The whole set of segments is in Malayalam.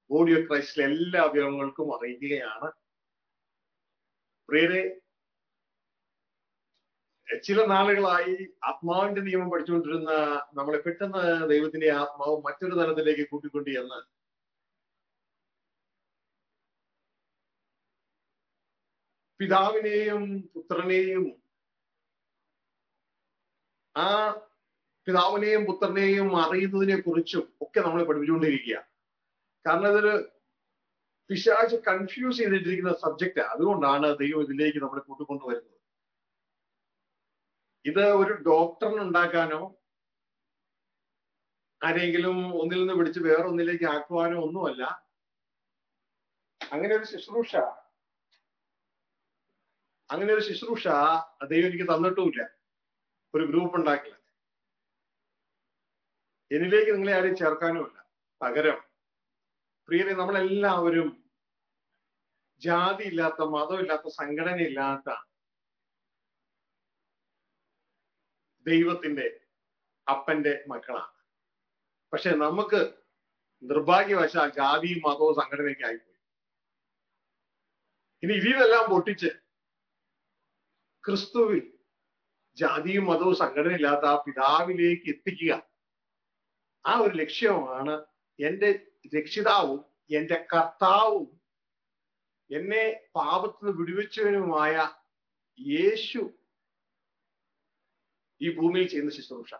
ഓഡിയോ ക്രൈസ്റ്റിലെ എല്ലാ അവയവങ്ങൾക്കും അറിയിക്കുകയാണ് പ്രിയരെ ചില നാളുകളായി ആത്മാവിന്റെ നിയമം പഠിച്ചുകൊണ്ടിരുന്ന നമ്മളെ പെട്ടെന്ന് ദൈവത്തിന്റെ ആത്മാവ് മറ്റൊരു തലത്തിലേക്ക് കൂട്ടിക്കൊണ്ട് എന്ന് പിതാവിനെയും പുത്രനെയും ആ പിതാവിനെയും പുത്രനെയും അറിയുന്നതിനെ കുറിച്ചും ഒക്കെ നമ്മൾ പഠിപ്പിച്ചുകൊണ്ടിരിക്കുക കാരണം ഇതൊരു പിശാച്ച് കൺഫ്യൂസ് ചെയ്തിട്ടിരിക്കുന്ന സബ്ജക്റ്റ് അതുകൊണ്ടാണ് ദൈവം ഇതിലേക്ക് നമ്മളെ കൂട്ടിക്കൊണ്ടുവരുന്നത് ഇത് ഒരു ഡോക്ടറിന് ഉണ്ടാക്കാനോ ആരെങ്കിലും ഒന്നിൽ നിന്ന് പിടിച്ച് വേറൊന്നിലേക്ക് ആക്കുവാനോ ഒന്നുമല്ല അങ്ങനെ ഒരു ശുശ്രൂഷ അങ്ങനെ ഒരു ശുശ്രൂഷ ദൈവം എനിക്ക് തന്നിട്ടുമില്ല ഒരു ഗ്രൂപ്പ് ഉണ്ടാക്കില്ല എന്നിലേക്ക് നിങ്ങളെ ആരെയും ചേർക്കാനുമില്ല പകരം പ്രിയരെ നമ്മളെല്ലാവരും ജാതി ഇല്ലാത്ത മതമില്ലാത്ത സംഘടന ഇല്ലാത്ത ദൈവത്തിന്റെ അപ്പന്റെ മക്കളാണ് പക്ഷെ നമുക്ക് നിർഭാഗ്യവശാൽ ജാതിയും മതവും സംഘടനയൊക്കെ ആയിപ്പോയി ഇനി ഇതിനെല്ലാം പൊട്ടിച്ച് ക്രിസ്തുവിൽ ജാതിയും മതവും സംഘടന ഇല്ലാത്ത ആ പിതാവിലേക്ക് എത്തിക്കുക ആ ഒരു ലക്ഷ്യമാണ് എന്റെ രക്ഷിതാവും എന്റെ കർത്താവും എന്നെ പാപത്തിന് വിടുവിച്ചവനുമായ യേശു ഈ ഭൂമിയിൽ ചെയ്യുന്ന ശുശ്രൂഷ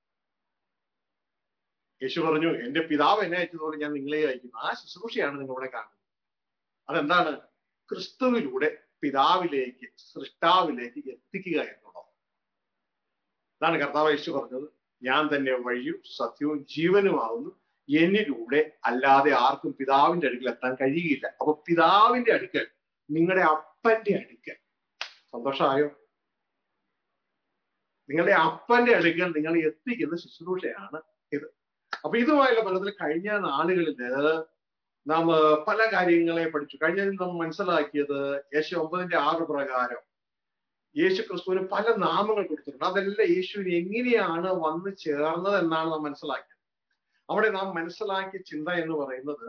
യേശു പറഞ്ഞു എന്റെ പിതാവ് എന്നെ അയച്ചതുപോലെ ഞാൻ നിങ്ങളെ അയക്കുന്നു ആ ശുശ്രൂഷയാണ് നിങ്ങളിവിടെ കാണുന്നത് അതെന്താണ് ക്രിസ്തുവിലൂടെ പിതാവിലേക്ക് സൃഷ്ടാവിലേക്ക് എത്തിക്കുക എന്നുള്ളത് അതാണ് കർത്താവ് യേശു പറഞ്ഞത് ഞാൻ തന്നെ വഴിയും സത്യവും ജീവനുമാവുന്നു എന്നിലൂടെ അല്ലാതെ ആർക്കും പിതാവിന്റെ അടുക്കൽ എത്താൻ കഴിയുകയില്ല അപ്പൊ പിതാവിന്റെ അടുക്കൽ നിങ്ങളുടെ അപ്പന്റെ അടുക്കൽ സന്തോഷമായോ നിങ്ങളുടെ അപ്പന്റെ അടുക്കൽ നിങ്ങൾ എത്തിക്കുന്ന ശുശ്രൂഷയാണ് ഇത് അപ്പൊ ഇതുമായുള്ള ബന്ധത്തിൽ കഴിഞ്ഞ നാളുകളില് നാം പല കാര്യങ്ങളെ പഠിച്ചു കഴിഞ്ഞ നാം മനസ്സിലാക്കിയത് യേശു ഒമ്പതിന്റെ ആറ് പ്രകാരം യേശു ക്രിസ്തുവിന് പല നാമങ്ങൾ കൊടുത്തിട്ടുണ്ട് അതെല്ലാം യേശുവിന് എങ്ങനെയാണ് വന്നു ചേർന്നത് എന്നാണ് നാം മനസ്സിലാക്കിയത് അവിടെ നാം മനസ്സിലാക്കിയ ചിന്ത എന്ന് പറയുന്നത്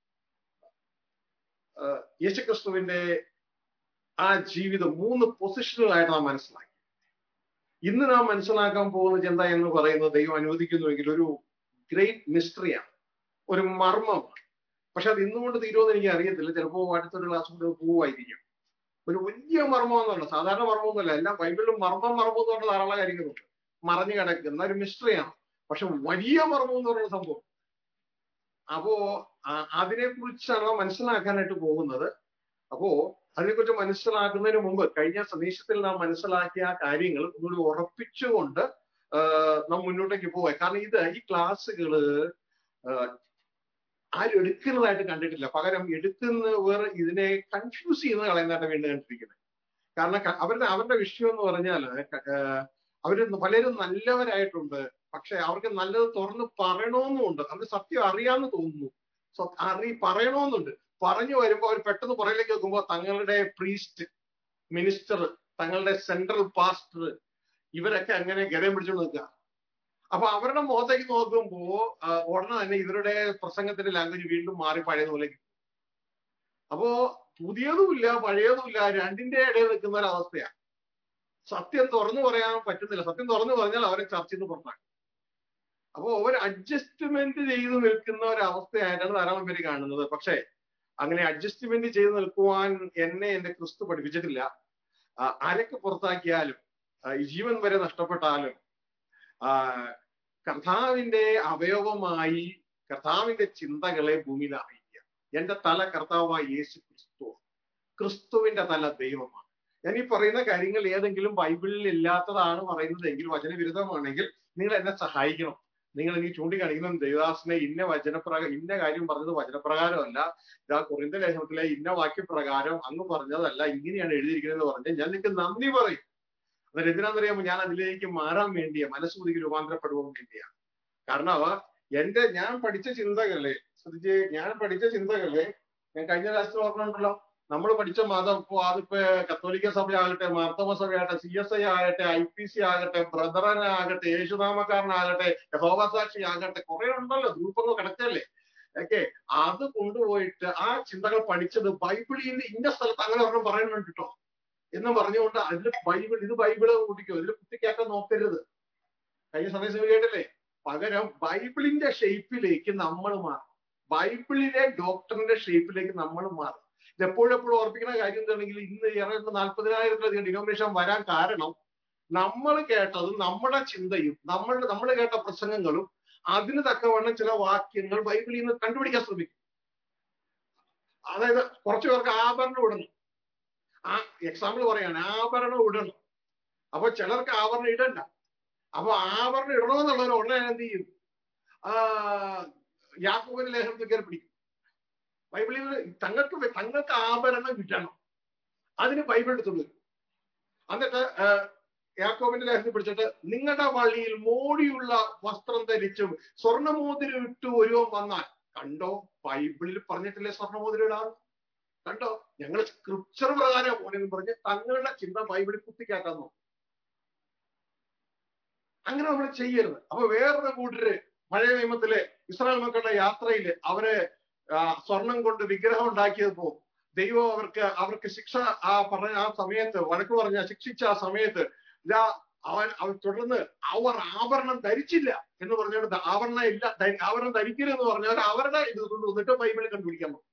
യേശു ക്രിസ്തുവിന്റെ ആ ജീവിതം മൂന്ന് പൊസിഷനുകളായിട്ട് നാം മനസ്സിലാക്കി ഇന്ന് നാം മനസ്സിലാക്കാൻ പോകുന്ന ചിന്ത എന്ന് പറയുന്നത് ദൈവം അനുവദിക്കുന്നുവെങ്കിൽ ഒരു ഗ്രേറ്റ് മിസ്റ്ററിയാണ് ഒരു മർമ്മമാണ് പക്ഷെ അത് ഇന്നുകൊണ്ട് തീരുമെന്ന് എനിക്ക് അറിയത്തില്ല ചിലപ്പോൾ അടുത്തൊരു ക്ലാസ് കൂടെ പോവായിരിക്കും ഒരു വലിയ മർമ്മം എന്നുള്ള സാധാരണ മർമ്മമൊന്നുമല്ല എല്ലാം ബൈബിളിലും മർമ്മം മർമ്മം എന്ന് പറഞ്ഞ ധാരാളം കാര്യങ്ങളുണ്ട് മറഞ്ഞു കിടക്കുന്ന ഒരു മിസ്റ്ററിയാണ് പക്ഷെ വലിയ മർമ്മം എന്ന് പറയുന്ന സംഭവം അപ്പോ അതിനെ കുറിച്ചാണ് മനസ്സിലാക്കാനായിട്ട് പോകുന്നത് അപ്പോ അതിനെക്കുറിച്ച് മനസ്സിലാക്കുന്നതിന് മുമ്പ് കഴിഞ്ഞ സന്ദേശത്തിൽ നാം മനസ്സിലാക്കിയ കാര്യങ്ങൾ ഒന്നുകൂടി ഉറപ്പിച്ചുകൊണ്ട് നാം മുന്നോട്ടേക്ക് പോവാം കാരണം ഇത് ഈ ക്ലാസ്സുകള് ആരും എടുക്കുന്നതായിട്ട് കണ്ടിട്ടില്ല പകരം എടുക്കുന്നവർ ഇതിനെ കൺഫ്യൂസ് ചെയ്യുന്ന കളയുന്നതായിട്ട് വീണ്ടും കണ്ടിരിക്കുന്നത് കാരണം അവരുടെ അവരുടെ വിഷയം എന്ന് പറഞ്ഞാൽ അവര് പലരും നല്ലവരായിട്ടുണ്ട് പക്ഷെ അവർക്ക് നല്ലത് തുറന്ന് പറയണമെന്നുണ്ട് അവർക്ക് സത്യം അറിയാന്ന് തോന്നുന്നു അറി പറയണമെന്നുണ്ട് പറഞ്ഞു വരുമ്പോൾ അവർ പെട്ടെന്ന് പുറകിലേക്ക് വെക്കുമ്പോൾ തങ്ങളുടെ പ്രീസ്റ്റ് മിനിസ്റ്റർ തങ്ങളുടെ സെൻട്രൽ പാസ്റ്റർ ഇവരൊക്കെ അങ്ങനെ ഗതം പിടിച്ചുകൊണ്ട് നിൽക്കുക അപ്പൊ അവരുടെ മുഖത്തേക്ക് നോക്കുമ്പോ ഉടനെ തന്നെ ഇവരുടെ പ്രസംഗത്തിന്റെ ലാംഗ്വേജ് വീണ്ടും മാറി പഴയതുപോലേക്ക് അപ്പോ പുതിയതുമില്ല പഴയതുമില്ല രണ്ടിന്റെ ഇടയിൽ നിൽക്കുന്ന ഒരു അവസ്ഥയാണ് സത്യം തുറന്നു പറയാൻ പറ്റുന്നില്ല സത്യം തുറന്നു പറഞ്ഞാൽ അവരെ ചർച്ചയിൽ നിന്ന് പുറത്താക്കും അപ്പോ അവർ അഡ്ജസ്റ്റ്മെന്റ് ചെയ്ത് നിൽക്കുന്ന ഒരു അവസ്ഥയായിട്ടാണ് ധാരാളം പേര് കാണുന്നത് പക്ഷേ അങ്ങനെ അഡ്ജസ്റ്റ്മെന്റ് ചെയ്ത് നിൽക്കുവാൻ എന്നെ എന്റെ ക്രിസ്തു പഠിപ്പിച്ചിട്ടില്ല ആരൊക്കെ പുറത്താക്കിയാലും ജീവൻ വരെ നഷ്ടപ്പെട്ടാലും കർത്താവിന്റെ അവയവമായി കർത്താവിന്റെ ചിന്തകളെ ഭൂമിയിൽ അറിയിക്കുക എന്റെ തല കർത്താവായ യേശു ക്രിസ്തു ക്രിസ്തുവിന്റെ തല ദൈവമാണ് ഞാൻ ഈ പറയുന്ന കാര്യങ്ങൾ ഏതെങ്കിലും ബൈബിളിൽ ഇല്ലാത്തതാണ് പറയുന്നത് എങ്കിൽ വചനവിരുദ്ധമാണെങ്കിൽ നിങ്ങൾ എന്നെ സഹായിക്കണം നിങ്ങൾ എനിക്ക് ചൂണ്ടിക്കാണിക്കുന്ന ദേവദാസിനെ ഇന്ന വചനപ്രകാരം ഇന്ന കാര്യം പറഞ്ഞത് വചനപ്രകാരമല്ല ഇതാ കുറിന്ത ലേഖനത്തിലെ ഇന്ന വാക്യപ്രകാരം അങ്ങ് പറഞ്ഞതല്ല ഇങ്ങനെയാണ് എഴുതിയിരിക്കുന്നത് പറഞ്ഞാൽ ഞാൻ നിങ്ങൾക്ക് നന്ദി പറയും അന്നേരം എന്തിനാണെന്നറിയാമോ ഞാൻ അതിലേക്ക് മാറാൻ വേണ്ടിയാ മനസ്സുതിക്ക് രൂപാന്തരപ്പെടുവാൻ വേണ്ടിയാ കാരണം അവ എന്റെ ഞാൻ പഠിച്ച ചിന്തകളെ ശ്രദ്ധിച്ച് ഞാൻ പഠിച്ച ചിന്തകളെ ഞാൻ കഴിഞ്ഞ രാഷ്ട്രീയ ഓർമ്മയുണ്ടല്ലോ നമ്മൾ പഠിച്ച മതം ഇപ്പോ അതിപ്പോ കത്തോലിക്ക സഭയാകട്ടെ മാർത്തമ സഭയാകട്ടെ സി എസ് ഐ ആകട്ടെ ഐ പി സി ആകട്ടെ ബ്രദറൻ ആകട്ടെ യേശുനാമക്കാരനാകട്ടെ യഹോവസാക്ഷി ആകട്ടെ കുറെ ഉണ്ടല്ലോ ഗ്രൂപ്പൊക്കെ കിടക്കല്ലേ ഓക്കെ അത് കൊണ്ടുപോയിട്ട് ആ ചിന്തകൾ പഠിച്ചത് ബൈബിളിൽ ഇന്ന സ്ഥലത്ത് അങ്ങനെ ഒരെണ്ണം പറയുന്നുണ്ട് കേട്ടോ എന്ന് പറഞ്ഞുകൊണ്ട് അതിൽ ബൈബിൾ ഇത് ബൈബിള് കൂട്ടിക്കോ ഇതിൽ കുത്തിക്കയറ്റാൻ നോക്കരുത് കഴിഞ്ഞ സമയം കേട്ടില്ലേ പകരം ബൈബിളിന്റെ ഷേപ്പിലേക്ക് നമ്മൾ മാറും ബൈബിളിലെ ഡോക്ടറിന്റെ ഷേപ്പിലേക്ക് നമ്മൾ മാറും ഇത് എപ്പോഴും എപ്പോഴും ഓർപ്പിക്കുന്ന കാര്യം എന്താണെങ്കിൽ ഇന്ന് ഏറെ നാൽപ്പതിനായിരത്തിലധികം ഡിനോമിനേഷൻ വരാൻ കാരണം നമ്മൾ കേട്ടതും നമ്മുടെ ചിന്തയും നമ്മളുടെ നമ്മൾ കേട്ട പ്രസംഗങ്ങളും അതിന് തക്കവണ്ണം ചില വാക്യങ്ങൾ ബൈബിളിൽ നിന്ന് കണ്ടുപിടിക്കാൻ ശ്രമിക്കും അതായത് കുറച്ചു പേർക്ക് ആഭരണം ഇടണം ആ എക്സാമ്പിൾ പറയാണ് ആഭരണം ഇടണം അപ്പൊ ചിലർക്ക് ആഭരണം ഇടണ്ട അപ്പൊ ആഭരണം ഇടണമെന്നുള്ളവർ ഉടനെ എന്ത് ചെയ്യും ആ യാക്കോബിന്റെ ലേഖനത്തിൽ കയറി പിടിക്കും ബൈബിളിൽ തങ്ങൾക്ക് തങ്ങൾക്ക് ആഭരണം കിട്ടണം അതിന് ബൈബിൾ എടുത്തുള്ളൂ എന്നിട്ട് യാക്കോബിന്റെ ലേഖനത്തിൽ പിടിച്ചിട്ട് നിങ്ങളുടെ വള്ളിയിൽ മോടിയുള്ള വസ്ത്രം ധരിച്ചും സ്വർണ്ണമോതിരം ഇട്ട് ഒരുവൻ വന്നാൽ കണ്ടോ ബൈബിളിൽ പറഞ്ഞിട്ടില്ലേ സ്വർണ്ണമോതിരം ഇടാന്ന് കണ്ടോ ഞങ്ങൾ സ്ക്രിപ്ചർ പ്രകാരം പോണെന്ന് പറഞ്ഞ് തങ്ങളുടെ ചിന്ത ബൈബിളിൽ കുത്തിക്കാക്കാൻ നോക്കും അങ്ങനെ നമ്മൾ ചെയ്യരുത് അപ്പൊ വേറൊരു കൂട്ടര് പഴയ നിയമത്തിലെ ഇസ്രായേൽ മക്കളുടെ യാത്രയില് അവര് സ്വർണം കൊണ്ട് വിഗ്രഹം ഉണ്ടാക്കിയപ്പോ ദൈവം അവർക്ക് അവർക്ക് ശിക്ഷ ആ പറഞ്ഞ ആ സമയത്ത് വഴക്ക് പറഞ്ഞ ശിക്ഷിച്ച ആ സമയത്ത് ഇതാ അവൻ അവൻ തുടർന്ന് അവർ ആഭരണം ധരിച്ചില്ല എന്ന് പറഞ്ഞുകൊണ്ട് ആഭരണം ഇല്ല ആഭരണം ധരിക്കരുതെന്ന് പറഞ്ഞാൽ അവരുടെ ഇത് കൊണ്ട് വന്നിട്ട് ബൈബിളിൽ കണ്ടുപിടിക്കാൻ നോക്കും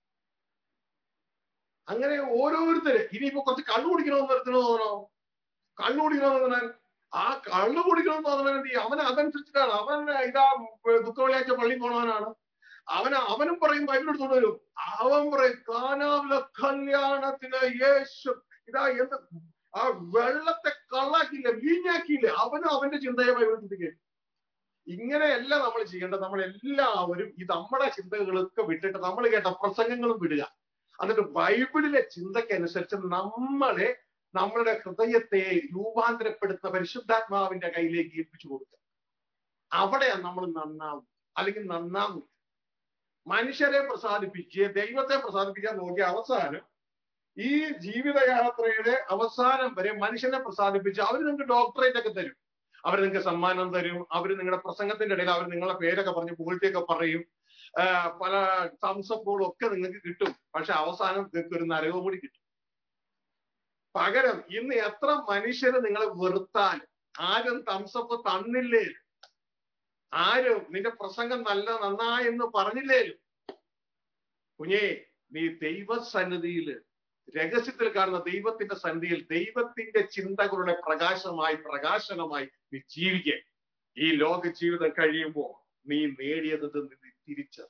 അങ്ങനെ ഓരോരുത്തര് ഇനിയിപ്പോ കുറച്ച് കള്ളു കുടിക്കണമെന്ന് നിർത്തണോ തോന്നണോ കള്ളു കുടിക്കണമെന്ന് പറഞ്ഞാൽ ആ കള്ളു കുടിക്കണമെന്ന് പറഞ്ഞാൽ എന്ത് ചെയ്യും അവൻ അതനുസരിച്ചിട്ടാണ് അവൻ ഇതാ ദുഃഖ വെള്ളിയാഴ്ച പള്ളി പോണവനാണ് അവൻ അവനും പറയും ബൈബിൾ എടുത്തോണ്ട് വരും അവൻ പറയും കാനാവിലെ കല്യാണത്തിന് യേശു ഇതാ എന്ത് ആ വെള്ളത്തെ കള്ളാക്കിയില്ല വീഞ്ഞാക്കിയില്ല അവനും അവന്റെ ചിന്തയെ ബൈബിൾ ചിന്തിക്കും ഇങ്ങനെയല്ല നമ്മൾ ചെയ്യേണ്ടത് നമ്മൾ എല്ലാവരും ഈ നമ്മുടെ ചിന്തകളൊക്കെ വിട്ടിട്ട് നമ്മൾ കേട്ട പ്രസംഗങ്ങളും വിടുക എന്നിട്ട് ബൈബിളിലെ ചിന്തക്കനുസരിച്ച് നമ്മളെ നമ്മളുടെ ഹൃദയത്തെ രൂപാന്തരപ്പെടുത്തുന്ന പരിശുദ്ധാത്മാവിന്റെ കയ്യിലേക്ക് ഏൽപ്പിച്ചു കൊടുക്കുക അവിടെയാണ് നമ്മൾ നന്നാവും അല്ലെങ്കിൽ നന്നാവും മനുഷ്യരെ പ്രസാദിപ്പിച്ച് ദൈവത്തെ പ്രസാദിപ്പിക്കാൻ നോക്കിയ അവസാനം ഈ ജീവിതയാത്രയുടെ അവസാനം വരെ മനുഷ്യനെ പ്രസാദിപ്പിച്ച് അവർ നിങ്ങൾക്ക് ഡോക്ടറേറ്റ് ഒക്കെ തരും അവർ നിങ്ങൾക്ക് സമ്മാനം തരും അവർ നിങ്ങളുടെ പ്രസംഗത്തിന്റെ ഇടയിൽ അവർ നിങ്ങളെ പേരൊക്കെ പറഞ്ഞ് പുകഴ്ത്തിയൊക്കെ പറയും പല തംസപ്പുകളും ഒക്കെ നിങ്ങൾക്ക് കിട്ടും പക്ഷെ അവസാനം നിങ്ങൾക്ക് ഒരു നരകവും കൂടി കിട്ടും പകരം ഇന്ന് എത്ര മനുഷ്യര് നിങ്ങളെ വെറുത്താൽ ആരും തംസപ്പ് തന്നില്ലേ ആരും നിന്റെ പ്രസംഗം നല്ല നന്നായെന്ന് പറഞ്ഞില്ലേലും കുഞ്ഞേ നീ ദൈവസന്നിധിയിൽ രഹസ്യത്തിൽ കാണുന്ന ദൈവത്തിന്റെ സന്നിധിയിൽ ദൈവത്തിന്റെ ചിന്തകളുടെ പ്രകാശമായി പ്രകാശനമായി നീ ജീവിക്കേ ഈ ലോക ജീവിതം കഴിയുമ്പോൾ നീ നേടിയത് നീ തിരിച്ച്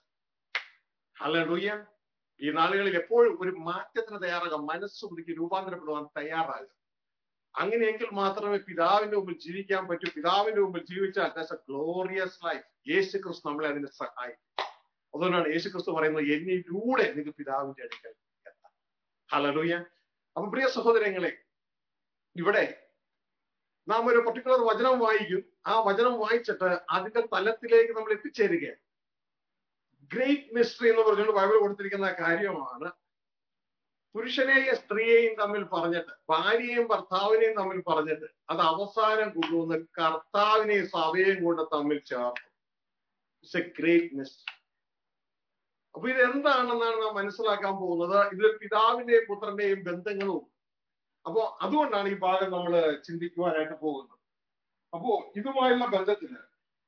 ഹലൂയ ഈ നാളുകളിൽ എപ്പോഴും ഒരു മാറ്റത്തിന് തയ്യാറാകാം മനസ്സുകുടിക്ക് രൂപാന്തരപ്പെടുവാൻ തയ്യാറാകുക അങ്ങനെയെങ്കിൽ മാത്രമേ പിതാവിന്റെ മുമ്പിൽ ജീവിക്കാൻ പറ്റൂ പിതാവിന്റെ മുമ്പിൽ ജീവിച്ചാൽ ദാറ്റ്സ് എ ഗ്ലോറിയസ് ലൈഫ് യേശു ക്രിസ്തു നമ്മളെ അതിന് സഹായിക്കും അതുകൊണ്ടാണ് യേശു ക്രിസ്തു പറയുന്നത് എന്നിലൂടെ നിങ്ങൾക്ക് പിതാവിന്റെ അടുക്കൽ എത്താം ഹലലൂയ അപ്പൊ പ്രിയ സഹോദരങ്ങളെ ഇവിടെ നാം ഒരു പർട്ടിക്കുലർ വചനം വായിക്കും ആ വചനം വായിച്ചിട്ട് അതിന്റെ തലത്തിലേക്ക് നമ്മൾ എത്തിച്ചേരുകയാണ് ഗ്രേറ്റ് മിസ്റ്ററി എന്ന് പറഞ്ഞുകൊണ്ട് ബൈബിൾ കൊടുത്തിരിക്കുന്ന കാര്യമാണ് പുരുഷനെയും സ്ത്രീയെയും തമ്മിൽ പറഞ്ഞിട്ട് ഭാര്യയെയും ഭർത്താവിനെയും തമ്മിൽ പറഞ്ഞിട്ട് അത് അവസാനം കൊണ്ടുവന്ന് കർത്താവിനെയും സഭയെയും കൊണ്ട് തമ്മിൽ ചേർത്തു ഇറ്റ്സ് എ ഗ്രേറ്റ് മിസ്റ്ററി അപ്പൊ ഇത് എന്താണെന്നാണ് നാം മനസ്സിലാക്കാൻ പോകുന്നത് ഇതിൽ പിതാവിന്റെയും പുത്രന്റെയും ബന്ധങ്ങളും അപ്പോ അതുകൊണ്ടാണ് ഈ ഭാഗം നമ്മൾ ചിന്തിക്കുവാനായിട്ട് പോകുന്നത് അപ്പോ ഇതുമായുള്ള ബന്ധത്തിന്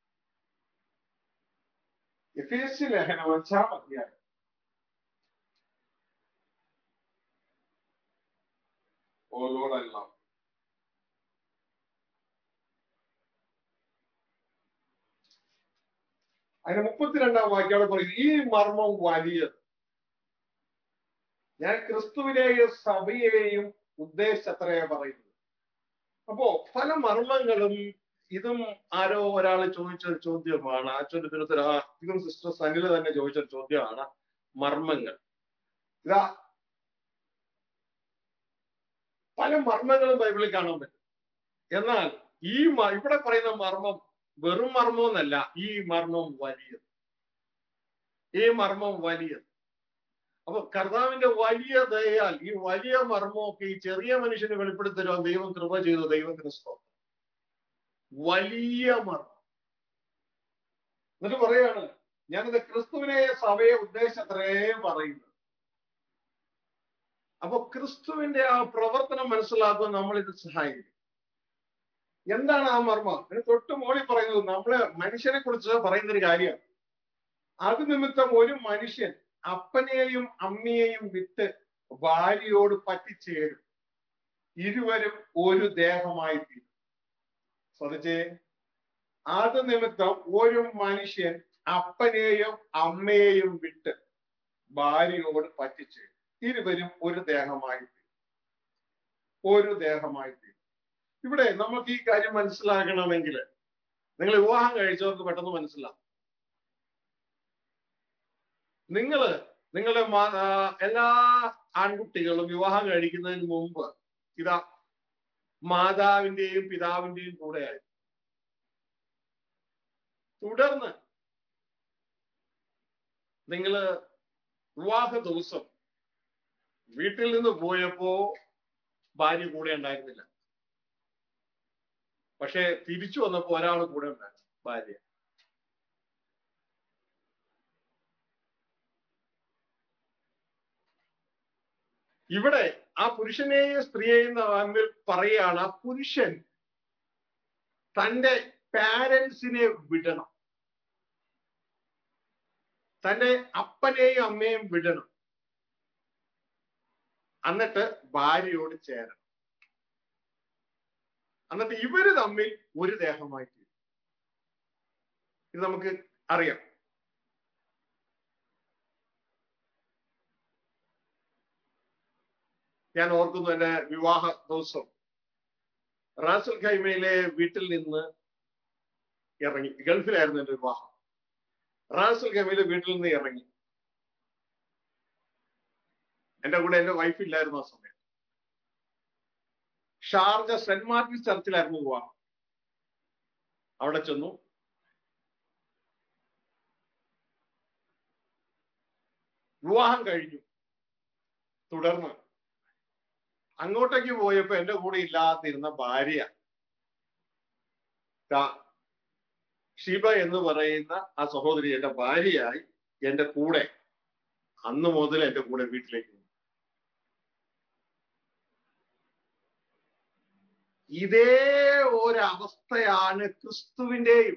എഫ് എസ് സി ലേഖനം അഞ്ചാം അധ്യായം ഓ ലോഡ് ഐ ലവ് അതിന് മുപ്പത്തിരണ്ടാം വാക്യം അവിടെ പറയും ഈ മർമ്മം വലിയത് ഞാൻ ക്രിസ്തുവിനെയും സഭയെയും ഉദ്ദേശിച്ചത്രയാ പറയുന്നത് അപ്പോ പല മർമ്മങ്ങളും ഇതും ആരോ ഒരാൾ ചോദിച്ച ചോദ്യമാണ് ആ ചോദ്യത്തിന് ഉത്തരം ഇതും സിസ്റ്റർ സനില തന്നെ ചോദിച്ച ചോദ്യമാണ് മർമ്മങ്ങൾ ഇതാ പല മർമ്മങ്ങളും ബൈബിളിൽ കാണാൻ പറ്റും എന്നാൽ ഈ ഇവിടെ പറയുന്ന മർമ്മം വെറും മർമ്മമെന്നല്ല ഈ മർമ്മം വലിയത് ഈ മർമ്മം വലിയത് അപ്പൊ കർത്താവിന്റെ വലിയ ദയാൽ ഈ വലിയ മർമ്മമൊക്കെ ഈ ചെറിയ മനുഷ്യന് വെളിപ്പെടുത്തരുവാൻ ദൈവം കൃപ ചെയ്തു ദൈവത്തിന് സ്തോത്രം വലിയ മർമ്മം എന്നിട്ട് പറയാണ് ഞാനിത് ക്രിസ്തുവിനെ സഭയെ ഉദ്ദേശത്രേ പറയുന്നത് അപ്പൊ ക്രിസ്തുവിന്റെ ആ പ്രവർത്തനം മനസ്സിലാക്കാൻ നമ്മൾ ഇത് സഹായിക്കും എന്താണ് ആ മർമ്മം അതിന് തൊട്ട് മോളി പറയുന്നത് നമ്മള് മനുഷ്യനെ കുറിച്ച് പറയുന്ന ഒരു കാര്യമാണ് അത് നിമിത്തം ഒരു മനുഷ്യൻ അപ്പനെയും അമ്മയെയും വിട്ട് ഭാര്യയോട് പറ്റിച്ചേരും ഇരുവരും ഒരു ദേഹമായി തീരും ശ്രദ്ധിച്ചേ അത് നിമിത്തം ഒരു മനുഷ്യൻ അപ്പനെയും അമ്മയെയും വിട്ട് ഭാര്യയോട് പറ്റിച്ചേരും ഇരുവരും ഒരു ദേഹമായി തീരും ഒരു ദേഹമായി തീരും ഇവിടെ നമുക്ക് ഈ കാര്യം മനസ്സിലാക്കണമെങ്കിൽ നിങ്ങൾ വിവാഹം കഴിച്ചവർക്ക് പെട്ടെന്ന് മനസ്സിലാവും നിങ്ങള് നിങ്ങളുടെ മാ- ആ, എല്ലാ ആൺകുട്ടികളും വിവാഹം കഴിക്കുന്നതിന് മുമ്പ് ഇതാ മാതാവിന്റെയും പിതാവിന്റെയും കൂടെയായി തുടർന്ന് നിങ്ങള് വിവാഹ ദിവസം വീട്ടിൽ നിന്ന് പോയപ്പോ ഭാര്യ കൂടെ ഉണ്ടായിരുന്നില്ല പക്ഷെ തിരിച്ചു വന്നപ്പോ ഒരാൾ കൂടെ ഉണ്ടായിരുന്നു ഭാര്യ ഇവിടെ ആ പുരുഷനെയും സ്ത്രീയെയും തമ്മിൽ പറയുകയാണ് ആ പുരുഷൻ തന്റെ പാരൻസിനെ വിടണം തന്റെ അപ്പനെയും അമ്മയും വിടണം എന്നിട്ട് ഭാര്യയോട് ചേരണം എന്നിട്ട് ഇവര് തമ്മിൽ ഒരു ദേഹമായി തീരും ഇത് നമുക്ക് അറിയാം ഞാൻ ഓർക്കുന്നു എന്റെ വിവാഹ ദിവസം റാസൽ ഖൈമയിലെ വീട്ടിൽ നിന്ന് ഇറങ്ങി ഗൾഫിലായിരുന്നു എന്റെ വിവാഹം റാസൽ ഖൈമയിലെ വീട്ടിൽ നിന്ന് ഇറങ്ങി എന്റെ കൂടെ എന്റെ വൈഫ് ഇല്ലായിരുന്നു ആ സമയം ഷാർജ സെന്റ് മാർട്ടിൻസ് ചർച്ചിലായിരുന്നു വിവാഹം അവിടെ ചെന്നു വിവാഹം കഴിഞ്ഞു തുടർന്ന് അങ്ങോട്ടേക്ക് പോയപ്പോ എന്റെ കൂടെ ഇല്ലാതിരുന്ന ഭാര്യ ദാ ഷിബ എന്ന് പറയുന്ന ആ സഹോദരി എന്റെ ഭാര്യയായി എന്റെ കൂടെ അന്ന് മുതൽ എന്റെ കൂടെ വീട്ടിലേക്ക് വന്നു ഇതേ ഒരവസ്ഥയാണ് ക്രിസ്തുവിന്റെയും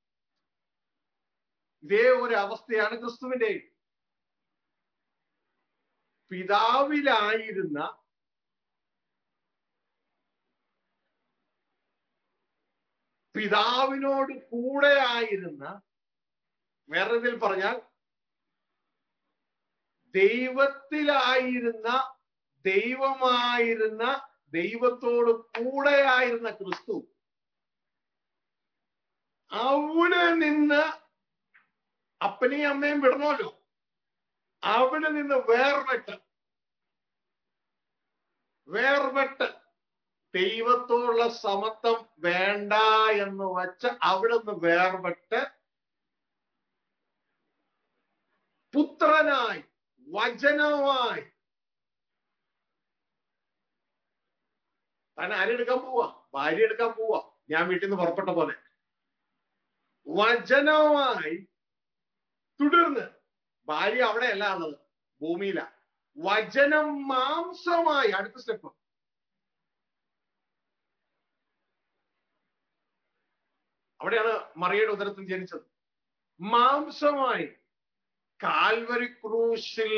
ഇതേ ഒരു അവസ്ഥയാണ് ക്രിസ്തുവിന്റെയും പിതാവിലായിരുന്ന പിതാവിനോട് കൂടെ ആയിരുന്ന വേറെ ഇതിൽ പറഞ്ഞാൽ ദൈവത്തിലായിരുന്ന ദൈവമായിരുന്ന ദൈവത്തോട് കൂടെയായിരുന്ന ക്രിസ്തു അവിടെ നിന്ന് അപ്പനെയും അമ്മയും വിടണമല്ലോ അവിടെ നിന്ന് വേർപെട്ട് വേർപെട്ട് ദൈവത്തോടുള്ള സമത്വം വേണ്ട എന്ന് വച്ച് അവിടെ നിന്ന് വേർപെട്ട് പുത്രനായി വചനമായി താൻ ആരെടുക്കാൻ പോവാ ഭാര്യ എടുക്കാൻ പോവാ ഞാൻ വീട്ടിൽ നിന്ന് പുറപ്പെട്ട പോലെ വചനമായി തുടർന്ന് ഭാര്യ അവിടെയല്ല ഉള്ളത് ഭൂമിയില വചനം മാംസമായി അടുത്ത സ്റ്റെപ്പ് അവിടെയാണ് മറിയയുടെ ഉദരത്തിൽ ജനിച്ചത് മാംസമായി കാൽവരി ക്രൂശിൽ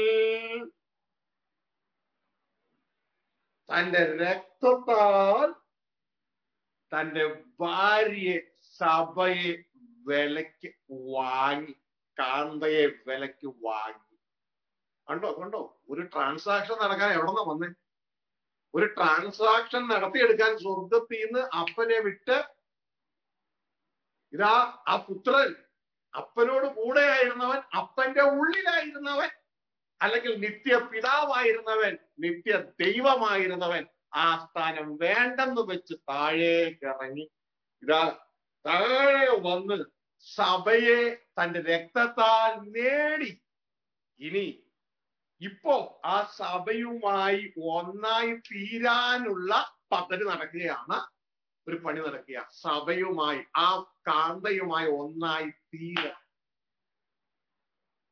തന്റെ രക്തത്താൽ തന്റെ ഭാര്യയെ സഭയെ വിലക്ക് വാങ്ങി കാന്തയെ വിലക്ക് വാങ്ങി കണ്ടോ കണ്ടോ ഒരു ട്രാൻസാക്ഷൻ നടക്കാൻ എവിടെന്നാ വന്നേ ഒരു ട്രാൻസാക്ഷൻ നടത്തിയെടുക്കാൻ സ്വർഗത്തിൽ നിന്ന് അപ്പനെ വിട്ട് ഇതാ ആ പുത്രൻ അപ്പനോട് കൂടെയായിരുന്നവൻ അപ്പന്റെ ഉള്ളിലായിരുന്നവൻ അല്ലെങ്കിൽ നിത്യ പിതാവായിരുന്നവൻ നിത്യ ദൈവമായിരുന്നവൻ ആ സ്ഥാനം വേണ്ടെന്ന് വെച്ച് താഴേക്ക് ഇറങ്ങി ഇതാ താഴെ വന്ന് സഭയെ തന്റെ രക്തത്താൽ നേടി ഇനി ഇപ്പോ ആ സഭയുമായി ഒന്നായി തീരാനുള്ള പദ്ധതി നടക്കുകയാണ് ഒരു പണി നടക്കുക സഭയുമായി ആ കാന്തയുമായി ഒന്നായി തീര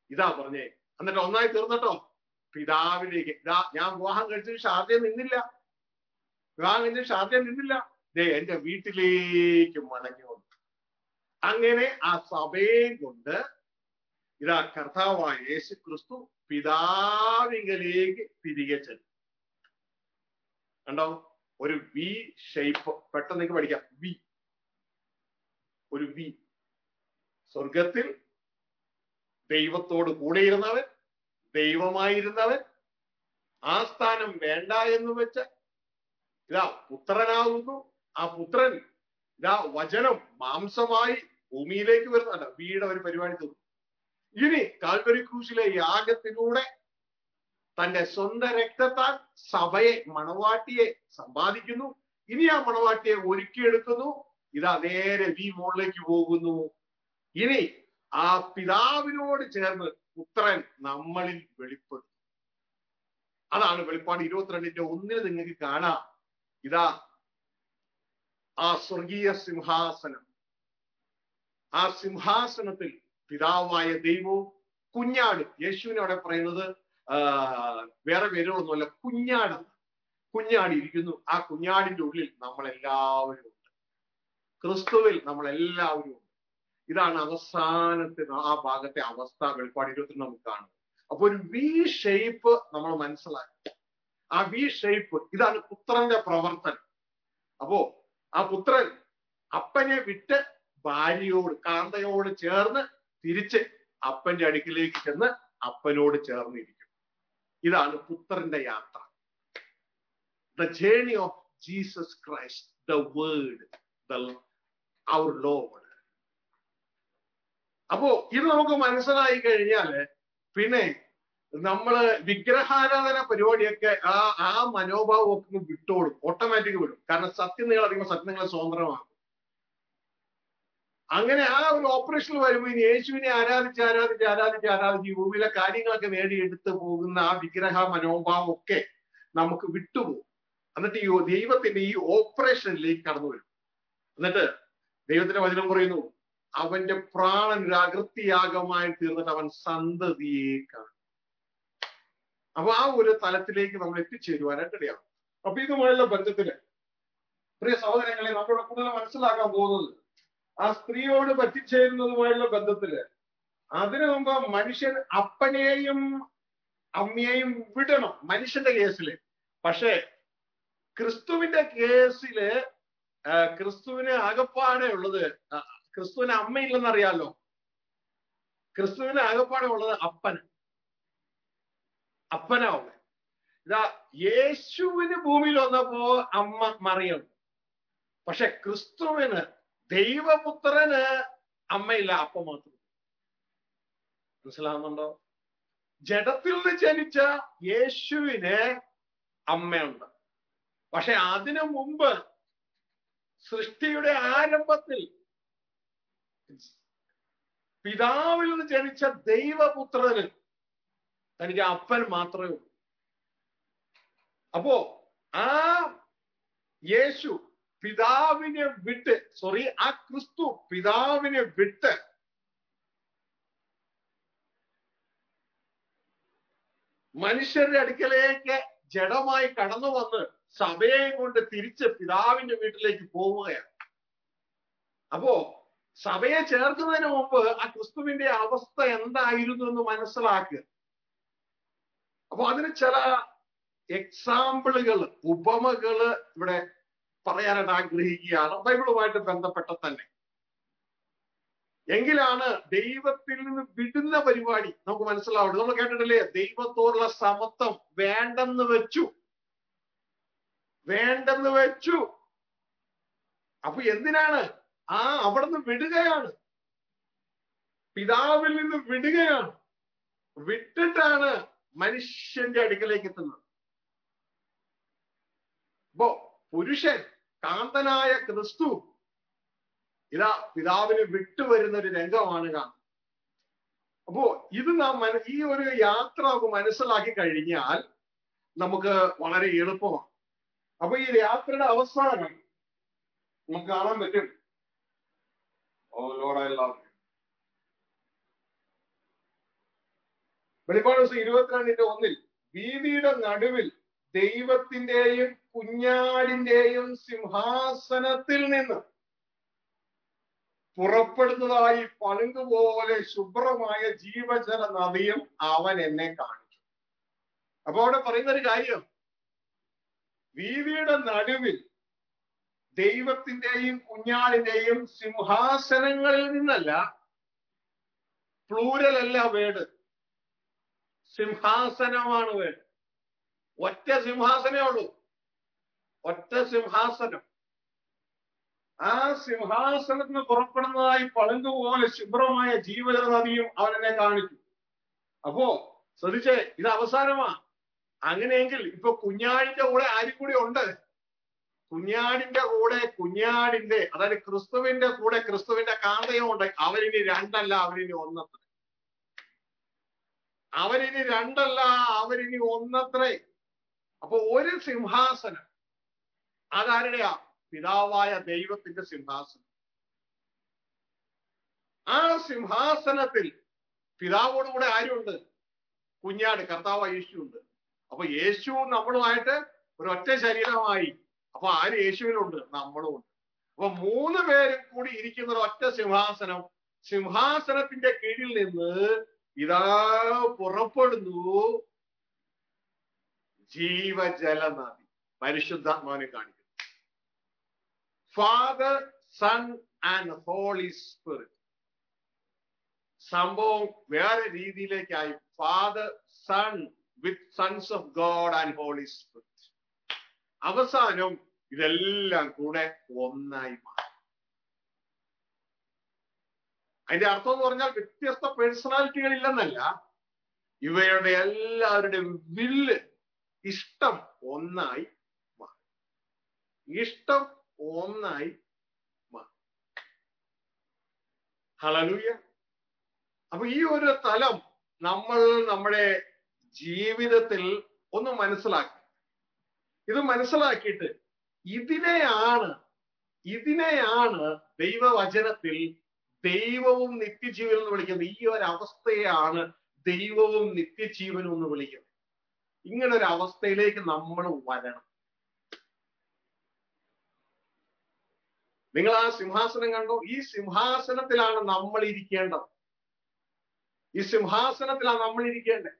ഇതാ പറഞ്ഞേ എന്നിട്ട് ഒന്നായി തീർന്നട്ടോ പിതാവിലേക്ക് ഇതാ ഞാൻ വിവാഹം കഴിച്ചത് ഷാർജയിൽ നിന്നില്ല വിവാഹം കഴിച്ചത് ഷാർജയിൽ നിന്നില്ല ദേ എന്റെ വീട്ടിലേക്ക് മടങ്ങി വന്നു അങ്ങനെ ആ സഭയും കൊണ്ട് ഇതാ കർത്താവായ യേശു ക്രിസ്തു പിതാവിങ്കലേക്ക് തിരികെ ചെന്നു കണ്ടോ ഒരു വി ഷേപ്പ് പെട്ടെന്ന് നിങ്ങൾക്ക് പഠിക്കാം വി ഒരു വി സ്വർഗത്തിൽ ദൈവത്തോട് കൂടെയിരുന്നവൻ ദൈവമായിരുന്നവൻ ആ സ്ഥാനം വേണ്ട എന്ന് വെച്ച് ഇതാ പുത്രനാകുന്നു ആ പുത്രൻ ഇതാ വചനം മാംസമായി ഭൂമിയിലേക്ക് വരുന്നുണ്ട് വീട് ഒരു പരിപാടി തീർന്നു ഇനി കാൽവരി ക്രൂശിലെ യാഗത്തിലൂടെ തന്റെ സ്വന്തം രക്തത്താൽ സഭയെ മണവാട്ടിയെ സമ്പാദിക്കുന്നു ഇനി ആ മണവാട്ടിയെ ഒരുക്കിയെടുക്കുന്നു ഇതാ നേരെ വി മോളിലേക്ക് പോകുന്നു ഇനി ആ പിതാവിനോട് ചേർന്ന് പുത്രൻ നമ്മളിൽ വെളിപ്പെടും അതാണ് വെളിപ്പാട് ഇരുപത്തിരണ്ടിന്റെ ഒന്നിന് നിങ്ങൾക്ക് കാണാം ഇതാ ആ സ്വർഗീയ സിംഹാസനം ആ സിംഹാസനത്തിൽ പിതാവായ ദൈവവും കുഞ്ഞാട് യേശുവിനെ അവിടെ പറയുന്നത് ആ, വേറെ പേരുകളൊന്നുമല്ല കുഞ്ഞാടെന്ന് കുഞ്ഞാട് ഇരിക്കുന്നു ആ കുഞ്ഞാടിന്റെ ഉള്ളിൽ നമ്മളെല്ലാവരും ഉണ്ട് ക്രിസ്തുവിൽ നമ്മളെല്ലാവരും ഉണ്ട് ഇതാണ് അവസാനത്തെ ആ ഭാഗത്തെ അവസ്ഥ വെളിപ്പാട് ഇരുപത്തി നമുക്ക് കാണുന്നത് അപ്പൊ ഒരു വി ഷേപ്പ് നമ്മൾ മനസ്സിലാക്കി ആ വി ഷേപ്പ് ഇതാണ് പുത്രന്റെ പ്രവർത്തനം അപ്പോ ആ പുത്രൻ അപ്പനെ വിട്ട് ഭാര്യയോട് കാന്തയോട് ചേർന്ന് തിരിച്ച് അപ്പന്റെ അടുക്കിലേക്ക് ചെന്ന് അപ്പനോട് ചേർന്നിരിക്കും ഇതാണ് പുത്രന്റെ യാത്ര the journey of Jesus Christ the word the our Lord അപ്പോ ഇത് നമുക്ക് മനസ്സിലായി കഴിഞ്ഞാല് പിന്നെ നമ്മള് വിഗ്രഹാരാധന പരിപാടിയൊക്കെ ആ ആ മനോഭാവം ഒക്കെ ഒന്ന് വിട്ടോടും ഓട്ടോമാറ്റിക് വിടും കാരണം സത്യം നിങ്ങൾ അധികം സത്യം നിങ്ങളെ സ്വതന്ത്രമാകും അങ്ങനെ ആ ഒരു ഓപ്പറേഷൻ വരുമ്പോൾ ഇനി യേശുവിനെ ആരാധിച്ച് ആരാധിച്ച് ആരാധിച്ച് ആരാധിച്ച് ഈ ഭൂമിയിലെ കാര്യങ്ങളൊക്കെ നേടിയെടുത്ത് പോകുന്ന ആ വിഗ്രഹ മനോഭാവം ഒക്കെ നമുക്ക് വിട്ടുപോകും എന്നിട്ട് ഈ ദൈവത്തിന്റെ ഈ ഓപ്പറേഷനിലേക്ക് കടന്നു വരും എന്നിട്ട് ദൈവത്തിന്റെ വചനം പറയുന്നു അവന്റെ പ്രാണൻ ഒരു അകൃത്യയാഗമായി തീർന്നിട്ട് അവൻ സന്തതിയെ കാണും അപ്പൊ ആ ഒരു തലത്തിലേക്ക് നമ്മൾ എത്തിച്ചേരുവാനായിട്ട് ഇടയാണ് അപ്പൊ ഇതുമായുള്ള ബന്ധത്തില് പ്രിയ സഹോദരങ്ങളെ നമ്മളിവിടെ കൂടുതൽ മനസ്സിലാക്കാൻ പോകുന്നത് ആ സ്ത്രീയോട് പറ്റിച്ചേരുന്നതുമായുള്ള ബന്ധത്തില് അതിനു മുമ്പ് മനുഷ്യൻ അപ്പനെയും അമ്മയെയും വിടണം മനുഷ്യന്റെ കേസില് പക്ഷേ ക്രിസ്തുവിന്റെ കേസില് ആ, ക്രിസ്തുവിന് ആകപ്പാടെ ഉള്ളത് ആ, ക്രിസ്തുവിന് അമ്മയില്ലെന്നറിയാലോ ക്രിസ്തുവിന് ആകപ്പാടെ ഉള്ളത് അപ്പന് അപ്പനാ ഉള്ളത് ഇതാ യേശുവിന് ഭൂമിയിൽ വന്നപ്പോ അമ്മ മറിയം പക്ഷെ ക്രിസ്തുവിന് ദൈവപുത്രന് അമ്മയില്ല അപ്പം മാത്രം മനസ്സിലാവുന്നുണ്ടോ ജഡത്തിൽ നിന്ന് ജനിച്ച യേശുവിന് അമ്മയുണ്ട് പക്ഷെ അതിനു മുമ്പ് സൃഷ്ടിയുടെ ആരംഭത്തിൽ പിതാവിൽ നിന്ന് ജനിച്ച ദൈവപുത്രന് തനിക്ക് അപ്പൻ മാത്രമേ ഉള്ളൂ അപ്പോ ആ യേശു പിതാവിനെ വിട്ട് സോറി ആ ക്രിസ്തു പിതാവിനെ വിട്ട് മനുഷ്യരുടെ അടുക്കലേക്ക് ജഡമായി കടന്നു വന്ന് സഭയെ കൊണ്ട് തിരിച്ച് പിതാവിന്റെ വീട്ടിലേക്ക് പോവുകയാണ് അപ്പോ സഭയെ ചേർക്കുന്നതിന് മുമ്പ് ആ ക്രിസ്തുവിന്റെ അവസ്ഥ എന്തായിരുന്നു എന്ന് മനസ്സിലാക്കുക അപ്പൊ അതിന് ചില എക്സാമ്പിളുകൾ ഉപമകള് ഇവിടെ പറയാനായിട്ട് ആഗ്രഹിക്കുകയാണ് ബൈബിളുമായിട്ട് ബന്ധപ്പെട്ട തന്നെ എങ്കിലാണ് ദൈവത്തിൽ നിന്ന് വിടുന്ന പരിപാടി നമുക്ക് മനസ്സിലാവുള്ളൂ നമ്മൾ കേട്ടിട്ടില്ലേ ദൈവത്തോടുള്ള സമത്വം വേണ്ടെന്ന് വെച്ചു വേണ്ടെന്ന് വെച്ചു അപ്പൊ എന്തിനാണ് ആ അവിടെ നിന്ന് വിടുകയാണ് പിതാവിൽ നിന്ന് വിടുകയാണ് വിട്ടിട്ടാണ് മനുഷ്യന്റെ അടുക്കലേക്ക് എത്തുന്നത് അപ്പോ പുരുഷൻ കാന്തനായ ക്രിസ്തു ഇതാ പിതാവിനെ വിട്ടുവരുന്ന ഒരു രംഗമാണ് കാണുന്നത് അപ്പോ ഇത് നാം മന- ഈ ഒരു യാത്ര നമുക്ക് മനസ്സിലാക്കി കഴിഞ്ഞാൽ നമുക്ക് വളരെ എളുപ്പമാണ് അപ്പൊ ഈ യാത്രയുടെ അവസാനം നമുക്ക് കാണാൻ പറ്റും ഓ ലോഡ് ഐ ലവ് വെളിപ്പാട് ദിവസം ഇരുപത്തിരണ്ടിന്റെ ഒന്നിൽ വീതിയുടെ നടുവിൽ ദൈവത്തിന്റെയും കുഞ്ഞാടിന്റെയും സിംഹാസനത്തിൽ നിന്ന് പുറപ്പെടുന്നതായി പളുങ്കുപോലെ ശുഭ്രമായ ജീവജല നദിയും അവൻ എന്നെ കാണിച്ചു അപ്പൊ അവിടെ പറയുന്ന ഒരു കാര്യം വീതിയുടെ നടുവിൽ ദൈവത്തിന്റെയും കുഞ്ഞാടിന്റെയും സിംഹാസനങ്ങളിൽ നിന്നല്ല പ്ലൂരൽ അല്ല വേട് സിംഹാസനമാണ് വേട് ഒറ്റ സിംഹാസനേ ഉള്ളൂ ഒറ്റ സിംഹാസനം ആ സിംഹാസനത്തിൽ നിന്ന് പുറപ്പെടുന്നതായി പളുങ്കുപോലെ ശുഭ്രമായ ജീവജല നദിയും അവനെന്നെ കാണിച്ചു അപ്പോ ശ്രദ്ധിച്ചേ ഇത് അവസാനമാ അങ്ങനെയെങ്കിൽ ഇപ്പൊ കുഞ്ഞാടിന്റെ കൂടെ ആരും കൂടി ഉണ്ട് കുഞ്ഞാടിന്റെ കൂടെ കുഞ്ഞാടിന്റെ അതായത് ക്രിസ്തുവിന്റെ കൂടെ ക്രിസ്തുവിന്റെ കാന്തയും ഉണ്ട് അവരിനി രണ്ടല്ല അവരിനി ഒന്നത്ര അവരിനി രണ്ടല്ല അവരിനി ഒന്നത്രേ അപ്പൊ ഒരു സിംഹാസനം അതാരുടെയാ പിതാവായ ദൈവത്തിന്റെ സിംഹാസനം ആ സിംഹാസനത്തിൽ പിതാവോടുകൂടെ ആരുണ്ട് കുഞ്ഞാട് കർത്താവ് യേശു ഉണ്ട് അപ്പൊ യേശു നമ്മളുമായിട്ട് ഒരു ഒറ്റ ശരീരമായി അപ്പൊ ആര് യേശുവിനുണ്ട് നമ്മളും ഉണ്ട് അപ്പൊ മൂന്ന് പേരും കൂടി ഇരിക്കുന്ന ഒരു ഒറ്റ സിംഹാസനം സിംഹാസനത്തിന്റെ കീഴിൽ നിന്ന് ഇതാ പുറപ്പെടുന്നു ജീവജല നദി പരിശുദ്ധാത്മാവിനെ കാണിക്കുന്നു Father Son and Holy Spirit സംഭവം വേറെ രീതിയിലേക്കായി Father Son with sons of God and Holy Spirit അവസാനം ഇതെല്ലാം കൂടെ ഒന്നായി മാറി അതിന്റെ അർത്ഥം എന്ന് പറഞ്ഞാൽ വ്യത്യസ്ത പേഴ്സണാലിറ്റികൾ ഇല്ലെന്നല്ല ഇവയുടെ എല്ലാവരുടെയും വില്ല് ഇഷ്ടം ഒന്നായി മാറി ഇഷ്ടം ഒന്നായി മാറി ഹളലൂയ അപ്പൊ ഈ ഒരു തലം നമ്മൾ നമ്മുടെ ജീവിതത്തിൽ ഒന്ന് മനസ്സിലാക്കി ഇത് മനസ്സിലാക്കിയിട്ട് ഇതിനെയാണ് ഇതിനെയാണ് ദൈവവചനത്തിൽ ദൈവവും നിത്യജീവനും എന്ന് വിളിക്കുന്നത് ഈ ഒരു അവസ്ഥയാണ് ദൈവവും നിത്യജീവനും എന്ന് വിളിക്കുന്നത് ഇങ്ങനെ ഒരു അവസ്ഥയിലേക്ക് നമ്മൾ വരണം നിങ്ങൾ ആ സിംഹാസനം കണ്ടോ ഈ സിംഹാസനത്തിലാണ് നമ്മൾ ഇരിക്കേണ്ടത് ഈ സിംഹാസനത്തിലാണ് നമ്മൾ ഇരിക്കേണ്ടത്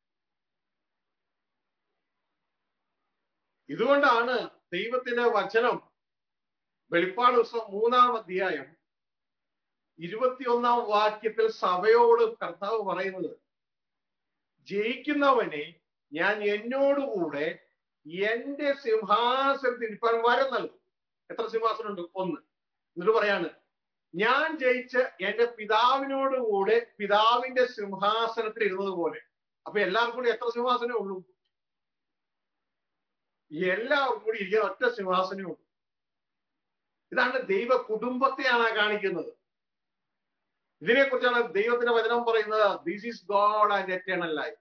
ഇതുകൊണ്ടാണ് ദൈവത്തിന്റെ വചനം വെളിപ്പാട് ദിവസം മൂന്നാം അധ്യായം ഇരുപത്തിയൊന്നാം വാക്യത്തിൽ സഭയോട് കർത്താവ് പറയുന്നത് ജയിക്കുന്നവനെ ഞാൻ എന്നോടുകൂടെ എന്റെ സിംഹാസനത്തിൽ ഇരിപ്പാൻ വരം നൽകും എത്ര സിംഹാസനം ഉണ്ട് ഒന്ന് എന്നിട്ട് പറയാണ് ഞാൻ ജയിച്ച് എന്റെ പിതാവിനോടുകൂടെ പിതാവിന്റെ സിംഹാസനത്തിൽ ഇരുന്നത് പോലെ അപ്പൊ എല്ലാവർക്കും കൂടി എത്ര സിംഹാസനമേ ഉള്ളൂ എല്ലാവർക്കും കൂടി ഇരിക്കാൻ ഒറ്റ സിംഹാസനമേ ഉള്ളൂ ഇതാണ് ദൈവ കുടുംബത്തെയാണ് കാണിക്കുന്നത് ഇതിനെക്കുറിച്ചാണ് ദൈവത്തിന്റെ വചനം പറയുന്നത് this is God and eternal life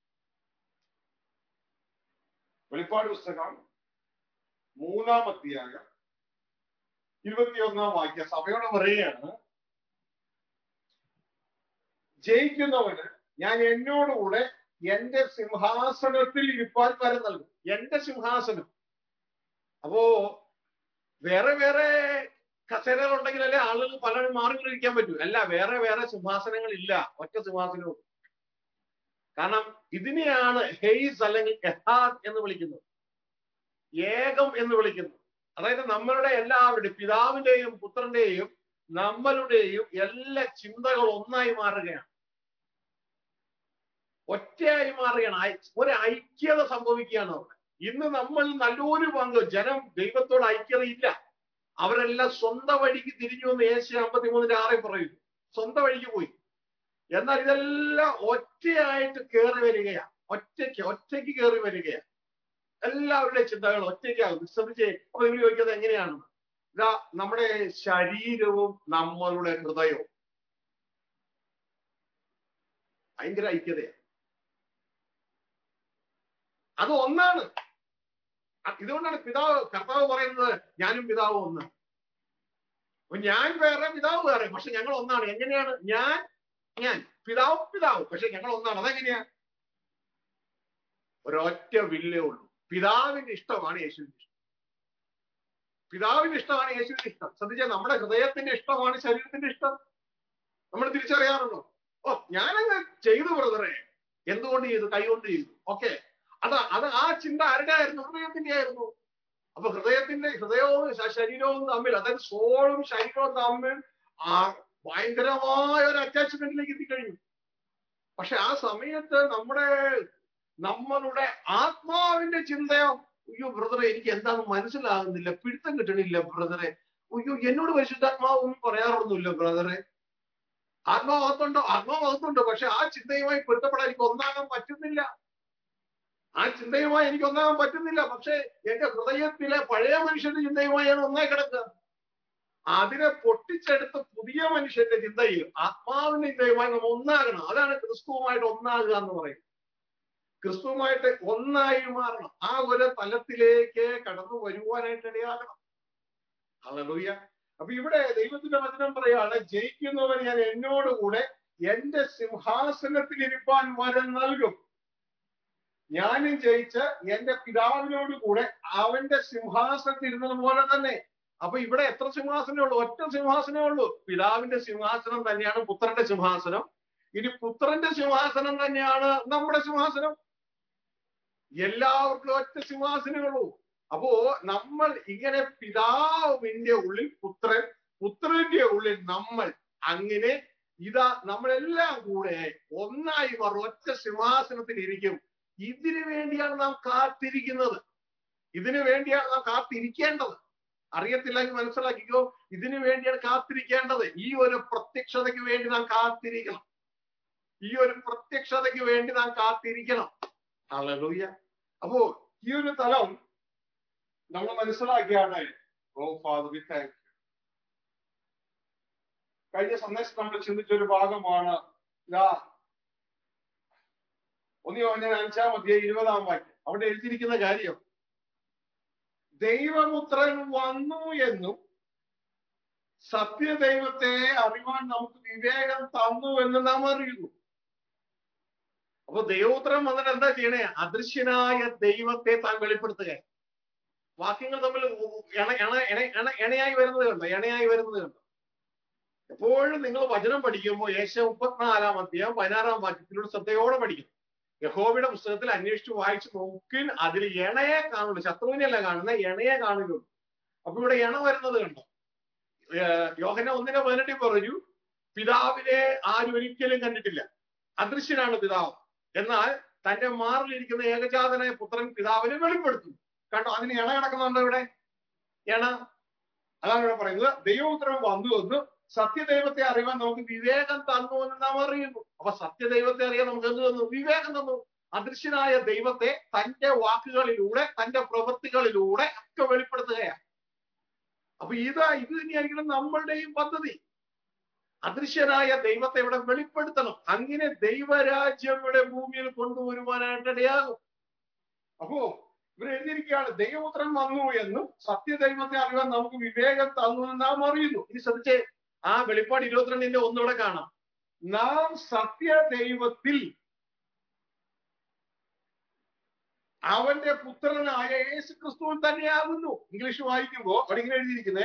വെളിപ്പാട് പുസ്തകം മൂന്നാം അധ്യായം ഇരുപത്തിയൊന്നാം വാക്യ സഭയോട് പറയുകയാണ് ജയിക്കുന്നവന് ഞാൻ എന്നോടുകൂടെ എന്റെ സിംഹാസനത്തിൽ ഇരിപ്പാൻ വരം നൽകും എന്റെ സിംഹാസനം അപ്പോ വേറെ വേറെ കസേരകൾ ഉണ്ടെങ്കിലല്ലേ ആളുകൾ പലരും മാറിക്കൊണ്ടിരിക്കാൻ പറ്റൂ അല്ല വേറെ വേറെ സിംഹാസനങ്ങൾ ഇല്ല ഒറ്റ സിംഹാസനവും കാരണം ഇതിനെയാണ് ഹെയ്സ് അല്ലെങ്കിൽ എഹാദ് എന്ന് വിളിക്കുന്നത് ഏകം എന്ന് വിളിക്കുന്നു അതായത് നമ്മളുടെ എല്ലാവരുടെയും പിതാവിന്റെയും പുത്രന്റെയും നമ്മളുടെയും എല്ലാ ചിന്തകൾ ഒന്നായി മാറുകയാണ് ഒറ്റയായി മാറുകയാണ് ഒരു ഐക്യത സംഭവിക്കുകയാണ് അവിടെ ഇന്ന് നമ്മൾ നല്ലൊരു പങ്ക് ജനം ദൈവത്തോട് ഐക്യത ഇല്ല അവരെല്ലാം സ്വന്തം വഴിക്ക് തിരിഞ്ഞു എന്ന് ഏഷ്യ അമ്പത്തിമൂന്നിന്റെ ആറിൽ പറയുന്നു സ്വന്തം വഴിക്ക് പോയി എന്നാൽ ഇതെല്ലാം ഒറ്റയായിട്ട് കയറി വരികയാ ഒറ്റയ്ക്ക് ഒറ്റയ്ക്ക് കയറി വരികയാ എല്ലാവരുടെ ചിന്തകൾ ഒറ്റയ്ക്കാകും ശ്രദ്ധിച്ചേ അപ്പൊ നിങ്ങൾ ചോദിക്കുന്നത് എങ്ങനെയാണ് ഇതാ നമ്മുടെ ശരീരവും നമ്മളുടെ ഹൃദയവും ഭയങ്കര ഐക്യതയാണ് അത് ഒന്നാണ് ഇതുകൊണ്ടാണ് പിതാവ് കർത്താവ് പറയുന്നത് ഞാനും പിതാവും ഒന്ന് അപ്പൊ ഞാൻ വേറെ പിതാവ് വേറെ പക്ഷെ ഞങ്ങൾ ഒന്നാണ് എങ്ങനെയാണ് ഞാൻ ഞാൻ പിതാവ് പിതാവ് പക്ഷെ ഞങ്ങൾ ഒന്നാണ് അതെങ്ങനെയാ ഒരൊറ്റ വില്ലേ ഉള്ളൂ പിതാവിന്റെ ഇഷ്ടമാണ് യേശുവിന്റെ ഇഷ്ടം പിതാവിന്റെ ഇഷ്ടമാണ് യേശുവിന്റെ ഇഷ്ടം ശ്രദ്ധിച്ചാൽ നമ്മുടെ ഹൃദയത്തിന്റെ ഇഷ്ടമാണ് ശരീരത്തിന്റെ ഇഷ്ടം നമ്മൾ തിരിച്ചറിയാറുണ്ടോ ഓ ഞാനങ്ങ് ചെയ്തു ബ്രദറെ എന്തുകൊണ്ട് ചെയ്തു കൈകൊണ്ട് ചെയ്തു ഓക്കെ അത് അത് ആ ചിന്ത ആരുടെ ആയിരുന്നു ഹൃദയത്തിന്റെ ആയിരുന്നു അപ്പൊ ഹൃദയത്തിന്റെ ഹൃദയവും ശ- ശരീരവും തമ്മിൽ അതായത് സോളും ശരീരവും തമ്മിൽ ആ ഭയങ്കരമായ ഒരു അറ്റാച്ച്മെന്റിലേക്ക് എത്തിക്കഴിഞ്ഞു പക്ഷെ ആ സമയത്ത് നമ്മുടെ നമ്മളുടെ ആത്മാവിന്റെ ചിന്തയോ അയ്യോ ബ്രദറെ എനിക്ക് എന്താണെന്ന് മനസ്സിലാകുന്നില്ല പിടുത്തം കിട്ടണില്ല ബ്രദറെ അയ്യോ എന്നോട് പരിശുദ്ധാത്മാവ് ഒന്നും പറയാറൊന്നുമില്ല ബ്രദറെ ആത്മാവകത്തുണ്ടോ ആത്മാവകത്തുണ്ടോ പക്ഷെ ആ ചിന്തയുമായി പൊരുത്തപ്പെടാൻ എനിക്ക് ഒന്നാകാൻ പറ്റുന്നില്ല ആ ചിന്തയുമായി എനിക്ക് ഒന്നാകാൻ പറ്റുന്നില്ല പക്ഷെ എന്റെ ഹൃദയത്തിലെ പഴയ മനുഷ്യന്റെ ചിന്തയുമായി ഞാൻ ഒന്നായി കിടക്കുക അതിനെ പൊട്ടിച്ചെടുത്ത് പുതിയ മനുഷ്യന്റെ ചിന്തയിൽ ആത്മാവിന്റെ ചിന്തയുമായി നമ്മൾ ഒന്നാകണം അതാണ് ക്രിസ്തുവുമായിട്ട് ഒന്നാകുക എന്ന് പറയുന്നത് ക്രിസ്തുവുമായിട്ട് ഒന്നായി മാറണം ആ ഒരു തലത്തിലേക്ക് കടന്നു വരുവാനായിട്ട് ഇടയാകണം ഹല്ലേലൂയ അപ്പൊ ഇവിടെ ദൈവത്തിന്റെ വചനം പറയാണ് ജയിക്കുന്നവൻ ഞാൻ എന്നോടുകൂടെ എന്റെ സിംഹാസനത്തിൽ ഇരിപ്പാൻ വരം നൽകും ഞാനും ജയിച്ച് എന്റെ പിതാവിനോട് കൂടെ അവന്റെ സിംഹാസനത്തിൽ ഇരുന്നത് പോലെ തന്നെ അപ്പൊ ഇവിടെ എത്ര സിംഹാസനമേ ഉള്ളൂ ഒറ്റ സിംഹാസനമേ ഉള്ളൂ പിതാവിന്റെ സിംഹാസനം തന്നെയാണ് പുത്രന്റെ സിംഹാസനം ഇനി പുത്രന്റെ സിംഹാസനം തന്നെയാണ് നമ്മുടെ സിംഹാസനം എല്ലാവർക്കും ഒറ്റ സിംഹാസനമേ ഉള്ളൂ അപ്പോ നമ്മൾ ഇങ്ങനെ പിതാവിന്റെ ഉള്ളിൽ പുത്രൻ പുത്രന്റെ ഉള്ളിൽ നമ്മൾ അങ്ങനെ ഇതാ നമ്മളെല്ലാം കൂടെ ഒന്നായി മാറും ഒറ്റ സിംഹാസനത്തിൽ ഇരിക്കും ഇതിനു വേണ്ടിയാണ് നാം കാത്തിരിക്കുന്നത് ഇതിനു വേണ്ടിയാണ് നാം കാത്തിരിക്കേണ്ടത് അറിയത്തില്ലെങ്കിൽ മനസ്സിലാക്കിക്കോ ഇതിനു വേണ്ടിയാണ് കാത്തിരിക്കേണ്ടത് ഈ ഒരു പ്രത്യക്ഷതയ്ക്ക് വേണ്ടി നാം കാത്തിരിക്കണം ഈ ഒരു പ്രത്യക്ഷതയ്ക്ക് വേണ്ടി നാം കാത്തിരിക്കണം ഹല്ലേലൂയ അപ്പോ ഈ ഒരു തലം നമ്മൾ മനസ്സിലാക്കിയാണ് ഓ ഫാദർ വി താങ്ക് കഴിഞ്ഞ സന്ദേശം നമ്മൾ ചിന്തിച്ച ഒരു ഭാഗമാണ് ഇതാ ഒന്ന് പറഞ്ഞാൽ അഞ്ചാം അധ്യായം ഇരുപതാം വാക്യം അവിടെ എഴുതിയിരിക്കുന്ന കാര്യം ദൈവപുത്രൻ വന്നു എന്നും സത്യദൈവത്തെ അറിവാൻ നമുക്ക് വിവേകം തന്നു എന്ന് നാം അറിയുന്നു അപ്പൊ ദൈവപുത്രൻ വന്നിട്ട് എന്താ ചെയ്യണേ അദൃശ്യനായ ദൈവത്തെ താൻ വെളിപ്പെടുത്തുക വാക്യങ്ങൾ തമ്മിൽ എണ എണ എണ എണ എണയായി വരുന്നത് കണ്ടോ എണയായി വരുന്നത് കണ്ടോ എപ്പോഴും നിങ്ങൾ വചനം പഠിക്കുമ്പോൾ ഏശ മുപ്പത്തിനാലാം അധ്യായം പതിനാറാം വാക്യത്തിലൂടെ ശ്രദ്ധയോടെ പഠിക്കണം യഹോവയുടെ പുസ്തകത്തിൽ അന്വേഷിച്ച് വായിച്ച് നോക്കിൻ അതിൽ എണയെ കാണുള്ളൂ ശത്രുവിനെയല്ല കാണുന്ന എണയെ കാണുള്ളൂ അപ്പൊ ഇവിടെ എണ വരുന്നത് കണ്ടോ ഏർ യോഹന ഒന്നിനെ പതിനെട്ടിൽ പറഞ്ഞു പിതാവിനെ ആരും ഒരിക്കലും കണ്ടിട്ടില്ല അദൃശ്യനാണ് പിതാവ് എന്നാൽ തന്റെ മാറിലിരിക്കുന്ന ഏകജാതനായ പുത്രൻ പിതാവിനെ വെളിപ്പെടുത്തുന്നു കണ്ടോ അതിന് എണ കിടക്കുന്നുണ്ടോ ഇവിടെ എണ അതാണ് ഇവിടെ പറയുന്നത് ദൈവപുത്രൻ വന്നു എന്ന് സത്യദൈവത്തെ അറിയാൻ നമുക്ക് വിവേകം തന്നു എന്ന് നാം അറിയുന്നു അപ്പൊ സത്യദൈവത്തെ അറിയാൻ നമുക്ക് എന്ത് തന്നു വിവേകം തന്നു അദൃശ്യനായ ദൈവത്തെ തന്റെ വാക്കുകളിലൂടെ തന്റെ പ്രവൃത്തികളിലൂടെ ഒക്കെ വെളിപ്പെടുത്തുകയാണ് അപ്പൊ ഇതാ ഇത് തന്നെയായിരിക്കണം നമ്മളുടെയും പദ്ധതി അദൃശ്യനായ ദൈവത്തെ ഇവിടെ വെളിപ്പെടുത്തണം അങ്ങനെ ദൈവരാജ്യം ഇവിടെ ഭൂമിയിൽ കൊണ്ടുവരുവാനായിട്ട് ഇടയാകും അപ്പോ ഇവിടെ എഴുതിയിരിക്കുകയാണ് ദൈവപുത്രൻ വന്നു എന്നും സത്യദൈവത്തെ അറിയാൻ നമുക്ക് വിവേകം തന്നു എന്ന് നാം അറിയുന്നു ഇനി ശ്രദ്ധിച്ചേ ആ വെളിപ്പാട് ഇരുപത്തിരണ്ടിന്റെ ഒന്നുകൂടെ കാണാം നാം സത്യദൈവത്തിൽ അവന്റെ പുത്രനായ യേശു ക്രിസ്തുവിൽ തന്നെയാകുന്നു ഇംഗ്ലീഷ് വായിക്കുമ്പോ അവിടെ ഇങ്ങനെ എഴുതിയിരിക്കുന്നത്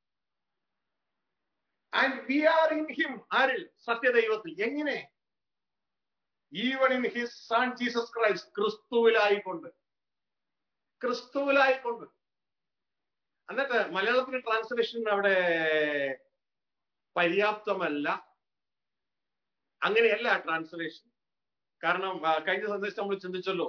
and we are in him ആരിൽ സത്യദൈവത്തിൽ എങ്ങനെ even in his son Jesus Christ ക്രിസ്തുവിലായിക്കൊണ്ട് ക്രിസ്തുവിലായിക്കൊണ്ട് എന്നിട്ട് മലയാളത്തിൽ ട്രാൻസ്ലേഷൻ അവിടെ പര്യാപ്തമല്ല അങ്ങനെയല്ല ട്രാൻസ്ലേഷൻ കാരണം ആ, കഴിഞ്ഞ സന്ദേശം നമ്മൾ ചിന്തിച്ചല്ലോ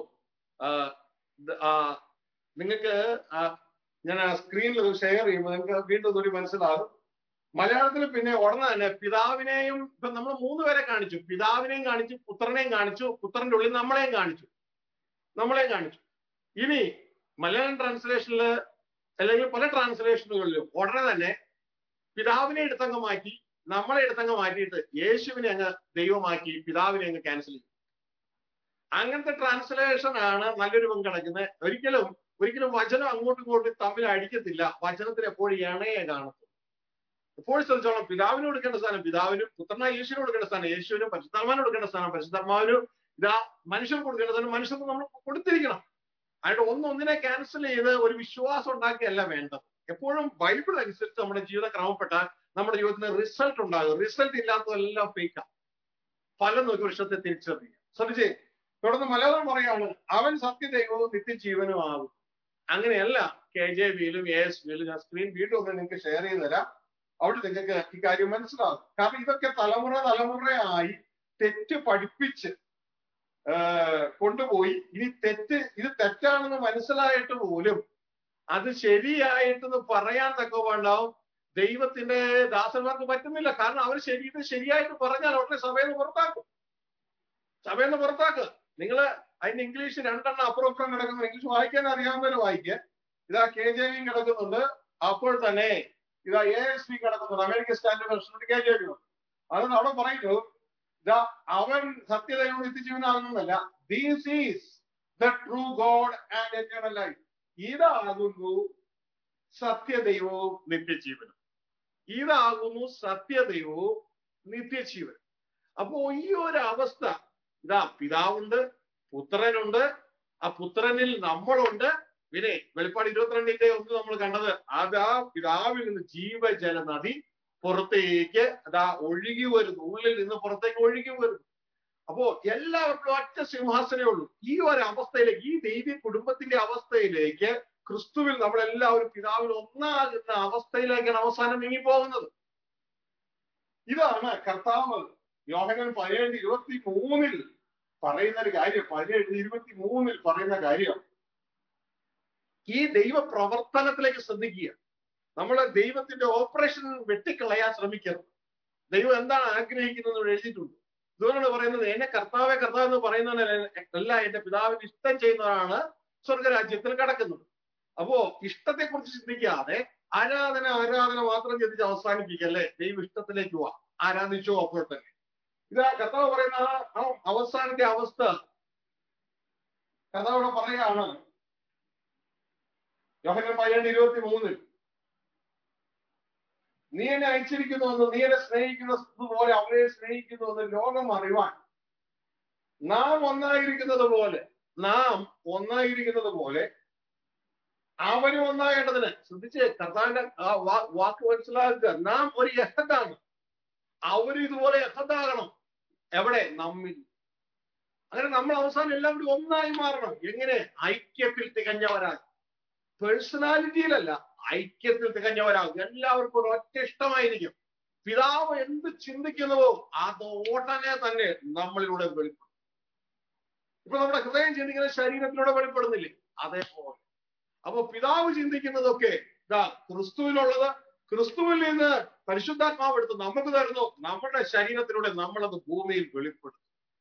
നിങ്ങൾക്ക് ഞാൻ ആ സ്ക്രീനിൽ ഷെയർ ചെയ്യുമ്പോൾ നിങ്ങൾക്ക് വീണ്ടും കൂടി മനസ്സിലാകും മലയാളത്തിൽ പിന്നെ ഉടനെ തന്നെ പിതാവിനെയും ഇപ്പൊ നമ്മൾ മൂന്ന് പേരെ കാണിച്ചു പിതാവിനെയും കാണിച്ചു പുത്രനെയും കാണിച്ചു പുത്രന്റെ ഉള്ളിൽ നമ്മളെയും കാണിച്ചു നമ്മളെയും കാണിച്ചു ഇനി മലയാളം ട്രാൻസ്ലേഷനിൽ അല്ലെങ്കിൽ പല ട്രാൻസ്ലേഷനുകളിലും ഉടനെ തന്നെ പിതാവിനെ എടുത്തങ്ങ് മാറ്റി നമ്മളെ എടുത്തങ്ങ് മാറ്റിയിട്ട് യേശുവിനെ അങ്ങ് ദൈവമാക്കി പിതാവിനെ അങ്ങ് ക്യാൻസൽ ചെയ്തു അങ്ങനത്തെ ട്രാൻസ്ലേഷൻ ആണ് നല്ലൊരു പങ്കിടക്കുന്നത് ഒരിക്കലും ഒരിക്കലും വചനം അങ്ങോട്ടും ഇങ്ങോട്ടും തമ്മിൽ അടിക്കത്തില്ല വചനത്തിൽ എപ്പോഴും ഇണയെ കാണത്തും എപ്പോഴും ശ്രദ്ധിച്ചോളാം പിതാവിന് കൊടുക്കേണ്ട സ്ഥാനം പിതാവിനും പുത്രനായ യേശുവിന് കൊടുക്കേണ്ട സ്ഥാനം യേശുവിനും പരിശുദ്ധാത്മാവിന് കൊടുക്കേണ്ട സ്ഥാനം പരിശുദ്ധാത്മാവിനും ഇതാ മനുഷ്യർ കൊടുക്കേണ്ടതിന് മനുഷ്യർക്ക് നമ്മൾ കൊടുത്തിരിക്കണം അതിന്റെ ഒന്നൊന്നിനെ ക്യാൻസൽ ചെയ്ത് ഒരു വിശ്വാസം ഉണ്ടാക്കിയല്ല വേണ്ടത് എപ്പോഴും ബൈബിൾ അനുസരിച്ച് നമ്മുടെ ജീവിതം ക്രമപ്പെട്ടാൽ നമ്മുടെ ജീവിതത്തിന് റിസൾട്ട് ഉണ്ടാകും റിസൾട്ട് ഇല്ലാത്തതെല്ലാം ഫേക്കാണ് ഫലം നോക്കി വൃക്ഷത്തെ തിരിച്ചറിയുക ശ്രദ്ധിച്ചേ തുടർന്ന് മലയാളം പറയാണ് അവൻ സത്യദൈവവും നിത്യജീവനും ആകും അങ്ങനെയല്ല കെ ജെ ബിയിലും എ എസ് ബിയിലും ഞാൻ സ്ക്രീൻ വീണ്ടും ഒന്ന് നിങ്ങൾക്ക് ഷെയർ ചെയ്ത് തരാം അവിടെ നിങ്ങൾക്ക് ഈ കാര്യം മനസ്സിലാകും കാരണം ഇതൊക്കെ തലമുറ തലമുറയായി തെറ്റ് പഠിപ്പിച്ച് കൊണ്ടുപോയി ഇനി തെറ്റ് ഇത് തെറ്റാണെന്ന് മനസ്സിലായിട്ട് പോലും അത് ശരിയായിട്ടെന്ന് പറയാൻ തക്കവുണ്ടാവും ദൈവത്തിന്റെ ദാസന്മാർക്ക് പറ്റുന്നില്ല കാരണം അവർ ശരി ഇത് ശരിയായിട്ട് പറഞ്ഞാൽ ഉടനെ സഭയിൽ നിന്ന് പുറത്താക്കും സഭയിൽ നിന്ന് പുറത്താക്കുക നിങ്ങൾ അതിന്റെ ഇംഗ്ലീഷ് രണ്ടെണ്ണം അപ്പുറം അപ്പുറം കിടക്കുന്നു ഇംഗ്ലീഷ് വായിക്കാൻ അറിയാവുന്നവര് വായിക്കുക ഇതാ കെ ജെ വിയും കിടക്കുന്നുണ്ട് അപ്പോൾ തന്നെ ഇതാ എ എസ് പി കിടക്കുന്നുണ്ട് American standard version K J V അതുകൊണ്ട് അവിടെ പറയുന്നു ഇതാ അവൻ സത്യദൈവം നിത്യജീവനാകുന്നല്ല these is the true God and eternal life ഇതാകുന്നു സത്യദൈവവും നിത്യജീവനും ഇതാകുന്നു സത്യദൈവവും നിത്യജീവൻ അപ്പോ ഈ ഒരു അവസ്ഥ ഇതാ പിതാവുണ്ട് പുത്രനുണ്ട് ആ പുത്രനിൽ നമ്മളുണ്ട് പിന്നെ വെളിപ്പാട് ഇരുപത്തിരണ്ടിന്റെ ഒന്ന് നമ്മൾ കണ്ടത് അത് ആ പിതാവിൽ നിന്ന് ജീവജല നദി പുറത്തേക്ക് അതാ ഒഴുകി വരുന്നു ഉള്ളിൽ നിന്ന് പുറത്തേക്ക് ഒഴുകി വരുന്നു അപ്പോ എല്ലാവർക്കും ഒറ്റ സിംഹാസനേ ഉള്ളൂ ഈ ഒരു അവസ്ഥയിലേക്ക് ഈ ദൈവി കുടുംബത്തിന്റെ അവസ്ഥയിലേക്ക് ക്രിസ്തുവിൽ നമ്മളെല്ലാവരും പിതാവിൽ ഒന്നാകുന്ന അവസ്ഥയിലേക്കാണ് അവസാനം നീങ്ങിപ്പോകുന്നത് ഇതാണ് കർത്താവ് യോഹനൻ പതിനേഴ് ഇരുപത്തി മൂന്നിൽ പറയുന്ന ഒരു കാര്യം പതിനേഴ് ഇരുപത്തി മൂന്നിൽ പറയുന്ന കാര്യം ഈ ദൈവ പ്രവർത്തനത്തിലേക്ക് ശ്രദ്ധിക്കുക നമ്മൾ ദൈവത്തിന്റെ ഓപ്പറേഷൻ വെട്ടിക്കളയാൻ ശ്രമിക്കരുത് ദൈവം എന്താണ് ആഗ്രഹിക്കുന്നത് എഴുതിയിട്ടുണ്ട് ഇതുകൊണ്ടാണ് പറയുന്നത് എന്നെ കർത്താവെ കർത്താവ് എന്ന് പറയുന്നതല്ല എന്റെ പിതാവിന് ഇഷ്ടം ചെയ്യുന്നതാണ് സ്വർഗരാജ്യത്തിൽ കിടക്കുന്നത് അപ്പോ ഇഷ്ടത്തെ കുറിച്ച് ചിന്തിക്കാതെ ആരാധന ആരാധന മാത്രം ചിന്തിച്ച് അവസാനിപ്പിക്കല്ലേ ദൈവം ഇഷ്ടത്തിലേക്ക് പോവാ ആരാധിച്ചോ അപ്പോൾ തന്നെ ഇതാ കർത്താവ് പറയുന്ന ആ അവസാനത്തെ അവസ്ഥ കർത്താവിടെ പറയാണ് യോഹനൻ പതിനെട്ട് ഇരുപത്തി മൂന്നിൽ നീ എന്നെ അയച്ചിരിക്കുന്നുവെന്ന് നീ എന്നെ സ്നേഹിക്കുന്നത് പോലെ അവനെ സ്നേഹിക്കുന്നുവെന്ന് ലോകം അറിവാൻ നാം ഒന്നായിരിക്കുന്നത് പോലെ നാം ഒന്നായിരിക്കുന്നത് പോലെ അവനും ഒന്നാകേണ്ടതിന് ശ്രദ്ധിച്ച് കർത്താവിന്റെ ആ വാക്ക് മനസ്സിലാക്കുക നാം ഒരു യഹത്താണ് അവരും ഇതുപോലെ യഹത്താകണം എവിടെ നമ്മിൽ അങ്ങനെ നമ്മൾ അവസാനം എല്ലാവരും ഒന്നായി മാറണം എങ്ങനെ ഐക്യത്തിൽ തികഞ്ഞവരാകും പേഴ്സണാലിറ്റിയിലല്ല ഐക്യത്തിൽ തികഞ്ഞവരാകും എല്ലാവർക്കും ഒരു ഒറ്റ ഇഷ്ടമായിരിക്കും പിതാവ് എന്ത് ചിന്തിക്കുന്നുവോ അത് ഉടനെ തന്നെ നമ്മളിലൂടെ വെളിപ്പെടും ഇപ്പൊ നമ്മുടെ ഹൃദയം ചിന്തിക്കുന്ന ശരീരത്തിലൂടെ വെളിപ്പെടുന്നില്ലേ അതേപോലെ അപ്പൊ പിതാവ് ചിന്തിക്കുന്നതൊക്കെ ഇതാ ക്രിസ്തുവിനുള്ളത് ക്രിസ്തുവിൽ നിന്ന് പരിശുദ്ധാത്മാവ് എടുത്ത് നമുക്ക് തരുന്നു നമ്മുടെ ശരീരത്തിലൂടെ നമ്മളത് ഭൂമിയിൽ വെളിപ്പെടുത്തും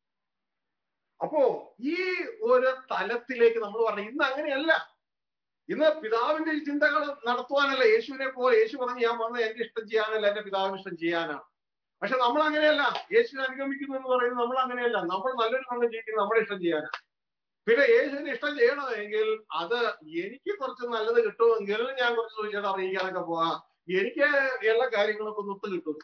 അപ്പോ ഈ ഒരു തലത്തിലേക്ക് നമ്മൾ പറഞ്ഞു ഇന്ന് അങ്ങനെയല്ല ഇന്ന് പിതാവിന്റെ ചിന്തകൾ നടത്തുവാനല്ല യേശുവിനെ പോലെ യേശു പറഞ്ഞു ഞാൻ വന്നത് എന്റെ ഇഷ്ടം ചെയ്യാനല്ല എന്റെ പിതാവിന് ഇഷ്ടം ചെയ്യാനാണ് പക്ഷെ നമ്മൾ അങ്ങനെയല്ല യേശുവിനെ അനുഗമിക്കുന്നു എന്ന് പറയുന്നത് നമ്മൾ അങ്ങനെയല്ല നമ്മൾ നല്ലൊരു കണ്ണം ജീവിക്കുന്നത് നമ്മുടെ ഇഷ്ടം ചെയ്യാനാണ് പിന്നെ യേശുവിന് ഇഷ്ടം ചെയ്യണമെങ്കിൽ അത് എനിക്ക് കുറച്ച് നല്ലത് കിട്ടുമെങ്കിൽ ഞാൻ കുറച്ച് ചോദിച്ചാൽ അറിയിക്കാനൊക്കെ പോവാം എനിക്ക് എല്ലാ കാര്യങ്ങളൊക്കെ ഒത്ത് കിട്ടും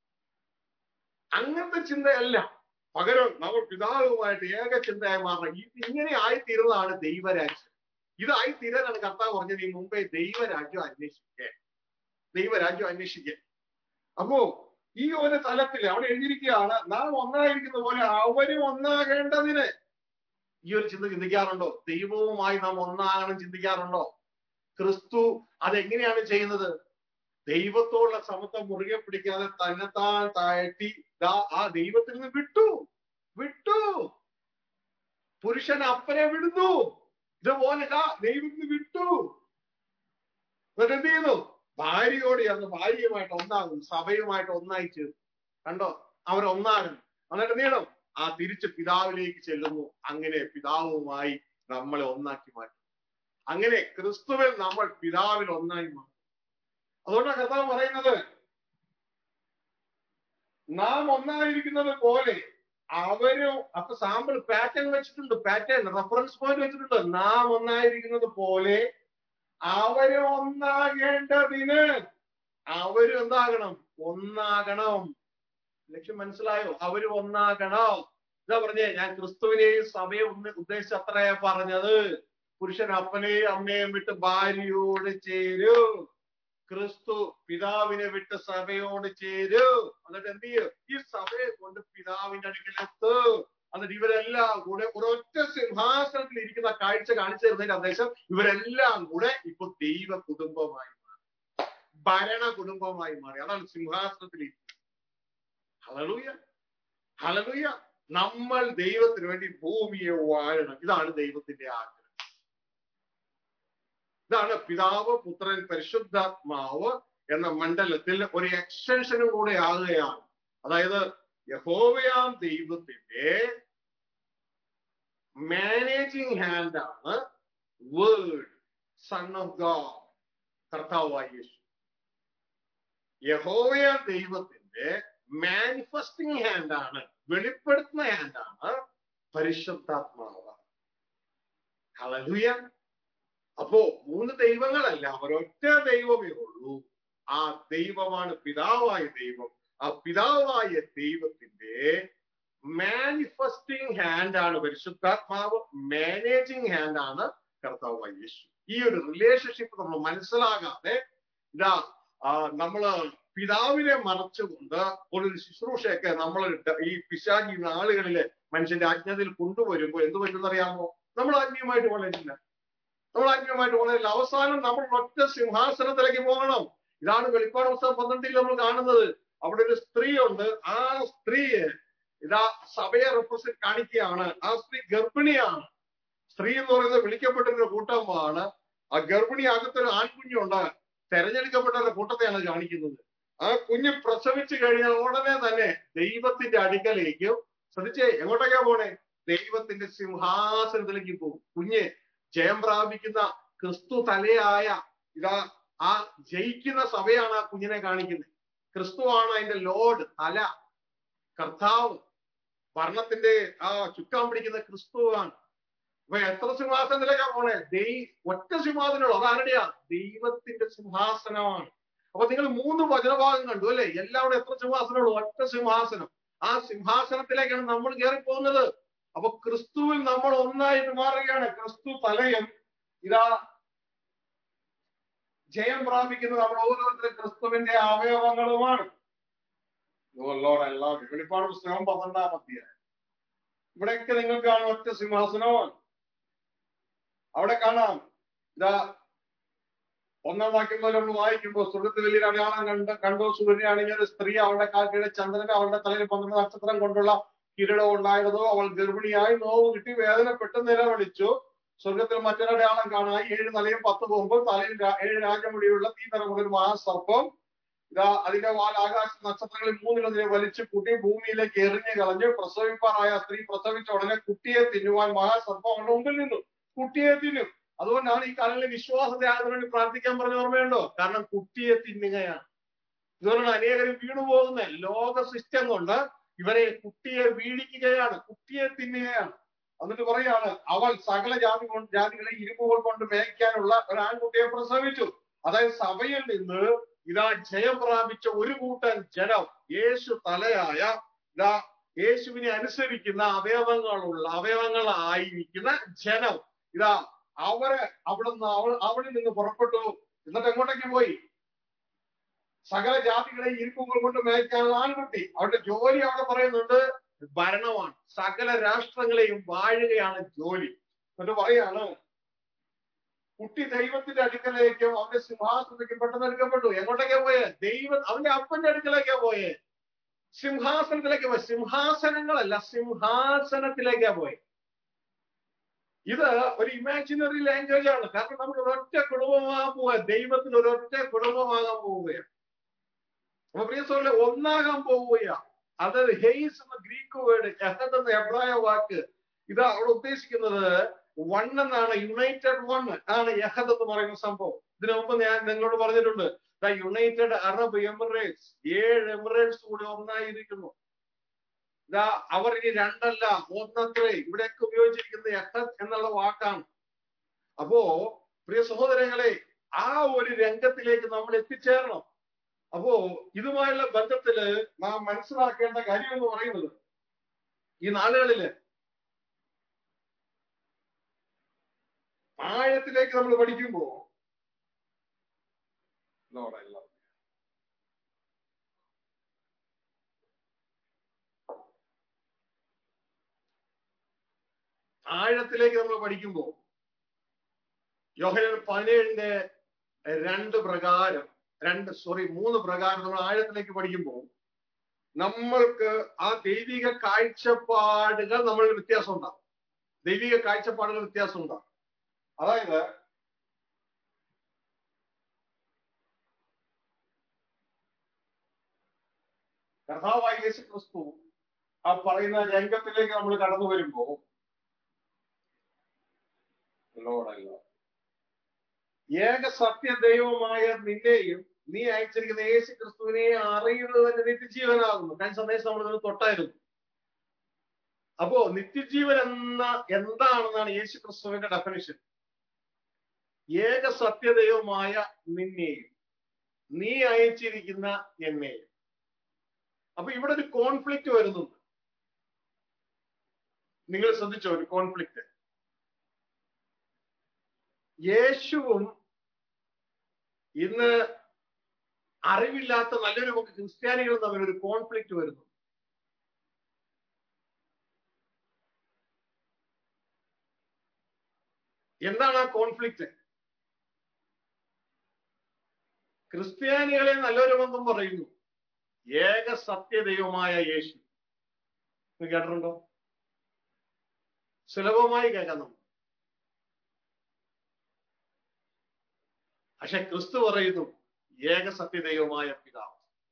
അങ്ങനത്തെ ചിന്തയല്ല പകരം നമ്മൾ പിതാവുമായിട്ട് ഏക ചിന്തയായി മാറണം ഇത് ഇങ്ങനെ ആയിത്തീരുന്നതാണ് ദൈവരാജ്യം ഇതായി തീരാനാണ് കർത്താവ് പറഞ്ഞത് ഈ മുമ്പേ ദൈവരാജ്യം അന്വേഷിക്കുക ദൈവരാജ്യം അന്വേഷിക്കുക അപ്പോ ഈ ഒരു തലത്തിൽ അവിടെ എഴുതിയിരിക്കുകയാണ് നാം ഒന്നായിരിക്കുന്ന പോലെ അവരും ഒന്നാകേണ്ടതിന് ഈ ഒരു ചിന്ത ചിന്തിക്കാറുണ്ടോ ദൈവവുമായി നാം ഒന്നാകണം ചിന്തിക്കാറുണ്ടോ ക്രിസ്തു അതെങ്ങനെയാണ് ചെയ്യുന്നത് ദൈവത്തോടുള്ള സമത്വം മുറുകെ പിടിക്കാതെ തന്നെത്താൻ താഴ്ത്തി ആ ദൈവത്തിൽ നിന്ന് വിട്ടു വിട്ടു പുരുഷൻ അപ്പനെ വിടുന്നു ഇതുപോലെ ദൈവത്തിന് വിട്ടു എന്നിട്ട് എന്ത് ചെയ്യുന്നു ഭാര്യയോട് ചേർന്ന് ഭാര്യയുമായിട്ട് ഒന്നാകും സഭയുമായിട്ട് ഒന്നായി ചേർന്നു കണ്ടോ അവർ ഒന്നാകണം എന്നിട്ട് നീളം ആ തിരിച്ച് പിതാവിലേക്ക് ചെല്ലുന്നു അങ്ങനെ പിതാവുമായി നമ്മളെ ഒന്നാക്കി മാറ്റും അങ്ങനെ ക്രിസ്തുവിൽ നമ്മൾ പിതാവിൽ ഒന്നായി മാറും അതുകൊണ്ടാണ് കർത്താവ് പറയുന്നത് നാം ഒന്നായിരിക്കുന്നത് പോലെ അവരും അപ്പൊ സാമ്പിൾ പാറ്റേൺ വെച്ചിട്ടുണ്ട് പാറ്റേൺ റെഫറൻസ് പോയിന്റ് വെച്ചിട്ടുണ്ട് നാം ഒന്നായിരിക്കുന്നത് പോലെ അവരും ഒന്നാകേണ്ടതിന് അവരും എന്താകണം ഒന്നാകണം ലക്ഷ്യം മനസ്സിലായോ അവരും ഒന്നാകണം ഇതാ പറഞ്ഞേ ഞാൻ ക്രിസ്തുവിനെയും സഭയെ ഉദ്ദേശിച്ച് അത്രയാ പറഞ്ഞത് പുരുഷൻ അപ്പനെയും അമ്മയെയും വിട്ട് ഭാര്യയോട് ചേരൂ ക്രിസ്തു പിതാവിനെ വിട്ട് സഭയോട് ചേരൂ എന്നിട്ട് എന്ത് ചെയ്യും ഈ സഭയെ കൊണ്ട് പിതാവിന്റെ അടുക്കലെത്ത് എന്നിട്ട് ഇവരെല്ലാം കൂടെ ഒരൊറ്റ സിംഹാസനത്തിൽ ഇരിക്കുന്ന കാഴ്ച കാണിച്ചു തരുന്നതിന്റെ ഉദ്ദേശം ഇവരെല്ലാം കൂടെ ഇപ്പൊ ദൈവ കുടുംബമായി മാറി ഭരണ കുടുംബമായി മാറി അതാണ് സിംഹാസനത്തിൽ ഹലലൂയ ഹലലൂയ നമ്മൾ ദൈവത്തിന് വേണ്ടി ഭൂമിയെ വാഴണം ഇതാണ് ദൈവത്തിന്റെ ആഗ്രഹം ഇതാണ് പിതാവ് പുത്രൻ പരിശുദ്ധാത്മാവ് എന്ന മണ്ഡലത്തിൽ ഒരു എക്സ്റ്റൻഷനും കൂടെ ആകുകയാണ് അതായത് യഹോവയാം ദൈവത്തിന്റെ മാനേജിങ് ഹാൻഡ് ആണ് വേർഡ് സൺ ഓഫ് ഗോഡ് കർത്താവായ യേശു യഹോവയാം ദൈവത്തിന്റെ മാനിഫെസ്റ്റിംഗ് ഹാൻഡ് ആണ് വെളിപ്പെടുത്തുന്ന ഹാൻഡ് ആണ് പരിശുദ്ധാത്മാവ് ഹലലുയ അപ്പോ മൂന്ന് ദൈവങ്ങളല്ല ഒരൊറ്റ ദൈവമേ ഉള്ളൂ ആ ദൈവമാണ് പിതാവായ ദൈവം ആ പിതാവായ ദൈവത്തിന്റെ മാനിഫെസ്റ്റിംഗ് ഹാൻഡ് ആണ് പരിശുദ്ധാത്മാവ് മാനേജിങ് ഹാൻഡ് ആണ് കർത്താവായ യേശു ഈ ഒരു റിലേഷൻഷിപ്പ് നമ്മൾ മനസ്സിലാകാതെ ഇതാ നമ്മള് പിതാവിനെ മറച്ചുകൊണ്ട് ഒരു ശുശ്രൂഷയൊക്കെ നമ്മൾ ഈ പിശാചി നാളുകളില് മനുഷ്യന്റെ അജ്ഞതയിൽ കൊണ്ടുവരുമ്പോൾ എന്ത് പറ്റുന്നറിയാമോ നമ്മൾ ആത്മീയമായിട്ട് വളരില്ല നമ്മൾ ആത്മീയമായിട്ട് വളരില്ല അവസാനം നമ്മൾ ഒറ്റ സിംഹാസനത്തിലേക്ക് പോകണം ഇതാണ് വെളിപ്പാട് പുസ്തകം പന്ത്രണ്ടിൽ നമ്മൾ കാണുന്നത് അവിടെ ഒരു സ്ത്രീ ഉണ്ട് ആ സ്ത്രീയെ ഇതാ സഭയെ റെപ്രസെന്റ് കാണിക്കുകയാണ് ആ സ്ത്രീ ഗർഭിണിയാണ് സ്ത്രീ എന്ന് പറയുന്നത് വിളിക്കപ്പെട്ടൊരു കൂട്ടമാണ് ആ ഗർഭിണി അകത്തൊരു ആൺകുഞ്ഞുണ്ട് തെരഞ്ഞെടുക്കപ്പെട്ടവരുടെ കൂട്ടത്തെയാണ് കാണിക്കുന്നത് ആ കുഞ്ഞ് പ്രസവിച്ചു കഴിഞ്ഞാൽ ഉടനെ തന്നെ ദൈവത്തിന്റെ അടുക്കലേക്കും ശ്രദ്ധിച്ചേ എങ്ങോട്ടൊക്കെയാ പോണേ ദൈവത്തിന്റെ സിംഹാസനത്തിലേക്ക് പോകും കുഞ്ഞ് ജയം പ്രാപിക്കുന്ന ക്രിസ്തു തലയായ ഇതാ ആ ജയിക്കുന്ന സഭയാണ് ആ കുഞ്ഞിനെ കാണിക്കുന്നത് ക്രിസ്തുവാണ് അതിന്റെ ലോഡ് തല കർത്താവ് ഭരണത്തിന്റെ ആ ചുക്കാൻ പിടിക്കുന്ന ക്രിസ്തുവാണ് അപ്പൊ എത്ര സിംഹാസനത്തിലേക്കാ പോണേ ദൈ ഒറ്റ സിംഹാസനമുള്ളൂ അതാരുടെയാ ദൈവത്തിന്റെ സിംഹാസനമാണ് അപ്പൊ നിങ്ങൾ മൂന്ന് വചനഭാഗം കണ്ടു അല്ലെ എല്ലാവരും എത്ര സിംഹാസനമുള്ളൂ ഒറ്റ സിംഹാസനം ആ സിംഹാസനത്തിലേക്കാണ് നമ്മൾ കയറി പോകുന്നത് അപ്പൊ ക്രിസ്തുവിൽ നമ്മൾ ഒന്നായിട്ട് മാറുകയാണ് ക്രിസ്തു തലയും ഇതാ ജയം പ്രാപിക്കുന്നത് നമ്മൾ ഓരോരുത്തരും ക്രിസ്തുവിന്റെ അവയവങ്ങളുമാണ് എല്ലാം വെളിപ്പാട് പുസ്തകം പന്ത്രണ്ടാം അധ്യായം ഇവിടെയൊക്കെ നിങ്ങൾക്ക് കാണാം ഒറ്റ സിംഹാസനമാണ് അവിടെ കാണാം ഇതാ ഒന്നാം വാക്യം പോലെ നമ്മൾ വായിക്കുമ്പോൾ സ്വർഗത്തിൽ വലിയൊരു അടയാളം കണ്ട് കണ്ടു സൂര്യനാണെങ്കിൽ ഒരു സ്ത്രീ അവളുടെ കാൽക്കീഴെ ചന്ദ്രന് അവളുടെ തലയിൽ പന്ത്രണ്ട് നക്ഷത്രം കൊണ്ടുള്ള കിരീടം ഉണ്ടായിരുന്നതോ അവൾ ഗർഭിണിയായി നോവ് കിട്ടി വേദനപ്പെട്ട് നിലവിളിച്ചു സ്വർഗത്തിൽ മറ്റൊരടയാളം കാണാൻ ഏഴ് തലയും പത്ത് കൊമ്പും തലയിൽ ഏഴ് രാജമുടിയുള്ള തീ നിറമുള്ള ഒരു മഹാസർപ്പം ഇതാ അതിന്റെ വാൽ ആകാശ നക്ഷത്രങ്ങളിൽ മൂന്നിലതിനെ വലിച്ചു കൂട്ടി ഭൂമിയിലേക്ക് എറിഞ്ഞു കളഞ്ഞ് പ്രസവിപ്പാറായ സ്ത്രീ പ്രസവിച്ച ഉടനെ കുട്ടിയെ തിന്നുവാൻ മഹാസർപ്പം അവരുടെ മുമ്പിൽ നിന്നു കുട്ടിയെ തിന്നും അതുകൊണ്ടാണ് ഈ കാലങ്ങളിൽ വിശ്വാസത്തെ ആയതിനു പ്രാർത്ഥിക്കാൻ പറഞ്ഞ ഓർമ്മയുണ്ടോ കാരണം കുട്ടിയെ തിന്നുകയാണ് ഇതുകൊണ്ടാണ് അനേകരും വീണു പോകുന്ന ലോക സിസ്റ്റം കൊണ്ട് ഇവരെ കുട്ടിയെ വീഴിക്കുകയാണ് കുട്ടിയെ തിന്നുകയാണ് എന്നിട്ട് പറയാണ് അവൾ സകല ജാതി കൊണ്ട് ജാതികളെ ഇരുമ്പുകൾ കൊണ്ട് മേയ്ക്കാനുള്ള ഒരു ആൺകുട്ടിയെ പ്രസവിച്ചു അതായത് സഭയിൽ നിന്ന് ഇതാ ജയം പ്രാപിച്ച ഒരു കൂട്ടൻ ജനം യേശു തലയായ ഇതാ യേശുവിനെ അനുസരിക്കുന്ന അവയവങ്ങളുള്ള അവയവങ്ങളായിരിക്കുന്ന ജനം ഇതാ അവര് അവിടുന്ന് അവൾ അവിടെ നിന്ന് പുറപ്പെട്ടു എന്നിട്ട് എങ്ങോട്ടേക്ക് പോയി സകല ജാതികളെ ഇരുപ്പുകൾ കൊണ്ട് മേയ്ക്കാനുള്ള ആൺകുട്ടി അവരുടെ ജോലി അവിടെ പറയുന്നുണ്ട് ഭരണമാണ് സകല രാഷ്ട്രങ്ങളെയും വാഴുകയാണ് ജോലി എന്നിട്ട് പറയാണ് കുട്ടി ദൈവത്തിന്റെ അടുക്കലേക്കും അവന്റെ സിംഹാസനത്തിലേക്കും പെട്ടെന്ന് എടുക്കപ്പെട്ടു എങ്ങോട്ടേക്കാ പോയേ ദൈവം അവന്റെ അപ്പന്റെ അടുക്കലേക്കാ പോയേ സിംഹാസനത്തിലേക്ക് പോയി സിംഹാസനങ്ങളല്ല സിംഹാസനത്തിലേക്കാ പോയി ഇത് ഒരു ഇമാജിനറി ലാംഗ്വേജ് ആണ് കാരണം നമ്മൾ ഒരൊറ്റ കുടുംബമാകാൻ പോവുക ദൈവത്തിന് ഒരൊറ്റ കുടുംബമാകാൻ പോവുകയാണ് അപ്പൊ പ്രിയ സോളെ ഒന്നാകാൻ പോവുകയാണ് അതായത് ഹെയ്സ് എന്ന ഗ്രീക്ക് വേർഡ് എഹദ് എന്ന എബ്രായ വാക്ക് ഇത് അവിടെ ഉദ്ദേശിക്കുന്നത് വൺ എന്നാണ് യുണൈറ്റഡ് വൺ ആണ് യഹദ് എന്ന് പറയുന്ന സംഭവം ഇതിനു മുമ്പ് ഞാൻ നിങ്ങളോട് പറഞ്ഞിട്ടുണ്ട് ദ യുണൈറ്റഡ് അറബ് എമിറേറ്റ്സ് ഏഴ് എമിറേറ്റ്സ് കൂടി ഒന്നായിരിക്കുന്നു ഇതാ അവർ ഇനി രണ്ടല്ല ഒന്നത്രേ ഇവിടെയൊക്കെ ഉപയോഗിച്ചിരിക്കുന്നത് യഹദ് എന്നുള്ള വാക്കാണ് അപ്പോ പ്രിയ സഹോദരങ്ങളെ ആ ഒരു രംഗത്തിലേക്ക് നമ്മൾ എത്തിച്ചേരണം അപ്പോ ഇതുമായുള്ള ബന്ധത്തില് നാം മനസ്സിലാക്കേണ്ട കാര്യം എന്ന് പറയുന്നത് ഈ നാളുകളില് ആഴത്തിലേക്ക് നമ്മൾ പഠിക്കുമ്പോ Lord, I love you. ആഴത്തിലേക്ക് നമ്മൾ പഠിക്കുമ്പോ യോഹനൻ പതിനേഴിന്റെ രണ്ട് പ്രകാരം രണ്ട് സോറി മൂന്ന് പ്രകാരം നമ്മൾ ആഴത്തിലേക്ക് പഠിക്കുമ്പോൾ നമ്മൾക്ക് ആ ദൈവിക കാഴ്ചപ്പാടുകൾ നമ്മൾ വ്യത്യാസം ഉണ്ടാകും ദൈവിക കാഴ്ചപ്പാടുകൾ വ്യത്യാസം ഉണ്ടാകും അതായത് കർത്താവായ യേശു ക്രിസ്തു ആ പറയുന്ന രംഗത്തിലേക്ക് നമ്മൾ കടന്നു വരുമ്പോ ലോഡല്ല ഏക സത്യ ദൈവമായ നിന്നെയും നീ അയച്ചിരിക്കുന്ന യേശു ക്രിസ്തുവിനെ അറിയുന്നത് തന്നെ നിത്യജീവനാകുന്നു കഴിഞ്ഞ സന്ദേശം നമ്മൾ ഇതിന് തൊട്ടായിരുന്നു അപ്പോ നിത്യജീവൻ എന്ന എന്താണെന്നാണ് യേശു ക്രിസ്തുവിന്റെ ഡെഫിനിഷൻ ഏക സത്യദൈവമായ നിന്നെയും നീ അയച്ചിരിക്കുന്ന എന്നെയും അപ്പൊ ഇവിടെ ഒരു കോൺഫ്ലിക്റ്റ് വരുന്നുണ്ട് നിങ്ങൾ ശ്രദ്ധിച്ചോ ഒരു കോൺഫ്ലിക്റ്റ് യേശുവും ഇന്ന് അറിവില്ലാത്ത നല്ലൊരു ക്രിസ്ത്യാനികളും തമ്മിൽ ഒരു കോൺഫ്ലിക്റ്റ് വരുന്നു എന്താണ് ആ കോൺഫ്ലിക്റ്റ് ക്രിസ്ത്യാനികളെ നല്ലൊരു ബന്ധം പറയുന്നു ഏക സത്യദൈവമായ യേശു നിങ്ങൾ കേട്ടിട്ടുണ്ടോ സുലഭമായി കേൾക്കാം നമ്മൾ പക്ഷെ ക്രിസ്തു പറയുന്നു ഏക സത്യദൈവമായ പിതാവ്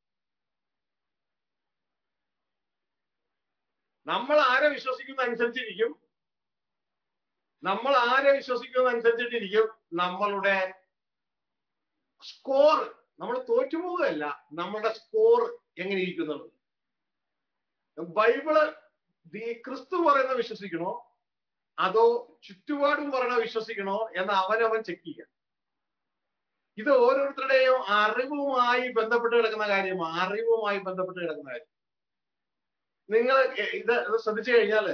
നമ്മൾ ആരെ വിശ്വസിക്കുന്ന അനുസരിച്ചിരിക്കും നമ്മൾ ആരെ വിശ്വസിക്കുന്ന അനുസരിച്ചിട്ടിരിക്കും നമ്മളുടെ സ്കോർ നമ്മൾ തോറ്റുപോകുകയല്ല നമ്മളുടെ സ്കോർ എങ്ങനെ ഇരിക്കുന്നുള്ളത് ബൈബിള് ഈ ക്രിസ്തു പറയുന്ന വിശ്വസിക്കണോ അതോ ചുറ്റുപാടും പറയണ വിശ്വസിക്കണോ എന്ന് അവനവൻ ചെക്ക് ചെയ്യുക ഇത് ഓരോരുത്തരുടെയും അറിവുമായി ബന്ധപ്പെട്ട് കിടക്കുന്ന കാര്യമാണ് അറിവുമായി ബന്ധപ്പെട്ട് കിടക്കുന്ന കാര്യം നിങ്ങൾ ഇത് ശ്രദ്ധിച്ചു കഴിഞ്ഞാല്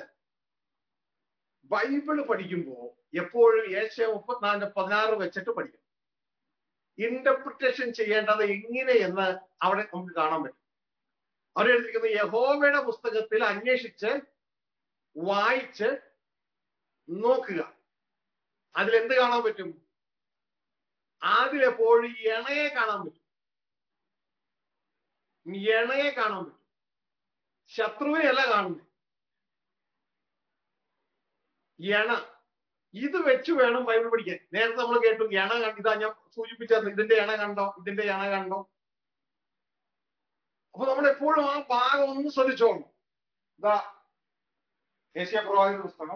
ബൈബിള് പഠിക്കുമ്പോൾ എപ്പോഴും ഏഷ്യ മുപ്പത്തിനാലിന്റെ പതിനാറ് വെച്ചിട്ട് പഠിക്കണം ഇന്റർപ്രിട്ടേഷൻ ചെയ്യേണ്ടത് എങ്ങനെയെന്ന് അവിടെ നമുക്ക് കാണാൻ പറ്റും അവിടെ എഴുതിയിരിക്കുന്നത് യഹോവയുടെ പുസ്തകത്തിൽ അന്വേഷിച്ച് വായിച്ച് നോക്കുക അതിലെന്ത് കാണാൻ പറ്റും അതിലെപ്പോഴും എണയെ കാണാൻ പറ്റും എണയെ കാണാൻ പറ്റും ശത്രുവിനെയല്ല കാണുന്നത് എണ ഇത് വെച്ച് വേണം ബൈബിൾ പഠിക്കാൻ നേരത്തെ നമ്മൾ കേട്ടു എണ ഇതാ ഞാൻ സൂചിപ്പിച്ചത് ഇതിന്റെ എണ കണ്ടോ ഇതിന്റെ എണ കണ്ടോ അപ്പൊ നമ്മൾ എപ്പോഴും ആ ഭാഗം ഒന്ന് ശ്രദ്ധിച്ചോളൂ ഇതാ ഏഷ്യ പ്രവാചക പുസ്തകം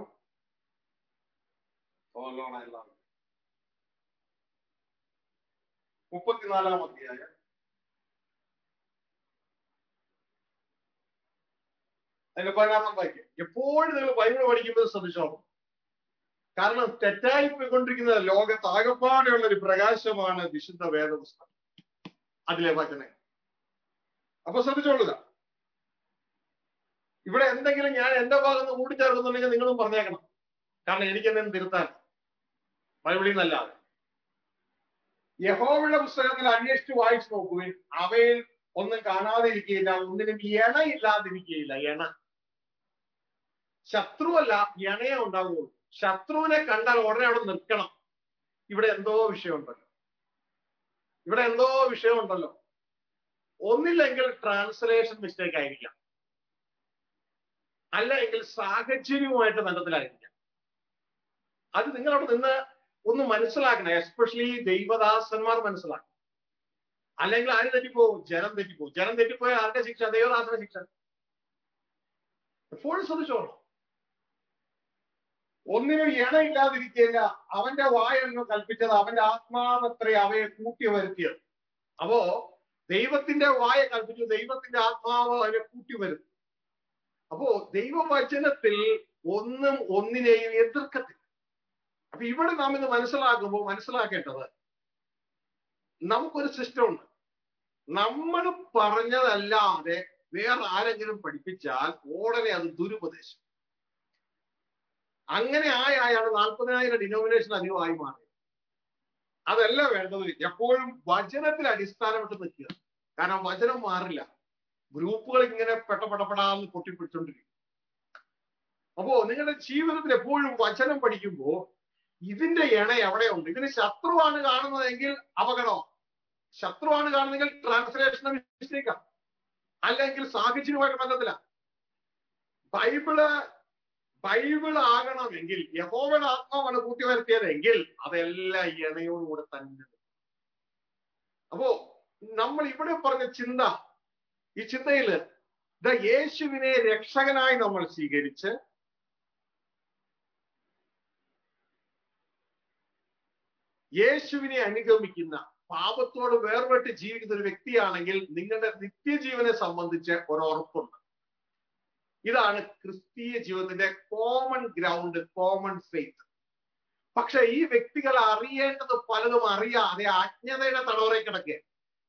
മുപ്പത്തിനാലാം അധ്യായം അതിന്റെ പതിനാറാം വാക്യം എപ്പോഴും നിങ്ങൾ ബൈബിൾ പഠിക്കുമ്പോൾ ശ്രദ്ധിച്ചോളൂ കാരണം തെറ്റായി പോയിക്കൊണ്ടിരിക്കുന്ന ലോകത്ത് ആകപ്പാടെയുള്ള ഒരു പ്രകാശമാണ് വിശുദ്ധ വേദപുസ്തകം അതിലെ വചനം അപ്പൊ ശ്രദ്ധിച്ചോളുക ഇവിടെ എന്തെങ്കിലും ഞാൻ എന്റെ ഭാഗത്ത് നിന്ന് കൂട്ടിച്ചേർക്കുന്നുണ്ടെങ്കിൽ നിങ്ങളും പറഞ്ഞേക്കണം കാരണം എനിക്ക് എന്തെങ്കിലും തിരുത്താൻ ബൈബിളിൽ നിന്നല്ലാതെ യഹോവയുടെ പുസ്തകത്തിൽ അന്വേഷിച്ച് വായിച്ചു നോക്കുവിൻ അവയിൽ ഒന്നും കാണാതെ ഇരിക്കുകയില്ല ഒന്നിനും എണയില്ലാതിരിക്കുകയില്ല എണ ശത്രുവല്ല എണയെ ഉണ്ടാവുള്ളൂ ശത്രുവിനെ കണ്ടാൽ ഉടനെ അവിടെ നിൽക്കണം ഇവിടെ എന്തോ വിഷയമുണ്ടല്ലോ ഇവിടെ എന്തോ വിഷയമുണ്ടല്ലോ ഒന്നില്ലെങ്കിൽ ട്രാൻസ്ലേഷൻ മിസ്റ്റേക്ക് ആയിരിക്കാം അല്ല എങ്കിൽ സാഹചര്യവുമായിട്ട് ബന്ധത്തിലായിരിക്കാം അത് നിങ്ങൾ അവിടെ നിന്ന് ഒന്ന് മനസ്സിലാക്കണം എസ്പെഷ്യലി ദൈവദാസന്മാർ മനസ്സിലാക്കണം അല്ലെങ്കിൽ ആര് തെറ്റിപ്പോവും ജനം തെറ്റിപ്പോവും ജനം തെറ്റിപ്പോയാൽ ആരുടെ ശിക്ഷ ദൈവദാസന്റെ ശിക്ഷ എപ്പോഴും ശ്രദ്ധിച്ചോളൂ ഒന്നിനും ഇണയില്ലാതിരിക്കുകയില്ല അവന്റെ വായെന്ന് കൽപ്പിച്ചത് അവന്റെ ആത്മാവത്ര അവയെ കൂട്ടി വരുത്തിയത് അപ്പോ ദൈവത്തിന്റെ വായ കൽപ്പിച്ചു ദൈവത്തിന്റെ ആത്മാവ് അവരെ കൂട്ടി വരും അപ്പോ ദൈവവചനത്തിൽ ഒന്നും ഒന്നിനെയും എതിർക്കത്തില്ല അപ്പൊ ഇവിടെ നാം ഇത് മനസ്സിലാക്കുമ്പോൾ മനസ്സിലാക്കേണ്ടത് നമുക്കൊരു സിസ്റ്റം ഉണ്ട് നമ്മൾ പറഞ്ഞതല്ലാതെ വേറെ ആരെങ്കിലും പഠിപ്പിച്ചാൽ ഉടനെ അത് ദുരുപദേശം അങ്ങനെ ആയാണ് നാൽപ്പതിനായിരം ഡിനോമിനേഷൻ അധികമായി മാറി അതല്ല വേണ്ടത് എപ്പോഴും വചനത്തിൽ അടിസ്ഥാനമിട്ട് നിൽക്കുക കാരണം വചനം മാറില്ല ഗ്രൂപ്പുകൾ ഇങ്ങനെ പെട്ടപ്പെടപ്പെടാന്ന് പൊട്ടിപ്പിടിച്ചോണ്ടിരിക്കും അപ്പോ നിങ്ങളുടെ ജീവിതത്തിൽ എപ്പോഴും വചനം പഠിക്കുമ്പോ ഇതിന്റെ ഇണ എവിടെയുണ്ട് ഇതിന് ശത്രുവാണ് കാണുന്നതെങ്കിൽ അപകടം ശത്രുവാണ് കാണുന്നതെങ്കിൽ ട്രാൻസ്ലേഷൻ മിസ്റ്റേക്കാം അല്ലെങ്കിൽ സാഹചര്യമായിട്ട് ബന്ധത്തില ബൈബിള് ബൈബിൾ ആകണമെങ്കിൽ യഹോവയുടെ ആത്മാവാണ് കൂട്ടി വരുത്തിയതെങ്കിൽ അതെല്ലാം ഇണയോടുകൂടെ തന്നെ അപ്പോ നമ്മൾ ഇവിടെ പറഞ്ഞ ചിന്ത ഈ ചിന്തയില് ദ യേശുവിനെ രക്ഷകനായി നമ്മൾ സ്വീകരിച്ച് യേശുവിനെ അനുഗമിക്കുന്ന പാപത്തോട് വേർപെട്ട് ജീവിക്കുന്ന ഒരു വ്യക്തിയാണെങ്കിൽ നിങ്ങളുടെ നിത്യജീവനെ സംബന്ധിച്ച് ഒരു ഉറപ്പുണ്ട് ഇതാണ് ക്രിസ്തീയ ജീവിതത്തിന്റെ കോമൺ ഗ്രൗണ്ട് കോമൺ ഫെയ്ത്ത് പക്ഷെ ഈ വ്യക്തികൾ അറിയേണ്ടത് പലതും അറിയാതെ അജ്ഞതയുടെ തടവറയിൽ കിടക്കുക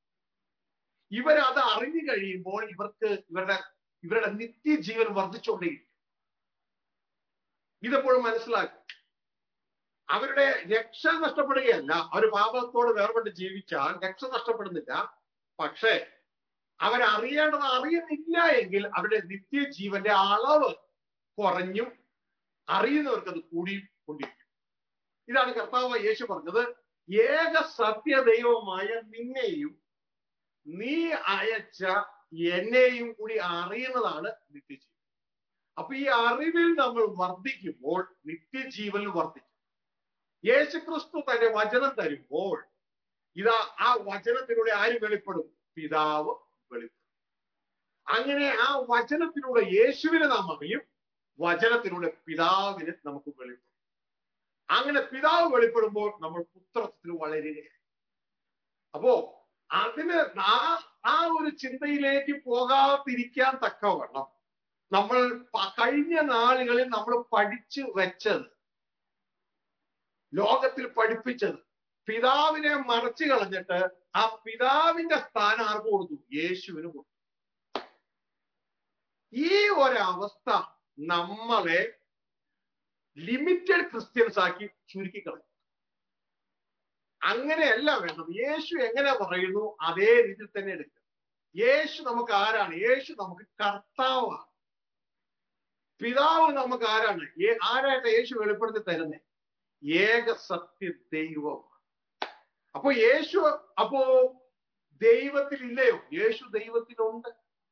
ഇവരത് അറിഞ്ഞു കഴിയുമ്പോൾ ഇവർക്ക് ഇവരുടെ ഇവരുടെ നിത്യജീവൻ വർദ്ധിച്ചുകൊണ്ടേയിരിക്കും ഇതെപ്പോഴും മനസ്സിലാക്കും അവരുടെ രക്ഷ നഷ്ടപ്പെടുകയല്ല അവർ പാപത്തോട് വേർപെട്ട് ജീവിച്ചാൽ രക്ഷ നഷ്ടപ്പെടുന്നില്ല പക്ഷേ അവരറിയേണ്ടത് അറിയുന്നില്ല എങ്കിൽ അവരുടെ നിത്യജീവന്റെ അളവ് കുറഞ്ഞും അറിയുന്നവർക്ക് അത് കൂടി കൊണ്ടിരിക്കും ഇതാണ് കർത്താവ് യേശു പറഞ്ഞത് ഏക സത്യ ദൈവമായ നിന്നെയും നീ അയച്ച എന്നെയും കൂടി അറിയുന്നതാണ് നിത്യജീവൻ അപ്പൊ ഈ അറിവിൽ നമ്മൾ വർദ്ധിക്കുമ്പോൾ നിത്യജീവനിൽ വർദ്ധിക്കും യേശുക്രിസ്തു തന്റെ വചനം തരുമ്പോൾ ഇതാ ആ വചനത്തിലൂടെ ആര് വെളിപ്പെടും പിതാവ് വെളിപ്പെടും അങ്ങനെ ആ വചനത്തിലൂടെ യേശുവിനെ നാം അറിയും വചനത്തിലൂടെ പിതാവിന് നമുക്ക് വെളിപ്പെടും അങ്ങനെ പിതാവ് വെളിപ്പെടുമ്പോൾ നമ്മൾ പുത്രത്തിൽ വളരുകയാണ് അപ്പോ അതിന് ആ ആ ഒരു ചിന്തയിലേക്ക് പോകാതിരിക്കാൻ തക്കവണ്ണം നമ്മൾ കഴിഞ്ഞ നാളുകളിൽ നമ്മൾ പഠിച്ചു വെച്ചത് ലോകത്തിൽ പഠിപ്പിച്ചത് പിതാവിനെ മറച്ചു കളഞ്ഞിട്ട് ആ പിതാവിന്റെ സ്ഥാനം ആർക്ക് കൊടുത്തു യേശുവിന് കൊടുത്തു ഈ ഒരവസ്ഥ നമ്മളെ ലിമിറ്റഡ് ക്രിസ്ത്യൻസ് ആക്കി ചുരുക്കി കളഞ്ഞു അങ്ങനെയല്ല വേണ്ടത് യേശു എങ്ങനെ പറയുന്നു അതേ രീതിയിൽ തന്നെ എടുക്കുക യേശു നമുക്ക് ആരാണ് യേശു നമുക്ക് കർത്താവാണ് പിതാവ് നമുക്ക് ആരാണ് ആരായിട്ട് യേശു വെളിപ്പെടുത്തി തരുന്നേ ഏക സത്യ ദൈവം അപ്പൊ യേശു അപ്പോ ദൈവത്തിൽ ഇല്ലയോ യേശു ദൈവത്തിലുണ്ട്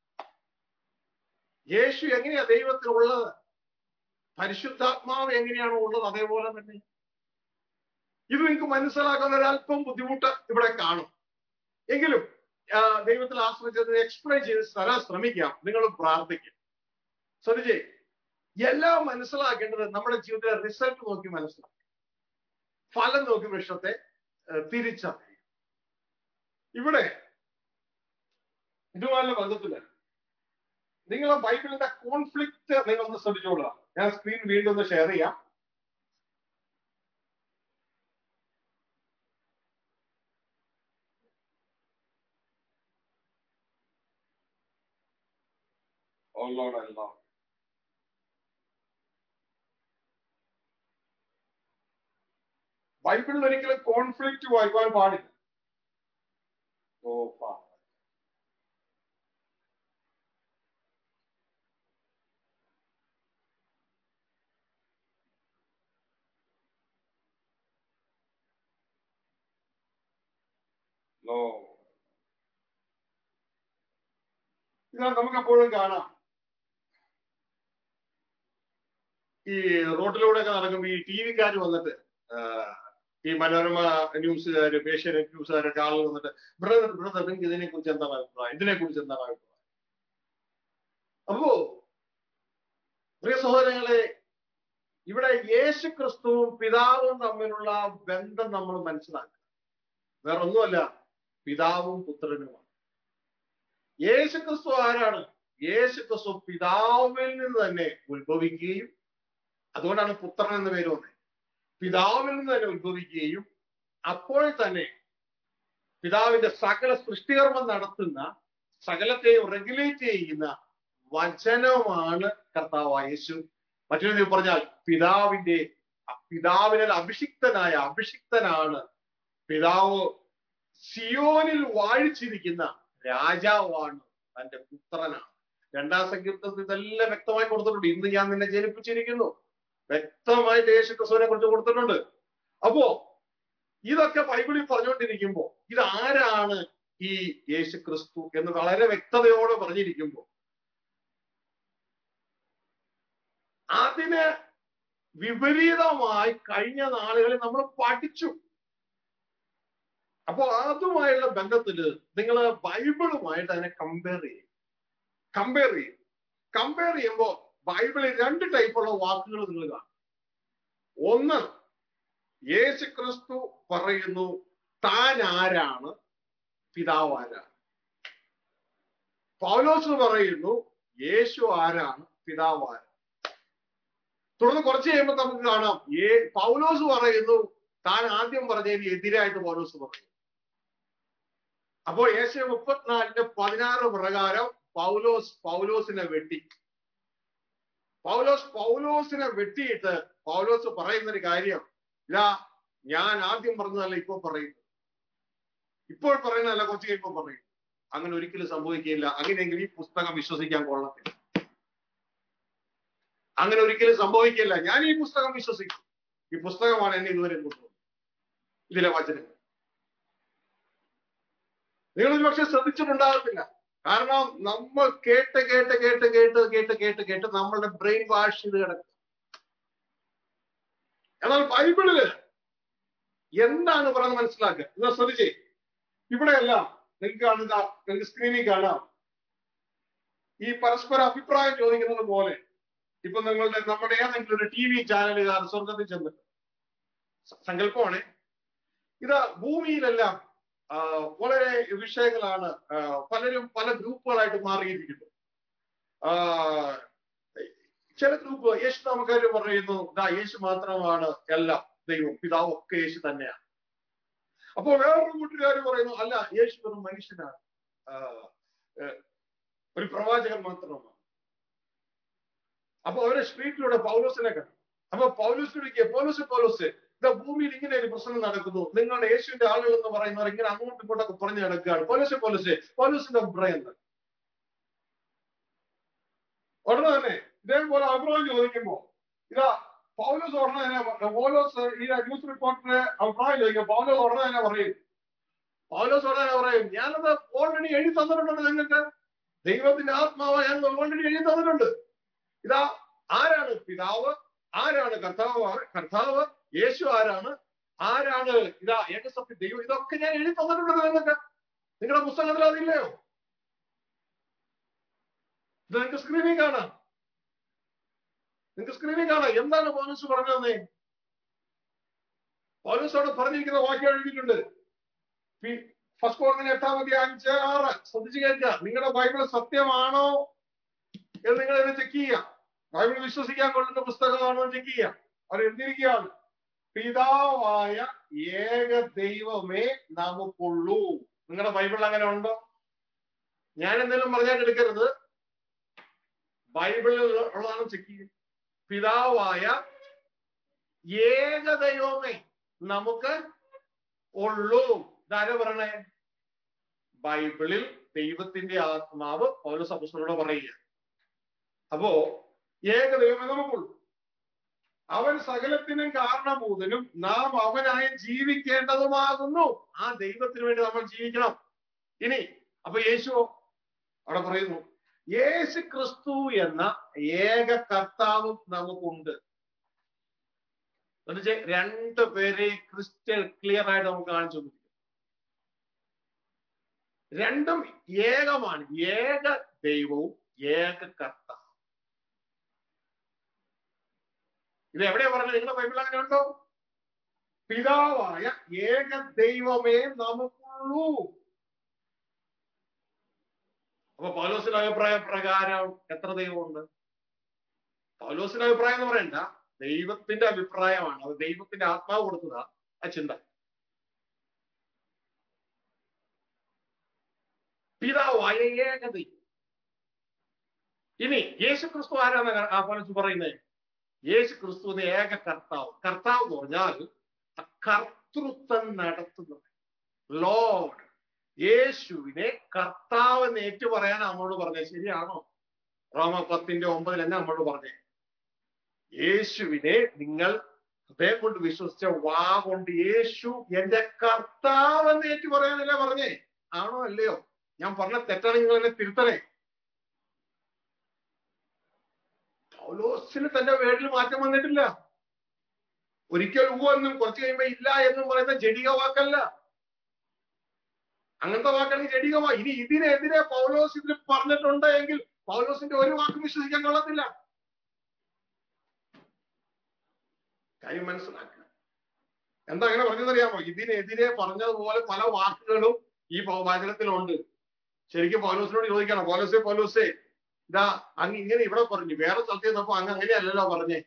യേശു എങ്ങനെയാ ദൈവത്തിലുള്ളത് പരിശുദ്ധാത്മാവ് എങ്ങനെയാണോ ഉള്ളത് അതേപോലെ തന്നെ ഇത് നിങ്ങൾക്ക് മനസ്സിലാക്കാൻ ഒരല്പം ബുദ്ധിമുട്ട് ഇവിടെ കാണും എങ്കിലും ദൈവത്തിൽ ആശ്രയിച്ചത് എക്സ്പ്ലെയിൻ ചെയ്ത് തരാൻ ശ്രമിക്കാം നിങ്ങൾ പ്രാർത്ഥിക്കും ശ്രദ്ധിച്ചേ എല്ലാം മനസ്സിലാക്കേണ്ടത് നമ്മുടെ ജീവിതത്തിലെ റിസൾട്ട് നോക്കി മനസ്സിലാക്കും ഫലം നോക്കി വൃക്ഷത്തെ തിരിച്ചറിയും ഇവിടെ ഇതുമായുള്ള ബന്ധത്തില് നിങ്ങളെ ബൈബിളിന്റെ കോൺഫ്ലിക്റ്റ് നിങ്ങൾ ഒന്ന് ശ്രദ്ധിച്ചോളുക ഞാൻ സ്ക്രീൻ വീണ്ടും ഒന്ന് ഷെയർ ചെയ്യാം Oh Lord, I love. ബൈബിളിൽ ഒരിക്കലും കോൺഫ്ലിക്റ്റ് വരുവാൻ പാടില്ല ഓ നോ ഇതാ നമുക്ക് എപ്പോഴും കാണാം ഈ റോഡിലൂടെ ഒക്കെ നടക്കുമ്പോൾ ഈ ടി വിക്കാർ വന്നിട്ട് ഈ മനോരമ ന്യൂസുകാര് ഏഷ്യാനെറ്റ് ന്യൂസുകാരൊക്കെ ആളുകൾ വന്നിട്ട് ബ്രദർ ബ്രദർ നിങ്ങൾക്ക് ഇതിനെ കുറിച്ച് എന്താണ് അഭിപ്രായം ഇതിനെ കുറിച്ച് എന്താണ് അഭിപ്രായം അപ്പോ പ്രിയ സഹോദരങ്ങളെ ഇവിടെ യേശു ക്രിസ്തുവും പിതാവും തമ്മിലുള്ള ബന്ധം നമ്മൾ മനസ്സിലാക്കുക വേറെ ഒന്നുമല്ല പിതാവും പുത്രനുമാണ് യേശു ക്രിസ്തു ആരാണ് യേശു ക്രിസ്തു പിതാവിൽ നിന്ന് തന്നെ ഉത്ഭവിക്കുകയും അതുകൊണ്ടാണ് പുത്രൻ എന്ന പേര് വന്നത് പിതാവിൽ നിന്ന് തന്നെ ഉത്ഭവിക്കുകയും അപ്പോൾ തന്നെ പിതാവിന്റെ സകല സൃഷ്ടികർമ്മം നടത്തുന്ന സകലത്തെയും റെഗുലേറ്റ് ചെയ്യുന്ന വചനമാണ് കർത്താവായ യേശു മറ്റൊരു രീതിയിൽ പറഞ്ഞാൽ പിതാവിന്റെ പിതാവിനാൽ അഭിഷിക്തനായ അഭിഷിക്തനാണ് പിതാവ് സിയോനിൽ വാഴിച്ചിരിക്കുന്ന രാജാവാണ് തന്റെ പുത്രനാണ് രണ്ടാം സങ്കീർത്തനത്തിൽ ഇതെല്ലാം വ്യക്തമായി കൊടുത്തിട്ടുണ്ട് ഇന്ന് ഞാൻ നിന്നെ ജനിപ്പിച്ചിരിക്കുന്നു വ്യക്തമായിട്ട് യേശു ക്രിസ്തുവിനെ കുറിച്ച് കൊടുത്തിട്ടുണ്ട് അപ്പോ ഇതൊക്കെ ബൈബിളിൽ പറഞ്ഞുകൊണ്ടിരിക്കുമ്പോ ഇത് ആരാണ് ഈ യേശു ക്രിസ്തു എന്ന് വളരെ വ്യക്തതയോടെ പറഞ്ഞിരിക്കുമ്പോ അതിന് വിപരീതമായി കഴിഞ്ഞ നാളുകളിൽ നമ്മൾ പഠിച്ചു അപ്പോ അതുമായുള്ള ബന്ധത്തില് നിങ്ങൾ ബൈബിളുമായിട്ട് അതിനെ കമ്പയർ ചെയ്യും കമ്പയർ ചെയ്യും കമ്പയർ ചെയ്യുമ്പോൾ ബൈബിളിൽ രണ്ട് ടൈപ്പുള്ള വാക്കുകൾ നിങ്ങൾ കാണും ഒന്ന് യേശു ക്രിസ്തു പറയുന്നു താൻ ആരാണ് പിതാവ് ആരാണ് പൗലോസ് പറയുന്നു യേശു ആരാണ് പിതാവ് ആരാണ് തുടർന്ന് കുറച്ച് കഴിയുമ്പോൾ നമുക്ക് കാണാം ഏ പൗലോസ് പറയുന്നു താൻ ആദ്യം പറഞ്ഞതിന് എതിരായിട്ട് പൗലോസ് പറയും അപ്പോൾ ഏഷ്യ മുപ്പത്തിനാലിന്റെ പതിനാറ് പ്രകാരം പൗലോസ് പൗലോസിനെ വെട്ടി പൗലോസ് പൗലോസിനെ വെട്ടിയിട്ട് പൗലോസ് പറയുന്ന ഒരു കാര്യം ഇതാ ഞാൻ ആദ്യം പറഞ്ഞതല്ല ഇപ്പോൾ പറയുന്നു ഇപ്പോൾ പറയുന്നതല്ല കുറച്ച് കഴിയുമ്പോൾ പറയും അങ്ങനെ ഒരിക്കലും സംഭവിക്കുകയില്ല അങ്ങനെയെങ്കിൽ ഈ പുസ്തകം വിശ്വസിക്കാൻ കൊള്ളത്തില്ല അങ്ങനെ ഒരിക്കലും സംഭവിക്കില്ല ഞാൻ ഈ പുസ്തകം വിശ്വസിക്കും ഈ പുസ്തകമാണ് എന്നെ ഇതുവരെ കൊണ്ടുവന്നത് ഇതിലെ വചനങ്ങൾ നിങ്ങൾ ഒരുപക്ഷെ ശ്രദ്ധിച്ചിട്ടുണ്ടാകത്തില്ല കാരണം നമ്മൾ കേട്ട് കേട്ട് കേട്ട് കേട്ട് കേട്ട് കേട്ട് കേട്ട് നമ്മളുടെ ബ്രെയിൻ വാഷ് ചെയ്ത് കിടക്കും എന്നാൽ ബൈബിളില് എന്താണ് പറയുന്നത് മനസ്സിലാക്കുക നിങ്ങൾ ശ്രദ്ധിച്ചേ ഇവിടെയെല്ലാം നിങ്ങൾക്ക് കാണുക നിങ്ങൾക്ക് സ്ക്രീനിൽ കാണാം ഈ പരസ്പര അഭിപ്രായം ചോദിക്കുന്നത് പോലെ ഇപ്പൊ നിങ്ങളുടെ നമ്മുടെ ഏതെങ്കിലും ഒരു ടി വി ചാനലുകാർ സ്വർഗത്തിൽ ചെന്നിട്ട് സങ്കല്പമാണ് ഇത് ഭൂമിയിലെല്ലാം വളരെ വിഷയങ്ങളാണ് പലരും പല ഗ്രൂപ്പുകളായിട്ട് മാറിയിരിക്കുന്നു ചില ഗ്രൂപ്പ് യേശു നമുക്കാര് പറയുന്നു ഇതാ യേശു മാത്രമാണ് എല്ലാം ദൈവം പിതാവ് ഒക്കെ യേശു തന്നെയാണ് അപ്പോ വേറൊരു കൂട്ടുകാർ പറയുന്നു അല്ല യേശു വെറും മനുഷ്യനാണ് ഒരു പ്രവാചകൻ മാത്രമാണ് അപ്പൊ അവരെ സ്ട്രീറ്റിലൂടെ പൗലോസിനെ കണ്ടു അപ്പൊ പൗലോസിനോട് പൗലോസ് പൗലോസ് ഇതാ ഭൂമിയിൽ ഇങ്ങനെ ഒരു പ്രശ്നം നടക്കുന്നു നിങ്ങളുടെ യേശുവിന്റെ ആളുകൾ എന്ന് പറയുന്നവർ ഇങ്ങനെ അങ്ങോട്ടും ഇങ്ങോട്ടൊക്കെ പറഞ്ഞു നടക്കുകയാണ് പോലീസ് പോലീസ് പോലീസിന്റെ അഭിപ്രായം എന്താ ഉടനെ തന്നെ ഇതേപോലെ അഭിപ്രായം ചോദിക്കുമ്പോ ഇതാ പൗലോസ് ഉടനെ തന്നെ പൗലോസ് ഈ ന്യൂസ് റിപ്പോർട്ടറെ അഭിപ്രായം ചോദിക്കും പൗലോസ് ഉടനെ തന്നെ പറയും പൗലോസ് ഉടനെ പറയും ഞാനത് ഓൾറെഡി എഴുതി തന്നിട്ടുണ്ട് നിങ്ങൾക്ക് ദൈവത്തിന്റെ ആത്മാവ് ഞാൻ ഓൾറെഡി എഴുതി തന്നിട്ടുണ്ട് ഇതാ ആരാണ് പിതാവ് ആരാണ് കർത്താവ് കർത്താവ് യേശു ആരാണ് ആരാണ് ഇതാ ഏകസത്യ ദൈവം ഇതൊക്കെ ഞാൻ എഴുതി തന്നിട്ടുണ്ട് നിങ്ങൾക്ക് നിങ്ങളുടെ പുസ്തകത്തിൽ അതില്ലയോ ഇത് നിങ്ങൾക്ക് സ്ക്രീനിൽ കാണാം നിങ്ങൾക്ക് സ്ക്രീനിൽ കാണാം എന്താണ് പൗലൂസ് പറഞ്ഞതെന്നേ പൗലൂസ് അവിടെ പറഞ്ഞിരിക്കുന്ന വാക്യം എഴുതിയിട്ടുണ്ട് ഫസ്റ്റ് കോർണിന് എട്ടാമതി അഞ്ച് ആറ് ശ്രദ്ധിച്ചു കേൾക്കുക നിങ്ങളുടെ ബൈബിൾ സത്യമാണോ എന്ന് നിങ്ങൾ ഇത് ചെക്ക് ചെയ്യുക ബൈബിൾ വിശ്വസിക്കാൻ കൊള്ളുന്ന പുസ്തകമാണോ ചെക്ക് ചെയ്യുക അവർ എഴുതിയിരിക്കുകയാണ് പിതാവായ ഏക ദൈവമേ നമുക്കുള്ളൂ നിങ്ങളുടെ ബൈബിളിൽ അങ്ങനെ ഉണ്ടോ ഞാൻ എന്തെങ്കിലും പറഞ്ഞാൽ എടുക്കരുത് ബൈബിളിൽ ഉള്ളതാണ് ചെക്ക് ചെയ്യുക പിതാവായ ഏക ദൈവമേ നമുക്ക് ഉള്ളൂ ഇതാര പറയണേ ബൈബിളിൽ ദൈവത്തിന്റെ ആത്മാവ് പൗലോസ് അപ്പസ്തലനോട് പറയുക അപ്പോ ഏക ദൈവമേ നമുക്കുള്ളൂ അവൻ സകലത്തിനും കാരണഭൂതനും നാം അവനായി ജീവിക്കേണ്ടതുമാകുന്നു ആ ദൈവത്തിന് വേണ്ടി നമ്മൾ ജീവിക്കണം ഇനി അപ്പൊ യേശു അവിടെ പറയുന്നു യേശു ക്രിസ്തു എന്ന ഏക കർത്താവും നമുക്കുണ്ട് എന്നുവെച്ചാൽ രണ്ട് പേരെ ക്രിസ്റ്റൽ ക്ലിയർ ആയിട്ട് നമുക്ക് കാണിച്ചു തന്നിരിക്കും രണ്ടും ഏകമാണ് ഏക ദൈവവും ഏക കർത്താവും ഇത് എവിടെയാ പറഞ്ഞത് നിങ്ങളുടെ ബൈബിൾ അങ്ങനെ ഉണ്ടോ പിതാവായ ഏക ദൈവമേ നമുക്കുള്ളൂ അപ്പൊ പൗലോസിന്റെ അഭിപ്രായ പ്രകാരം എത്ര ദൈവമുണ്ട് പൗലോസിന്റെ അഭിപ്രായം എന്ന് പറയണ്ട ദൈവത്തിന്റെ അഭിപ്രായമാണ് അത് ദൈവത്തിന്റെ ആത്മാവ് കൊടുത്തതാ ആ ചിന്ത പിതാവായ ഏകത ഇനി യേശു ക്രിസ്തു ആരാണ് ആ പലസ് പറയുന്നത് യേശു ക്രിസ്തു ഏക കർത്താവ് കർത്താവ് എന്ന് പറഞ്ഞാൽ കർത്തൃത്വം നടത്തുന്നത് ലോഡ് യേശുവിനെ കർത്താവ് എന്ന് ഏറ്റു പറയാൻ നമ്മോട് പറഞ്ഞത് ശരിയാണോ റോമ പത്തിന്റെ ഒമ്പതിൽ തന്നെ നമ്മോട് പറഞ്ഞേ യേശുവിനെ നിങ്ങൾ ഹൃദയം കൊണ്ട് വിശ്വസിച്ച വാ കൊണ്ട് യേശു എന്റെ കർത്താവ് എന്ന് ഏറ്റു പറയാനല്ലേ പറഞ്ഞേ ആണോ അല്ലയോ ഞാൻ പറഞ്ഞ തെറ്റാണ് നിങ്ങൾ എന്നെ തിരുത്തണേ പൗലോസിന് തന്റെ വേടിൽ മാറ്റം വന്നിട്ടില്ല ഒരിക്കൽ ഊ എന്നും കുറച്ച് കഴിയുമ്പോ ഇല്ല എന്നും പറയുന്ന ജഡിക വാക്കല്ല അങ്ങനത്തെ വാക്കാണെങ്കിൽ ജഡിക വാ ഇനി ഇതിനെതിരെ പൗലോസ് ഇതിൽ പറഞ്ഞിട്ടുണ്ട് എങ്കിൽ പൗലോസിന്റെ ഒരു വാക്കും വിശ്വസിക്കാൻ കൊള്ളത്തില്ല കാര്യം മനസ്സിലാക്കുക എന്താ അങ്ങനെ പറഞ്ഞതറിയാമോ ഇതിനെതിരെ പറഞ്ഞതുപോലെ പല വാക്കുകളും ഈ വചനത്തിലുണ്ട് ശരിക്കും പൗലോസിനോട് ചോദിക്കണം പൗലോസേ പൗലോസേ ഇതാ അങ്ങ് ഇങ്ങനെ ഇവിടെ പറഞ്ഞു വേറെ സ്ഥലത്ത് ചെന്നപ്പോ അങ്ങ് അങ്ങനെയല്ലല്ലോ പറഞ്ഞേ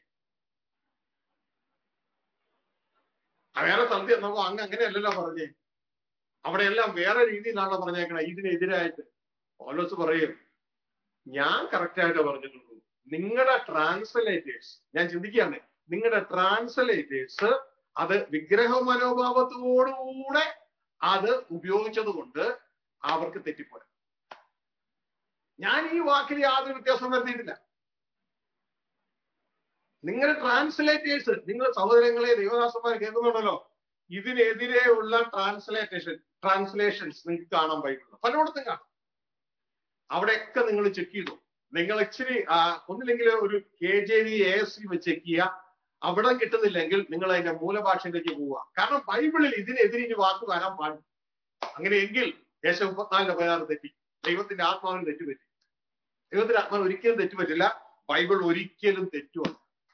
ആ വേറെ സ്ഥലത്ത് ചെന്നപ്പോ അങ്ങ് അങ്ങനെയല്ലല്ലോ പറഞ്ഞേ അവിടെയെല്ലാം വേറെ രീതിയിലാണല്ലോ പറഞ്ഞേക്കണേ ഇതിനെതിരായിട്ട് പൗലോസ് പറയും ഞാൻ കറക്റ്റ് ആയിട്ട് പറഞ്ഞിട്ടുള്ളൂ നിങ്ങളുടെ ട്രാൻസ്ലേറ്റേഴ്സ് ഞാൻ ചിന്തിക്കുകയാണ് നിങ്ങളുടെ ട്രാൻസ്ലേറ്റേഴ്സ് അത് വിഗ്രഹ മനോഭാവത്തോടുകൂടെ അത് ഉപയോഗിച്ചത് കൊണ്ട് അവർക്ക് തെറ്റിപ്പോയി ഞാൻ ഈ വാക്കിൽ യാതൊരു വ്യത്യാസം വരുത്തിയിട്ടില്ല നിങ്ങളുടെ ട്രാൻസ്ലേറ്റേഴ്സ് നിങ്ങൾ സഹോദരങ്ങളെ ദൈവദാസന്മാർ കേൾക്കുന്നുണ്ടല്ലോ ഇതിനെതിരെയുള്ള ട്രാൻസ്ലേറ്റേഷൻ ട്രാൻസ്ലേഷൻസ് നിങ്ങൾക്ക് കാണാൻ ബൈബിളിൽ പലയിടത്തും കാണാം അവിടെയൊക്കെ നിങ്ങൾ ചെക്ക് ചെയ്തു നിങ്ങൾ ഇച്ചിരി ഒന്നില്ലെങ്കിൽ ഒരു K J V A S വെച്ച് ചെക്ക് ചെയ്യുക അവിടെ കിട്ടുന്നില്ലെങ്കിൽ നിങ്ങൾ അതിന്റെ മൂലഭാഷയിലേക്ക് പോവുക കാരണം ബൈബിളിൽ ഇതിനെതിരെ ഇനി വാക്ക് വരാൻ പാടില്ല അങ്ങനെയെങ്കിൽ യേശ മുപ്പത്തിനാലിന്റെ പതിനാറ് തെറ്റി ദൈവത്തിന്റെ ആത്മാവിന് തെറ്റുപറ്റി ദൈവത്തിന്റെ ആത്മാവിന് ഒരിക്കലും തെറ്റുപറ്റില്ല ബൈബിൾ ഒരിക്കലും തെറ്റുമല്ല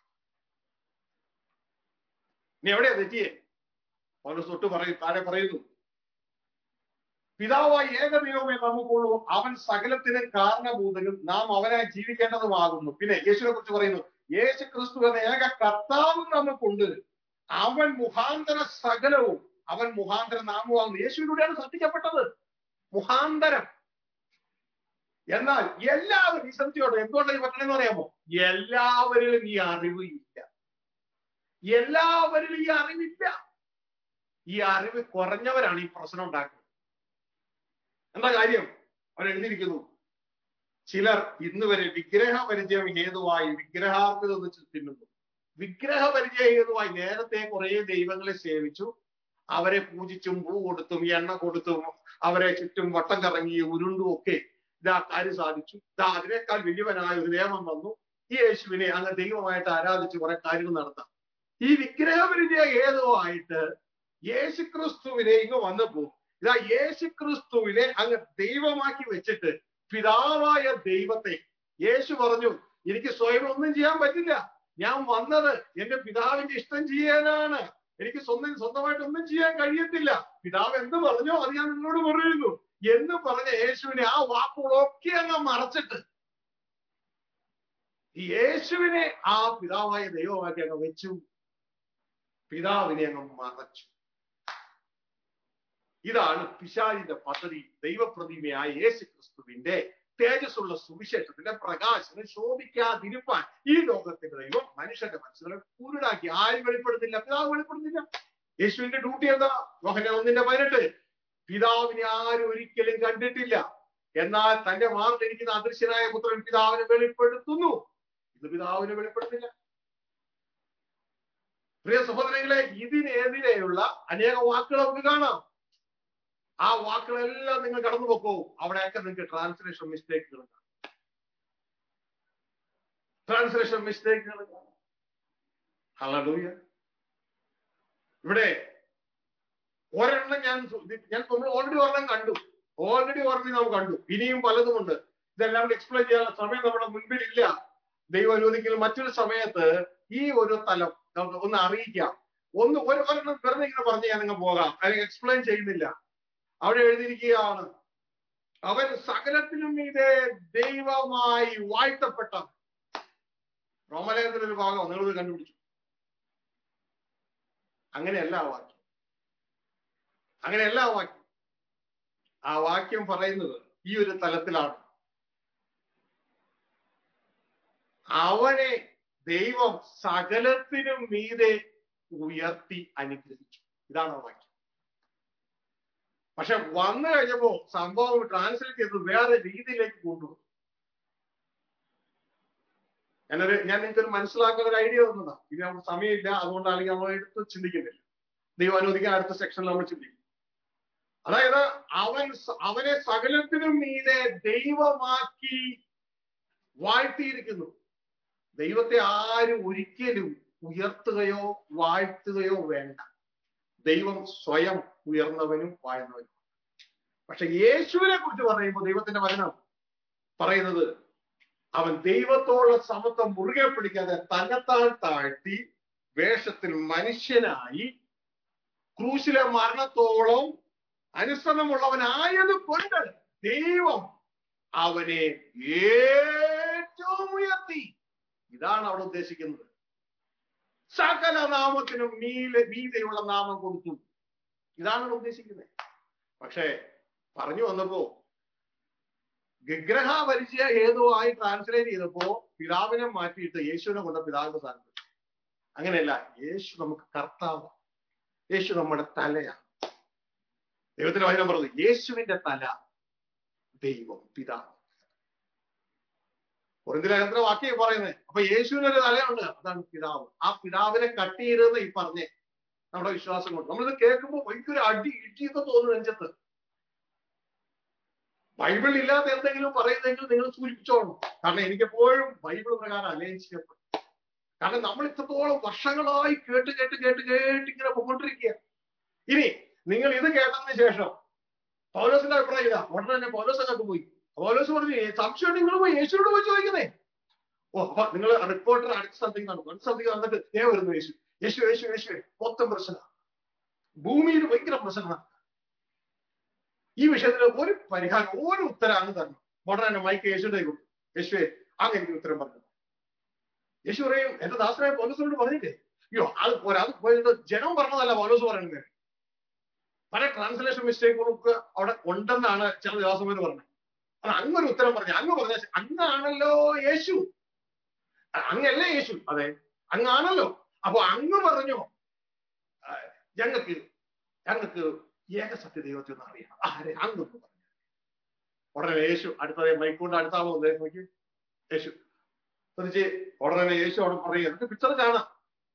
ഇനി എവിടെയാ തെറ്റിയേ പൗലോസ് തൊട്ട് പറയും താഴെ പറയുന്നു പിതാവായി ഏകദൈവമേ നമുക്കുള്ളൂ അവൻ സകലത്തിന് കാരണഭൂതനും നാം അവനായി ജീവിക്കേണ്ടതുമാകുന്നു പിന്നെ യേശുവിനെ കുറിച്ച് പറയുന്നു യേശു ക്രിസ്തു എന്ന ഏക കർത്താവും നമുക്കുണ്ട് അവൻ മുഖാന്തര സകലവും അവൻ മുഖാന്തര നാമമാകുന്നു യേശുവിലൂടെയാണ് സൃഷ്ടിക്കപ്പെട്ടത് മുഖാന്തരം എന്നാൽ എല്ലാവരും ഈ സത്യയോടെ എന്തുകൊണ്ടാണ് ഈ പറ്റണെന്ന് അറിയാമോ എല്ലാവരിലും ഈ അറിവ് ഇല്ല എല്ലാവരിലും ഈ അറിവില്ല ഈ അറിവ് കുറഞ്ഞവരാണ് ഈ പ്രശ്നം ഉണ്ടാക്കുന്നത് എന്താ കാര്യം അവരെഴുതിയിരിക്കുന്നു ചിലർ ഇന്ന് വരെ വിഗ്രഹ പരിചയം ഹേതുവായി വിഗ്രഹാർപ്പിതം വെച്ച് തിന്നുന്നു വിഗ്രഹ പരിചയ ഹേതുവായി നേരത്തെ കുറെ ദൈവങ്ങളെ സേവിച്ചു അവരെ പൂജിച്ചും പൂ കൊടുത്തും എണ്ണ കൊടുത്തും അവരെ ചുറ്റും വട്ടം കറങ്ങി ഉരുണ്ടും ഒക്കെ ഇതാ കാര്യം സാധിച്ചു ഇതാ അതിനേക്കാൾ വലിയവനായ ഒരു ദേവൻ വന്നു ഈ യേശുവിനെ അങ്ങ് ദൈവമായിട്ട് ആരാധിച്ച് കുറെ കാര്യങ്ങൾ നടത്താം ഈ വിഗ്രഹപരിചയ ഹേതുവായിട്ട് യേശുക്രിസ്തുവിനെ ഇങ്ങ് വന്നപ്പോ ഇതാ യേശുക്രിസ്തുവിനെ അങ്ങ് ദൈവമാക്കി വെച്ചിട്ട് പിതാവായ ദൈവത്തെ യേശു പറഞ്ഞു എനിക്ക് സ്വയം ഒന്നും ചെയ്യാൻ പറ്റില്ല ഞാൻ വന്നത് എന്റെ പിതാവിന്റെ ഇഷ്ടം ചെയ്യാനാണ് എനിക്ക് സ്വന്തം സ്വന്തമായിട്ട് ഒന്നും ചെയ്യാൻ കഴിയത്തില്ല പിതാവ് എന്ത് പറഞ്ഞോ അത് ഞാൻ നിങ്ങളോട് പറയുന്നു എന്ന് പറഞ്ഞ യേശുവിനെ ആ വാക്കുകളൊക്കെ അങ്ങ് മറച്ചിട്ട് ഈ യേശുവിനെ ആ പിതാവായ ദൈവമാക്കി അങ്ങ് വെച്ചു പിതാവിനെ അങ്ങ് മറച്ചു ഇതാണ് പിശാചിന്റെ പദ്ധതി ദൈവപ്രതിമയായ യേശു ക്രിസ്തുവിന്റെ തേജസ്സുള്ള സുവിശേഷത്തിന്റെ പ്രകാശനം ശോഭിക്കാതിരുപ്പാൻ ഈ ലോകത്തിന്റെ ദൈവം മനുഷ്യന്റെ മനസ്സുകളെ കുരുടാക്കി ആരും വെളിപ്പെടുത്തില്ല പിതാവ് വെളിപ്പെടുത്തില്ല യേശുവിന്റെ ഡ്യൂട്ടി എന്താ യോഹന ഒന്നിന്റെ പതിനെട്ട് പിതാവിനെ ആരും ഒരിക്കലും കണ്ടിട്ടില്ല എന്നാൽ തന്റെ മാറിലിരിക്കുന്ന അദൃശ്യനായ പുത്രൻ പിതാവിനെ വെളിപ്പെടുത്തുന്നു ഇത് പിതാവിനെ വെളിപ്പെടുത്തില്ല പ്രിയ സഹോദരങ്ങളെ ഇതിനെതിരെയുള്ള അനേക വാക്കുകൾ നമുക്ക് കാണാം ആ വാക്കുകളെല്ലാം നിങ്ങൾ കടന്നു പോക്കോ അവിടെയൊക്കെ നിങ്ങൾക്ക് ട്രാൻസ്ലേഷൻ മിസ്റ്റേക്കുകൾ ട്രാൻസ്ലേഷൻ മിസ്റ്റേക്കുകൾ ഹലൂയ ഇവിടെ ഒരെണ്ണം ഞാൻ ഞാൻ നമ്മൾ ഓൾറെഡി ഒരെണ്ണം കണ്ടു ഓൾറെഡി ഒരെണ്ണം നാം കണ്ടു ഇനിയും പലതുമുണ്ട് ഇതെല്ലാം കൂടി എക്സ്പ്ലെയിൻ ചെയ്യാനുള്ള സമയം നമ്മുടെ മുൻപിൽ ഇല്ല ദൈവം അനുവദിക്കുന്ന മറ്റൊരു സമയത്ത് ഈ ഒരു തലം നമുക്ക് ഒന്ന് അറിയിക്കാം ഒന്ന് ഒരു ഒരെണ്ണം വെറുതെ ഇങ്ങനെ പറഞ്ഞ് ഞാൻ അങ്ങ് പോകാം അല്ലെങ്കിൽ എക്സ്പ്ലെയിൻ ചെയ്യുന്നില്ല അവിടെ എഴുതിയിരിക്കുകയാണ് അവൻ സകലത്തിനും ഇതേ ദൈവമായി വാഴ്ത്തപ്പെട്ട റോമലേഖനത്തിന്റെ ഒരു ഭാഗം നിങ്ങളിത് കണ്ടുപിടിച്ചു അങ്ങനെയല്ല ആ വാക്യം അങ്ങനെയല്ല ആ വാക്യം ആ വാക്യം പറയുന്നത് ഈ ഒരു തലത്തിലാണ് അവനെ ദൈവം സകലത്തിനും മീതെ ഉയർത്തി അനുഗ്രഹിച്ചു ഇതാണ് ആ വാക്യം പക്ഷെ വന്നു കഴിഞ്ഞപ്പോ സംഭവം ട്രാൻസ്ലേറ്റ് ചെയ്ത് വേറെ രീതിയിലേക്ക് കൊണ്ടുപോകും ഞാനൊരു ഞാൻ നിങ്ങൾക്കൊരു മനസ്സിലാക്കുന്ന ഒരു ഐഡിയ തന്നതാ ഇനി നമുക്ക് സമയമില്ല അതുകൊണ്ടാണെങ്കിൽ നമ്മൾ എടുത്ത് ചിന്തിക്കുന്നില്ല ദൈവം അനുവദിക്കാൻ അടുത്ത സെക്ഷനിൽ നമ്മൾ ചിന്തിക്കും അതായത് അവൻ സ- അവനെ സകലത്തിനും മീതെ ദൈവമാക്കി വാഴ്ത്തിയിരിക്കുന്നു ദൈവത്തെ ആരും ഒരിക്കലും ഉയർത്തുകയോ വാഴ്ത്തുകയോ വേണ്ട ദൈവം സ്വയം ഉയർന്നവനും വാഴ്ന്നവനും പക്ഷെ യേശുവിനെ കുറിച്ച് പറയുമ്പോൾ ദൈവത്തിന്റെ വചനം പറയുന്നത് അവൻ ദൈവത്തോടുള്ള സമത്വം മുറുകെ പിടിക്കാതെ തന്നെത്താൻ താഴ്ത്തി വേഷത്തിൽ മനുഷ്യനായി ക്രൂശിലെ മരണത്തോളം അനുസരണമുള്ളവനായത് കൊണ്ട് ദൈവം അവനെ ഏറ്റവും ഉയർത്തി ഇതാണ് അവിടെ ഉദ്ദേശിക്കുന്നത് സകല നാമത്തിനും മീലെ മീതെയുള്ള നാമം കൊടുത്തു ഇതാണ് അവിടെ ഉദ്ദേശിക്കുന്നത് പക്ഷേ പറഞ്ഞു വന്നപ്പോ വിഗ്രഹ പരിചയ ഏതോ ആയി ട്രാൻസ്ലേറ്റ് ചെയ്തപ്പോ പിതാവിനെ മാറ്റിയിട്ട് യേശുവിനെ കൊണ്ട് പിതാവിന്റെ സ്ഥാനത്ത് വെച്ചു. അങ്ങനെയല്ല യേശു നമുക്ക് കർത്താവ് യേശു നമ്മുടെ തലയാണ് ദൈവത്തിന്റെ വചനം പറഞ്ഞത് യേശുവിന്റെ തല ദൈവം പിതാവ് പൊറിന്തിലേഖനത്തിലെ വാക്യം പറയുന്നത് അപ്പൊ യേശുവിന് ഒരു തലയുണ്ട് അതാണ് പിതാവ് ആ പിതാവിനെ കട്ട് ചെയ്തെന്ന് ഈ പറഞ്ഞേ നമ്മുടെ വിശ്വാസം കൊണ്ട് നമ്മളിത് കേൾക്കുമ്പോൾ ഭയങ്കര അടി ഇടിയൊക്കെ തോന്നുന്നു നെഞ്ചത്ത് ബൈബിൾ ഇല്ലാത്ത എന്തെങ്കിലും പറയുന്നെങ്കിൽ നിങ്ങൾ സൂചിപ്പിച്ചോളണം കാരണം എനിക്ക് എപ്പോഴും ബൈബിൾ പ്രകാരം അലയൻ ചെയ്യപ്പെടും കാരണം നമ്മൾ ഇത്രത്തോളം വർഷങ്ങളായി കേട്ട് കേട്ട് കേട്ട് കേട്ട് ഇങ്ങനെ പോയിക്കൊണ്ടിരിക്കുക ഇനി നിങ്ങൾ ഇത് കേട്ടതിന് ശേഷം പൗലോസിന്റെ അഭിപ്രായം ഇതാ ഉടനെ തന്നെ പൗലോസ് അങ്ങോട്ട് പോയി പൗലോസ് പറഞ്ഞു "ഏ, സംശയം നിങ്ങൾ പോയി യേശുവിനോട് പോയി ചോദിക്കുന്നേ ഓ അപ്പൊ നിങ്ങൾ റിപ്പോർട്ടർ അടുത്ത സ്ഥലത്തേക്ക് നടക്കും അടുത്ത സ്ഥലത്തേക്ക് വന്നിട്ട് ഏ വരുന്നു യേശു യേശു യേശു യേശു മൊത്തം പ്രശ്നമാണ് ഭൂമിയിൽ ഭയങ്കര പ്രശ്നമാണ് ഈ വിഷയത്തിൽ ഒരു പരിഹാരം ഒരു ഉത്തരം അങ്ങ് തരണം ഉടനെ തന്നെ മൈക്ക് യേശുവിന്റെ കൈ കൊടുത്തു യേശുവെ അങ്ങ് എനിക്ക് ഉത്തരം പറഞ്ഞു യേശു പറയും എന്റെ ദാസനായ പൗലോസിനോട് പറഞ്ഞില്ലേ അയ്യോ അത് പോരാ അത് പോയത് ജനം പറഞ്ഞതല്ല പൗലോസ് പറയുന്നത് പല ട്രാൻസ്ലേഷൻ മിസ്റ്റേക്കുകളൊക്കെ അവിടെ ഉണ്ടെന്നാണ് ചില ദേവസ്വം പറഞ്ഞത് അത് അങ്ങൊരു ഉത്തരം പറഞ്ഞു അങ്ങ് പറഞ്ഞ അങ്ങാണല്ലോ യേശു അ- അങ്ങല്ലേ യേശു അതെ അങ്ങാണല്ലോ അപ്പൊ അങ്ങ് പറഞ്ഞോ ആ, ഞങ്ങൾക്ക് ഞങ്ങൾക്ക് ഏകസത്യ ദൈവത്തെ ഒന്ന് അറിയണം ആരെ അങ്ങൊന്ന് പറഞ്ഞു ഉടനെ യേശു അടുത്തത് മൈക്കൊണ്ട് അടുത്താമോ അദ്ദേഹം നോക്കി യേശു ശ്രദ്ധിച്ച് ഉടനെ യേശു അവിടെ പറയുക എന്നിട്ട് പിക്ചർ കാണാം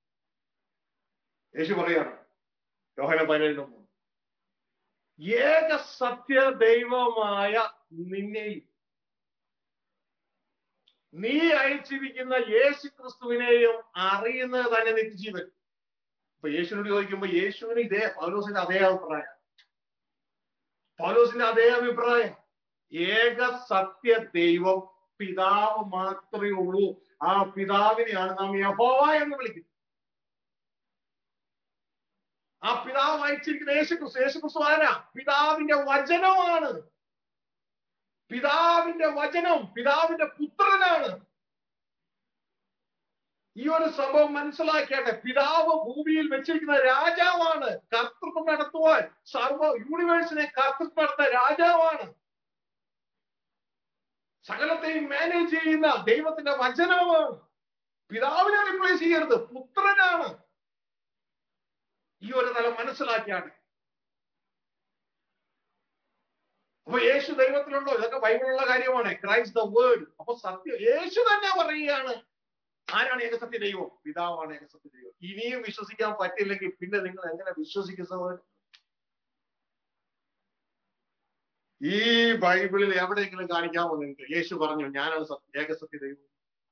യേശു പറയാണ് യോഹന പതിനേഴിന് മൂന്ന് ഏക സത്യ ദൈവമായ നിന്നെയും നീ അയച്ചിരിക്കുന്ന യേശു ക്രിസ്തുവിനെയും അറിയുന്നത് തന്നെ നിത്യജീവൻ അപ്പൊ യേശുവിനോട് ചോദിക്കുമ്പോ യേശുവിന് ഇതേ പൗലോസിന്റെ അതേ അഭിപ്രായം പൗലോസിന്റെ അതേ അഭിപ്രായം ഏക സത്യ ദൈവം പിതാവ് മാത്രമേ ഉള്ളൂ ആ പിതാവിനെയാണ് നാം യഹോവ എന്ന് വിളിക്കുന്നത് ആ പിതാവ് അയച്ചിരിക്കുന്ന യേശുക്രിസ്തു യേശുക്രിസ്തു ആരാ പിതാവിന്റെ വചനമാണ് പിതാവിന്റെ വചനം പിതാവിന്റെ പുത്രനാണ് ഈ ഒരു സംഭവം മനസ്സിലാക്കിയാട്ടെ പിതാവ് ഭൂമിയിൽ വെച്ചിരിക്കുന്ന രാജാവാണ് കർത്തൃത്വം നടത്തുവാൻ സർവ യൂണിവേഴ്സിനെ കർത്തൃത്വം നടത്തുന്ന രാജാവാണ് സകലത്തെയും മാനേജ് ചെയ്യുന്ന ദൈവത്തിന്റെ വചനമാണ് പിതാവിനെ റിപ്ലേസ് ചെയ്യരുത് പുത്രനാണ് ഈ ഒരു തലം മനസ്സിലാക്കിയാണ് അപ്പൊ യേശു ദൈവത്തിലുണ്ടോ ഇതൊക്കെ ബൈബിളുള്ള കാര്യമാണ് ക്രൈസ്റ്റ് ദ വേർഡ് അപ്പൊ സത്യം യേശു തന്നെ പറയുകയാണ് ആരാണ് ഏകസത്യ ദൈവം പിതാവാണ് ഏകസത്യ ദൈവം ഇനിയും വിശ്വസിക്കാൻ പറ്റില്ലെങ്കിൽ പിന്നെ നിങ്ങൾ എങ്ങനെ വിശ്വസിക്കുന്നത് ഈ ബൈബിളിൽ എവിടെയെങ്കിലും കാണിക്കാമോ നിങ്ങൾക്ക് യേശു പറഞ്ഞു ഞാനാണ് സത്യ ഏകസത്യ ദൈവം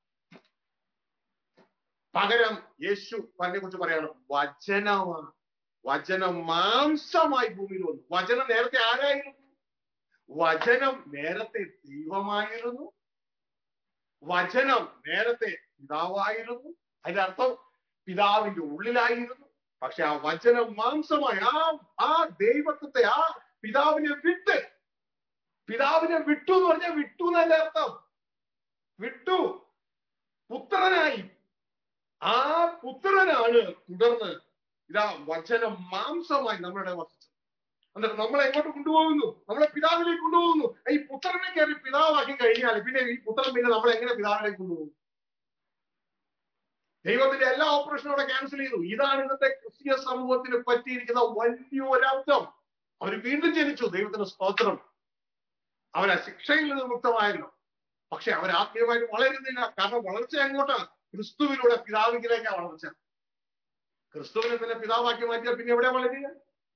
പകരം യേശു പറഞ്ഞെ കുറിച്ച് പറയാണ് വചനമാണ് വചനം മാംസമായി ഭൂമിയിൽ വന്നു വചനം നേരത്തെ ആരായിരുന്നു വചനം നേരത്തെ ദൈവമായിരുന്നു വചനം നേരത്തെ പിതാവായിരുന്നു അതിന്റെ അർത്ഥം പിതാവിന്റെ ഉള്ളിലായിരുന്നു പക്ഷെ ആ വചനം മാംസമായി ആ ആ ദൈവത്വത്തെ ആ പിതാവിനെ വിട്ട് പിതാവിനെ വിട്ടു എന്ന് പറഞ്ഞാൽ വിട്ടു എന്നല്ല അർത്ഥം വിട്ടു പുത്രനായി ആ പുത്രനാണ് തുടർന്ന് ഇതാ വചനം മാംസമായി നമ്മളുടെ വസിച്ചത് എന്നിട്ട് നമ്മളെ എങ്ങോട്ട് കൊണ്ടുപോകുന്നു നമ്മളെ പിതാവിലേക്ക് കൊണ്ടുപോകുന്നു ഈ പുത്രനെ കയറി പിതാവാക്കി കഴിഞ്ഞാൽ പിന്നെ ഈ പുത്രൻ പിന്നെ നമ്മളെ എങ്ങനെ പിതാവിലേക്ക് കൊണ്ടുപോകും ദൈവത്തിന്റെ എല്ലാ ഓപ്പറേഷനും അവിടെ ക്യാൻസൽ ചെയ്തു ഇതാണ് ഇന്നത്തെ ക്രിസ്തീയ സമൂഹത്തിന് പറ്റിയിരിക്കുന്ന വലിയൊരർത്ഥം അവർ വീണ്ടും ജനിച്ചു ദൈവത്തിന്റെ സ്തോത്രം അവരെ ശിക്ഷയിൽ നിന്ന് മുക്തമായല്ലോ പക്ഷെ അവർ ആത്മീയമായിട്ട് വളരുന്നില്ല കാരണം വളർച്ച എങ്ങോട്ടാണ് ക്രിസ്തുവിലൂടെ പിതാവിലേക്കാണ് വളർച്ച ക്രിസ്തുവിനെ തന്നെ പിതാവാക്കി മാറ്റിയാൽ പിന്നെ എവിടെ വളരുക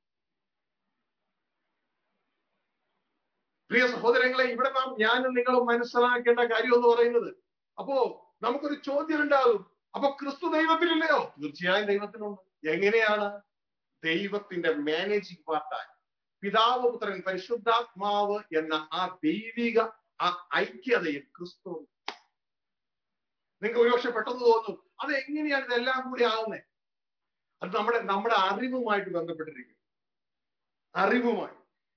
പ്രിയ സഹോദരങ്ങളെ ഇവിടെ നാം ഞാനും നിങ്ങളും മനസ്സിലാക്കേണ്ട കാര്യം എന്ന് പറയുന്നത് അപ്പോ നമുക്കൊരു ചോദ്യം ഉണ്ടാകും അപ്പൊ ക്രിസ്തു ദൈവത്തിലില്ലയോ തീർച്ചയായും ദൈവത്തിനുണ്ട് എങ്ങനെയാണ് ദൈവത്തിന്റെ മാനേജിംഗ് പാർട്ടായി പിതാവ് പുത്രൻ പരിശുദ്ധാത്മാവ് എന്ന ആ ദൈവിക ആ ഐക്യതയിൽ ക്രിസ്തു നിങ്ങൾക്ക് ഒരുപക്ഷെ പെട്ടെന്ന് തോന്നും അത് എങ്ങനെയാണ് ഇതെല്ലാം കൂടി ആകുന്നത് അത് നമ്മുടെ നമ്മുടെ അറിവുമായിട്ട് ബന്ധപ്പെട്ടിരിക്കും അറിവുമായി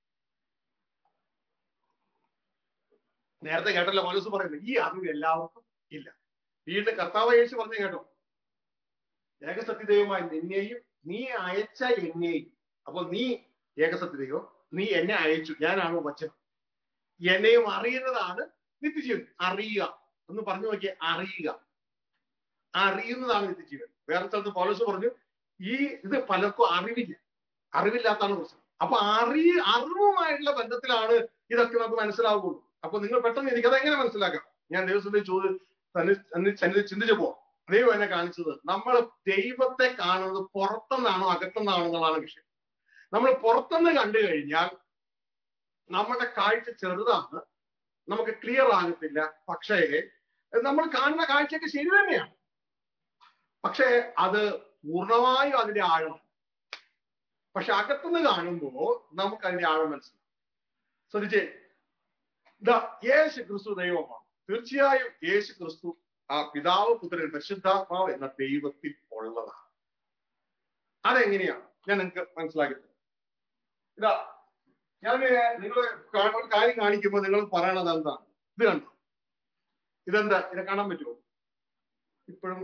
നേരത്തെ കേട്ടല്ലോ മനസ്സ് പറയുന്നത് ഈ അറിവ് എല്ലാവർക്കും ഇല്ല വീണ്ടും കർത്താവ് യേശു പറഞ്ഞു കേട്ടോ ഏകസത്യദൈവമായി നിന്നെയും നീ അയച്ച എന്നെയും അപ്പൊ നീ ഏകസത്യദൈവം നീ എന്നെ അയച്ചു ഞാനാണ് വചനം എന്നെയും അറിയുന്നതാണ് നിത്യജീവൻ അറിയുക എന്ന് പറഞ്ഞു നോക്കിയ അറിയുക അറിയുന്നതാണ് നിത്യജീവൻ വേറെ സ്ഥലത്ത് പോലീസ് പറഞ്ഞു ഈ ഇത് പലർക്കും അറിവില്ല അറിവില്ലാത്താണ് പ്രശ്നം അപ്പൊ അറിയ അറിവുമായിട്ടുള്ള ബന്ധത്തിലാണ് ഇതൊക്കെ നമുക്ക് മനസ്സിലാവുള്ളൂ അപ്പൊ നിങ്ങൾ പെട്ടെന്ന് എനിക്ക് അതെങ്ങനെ മനസ്സിലാക്കാം ഞാൻ ദൈവത്തിന്റെ ചോദ്യം സന്നിധി ചിന്തിച്ചപ്പോ ദൈവം എന്നെ കാണിച്ചത് നമ്മൾ ദൈവത്തെ കാണുന്നത് പുറത്തുനിന്നാണോ അകത്തുനിന്നാണോ എന്നുള്ളതാണ് വിഷയം നമ്മൾ പുറത്തുനിന്ന് കണ്ടു കഴിഞ്ഞാൽ നമ്മുടെ കാഴ്ച ചെറുതാണ് നമുക്ക് ക്ലിയർ ആകത്തില്ല പക്ഷേ നമ്മൾ കാണുന്ന കാഴ്ചയൊക്കെ ശരി തന്നെയാണ് പക്ഷേ അത് പൂർണ്ണമായും അതിന്റെ ആഴം പക്ഷെ അകത്തുനിന്ന് കാണുമ്പോൾ നമുക്ക് അതിന്റെ ആഴം മനസ്സിലാവും ശ്രദ്ധിച്ചേ ഇതാ യേശു ക്രിസ്തു ദൈവമാണ് തീർച്ചയായും യേശു ക്രിസ്തു ആ പിതാവ് പുത്രൻ പരിശുദ്ധാത്മാവ് എന്ന ദൈവത്തിൽ ഉള്ളതാണ് അതെങ്ങനെയാണ് ഞാൻ നിങ്ങൾക്ക് മനസ്സിലാക്കി തരാം ഇതാ ഞാൻ നിങ്ങൾ ഒരു കാര്യം കാണിക്കുമ്പോൾ നിങ്ങൾ പറയണത് എന്താണ് ഇത് കണ്ടോ ഇതെന്താ ഇത് കാണാൻ പറ്റുമോ ഇപ്പോഴും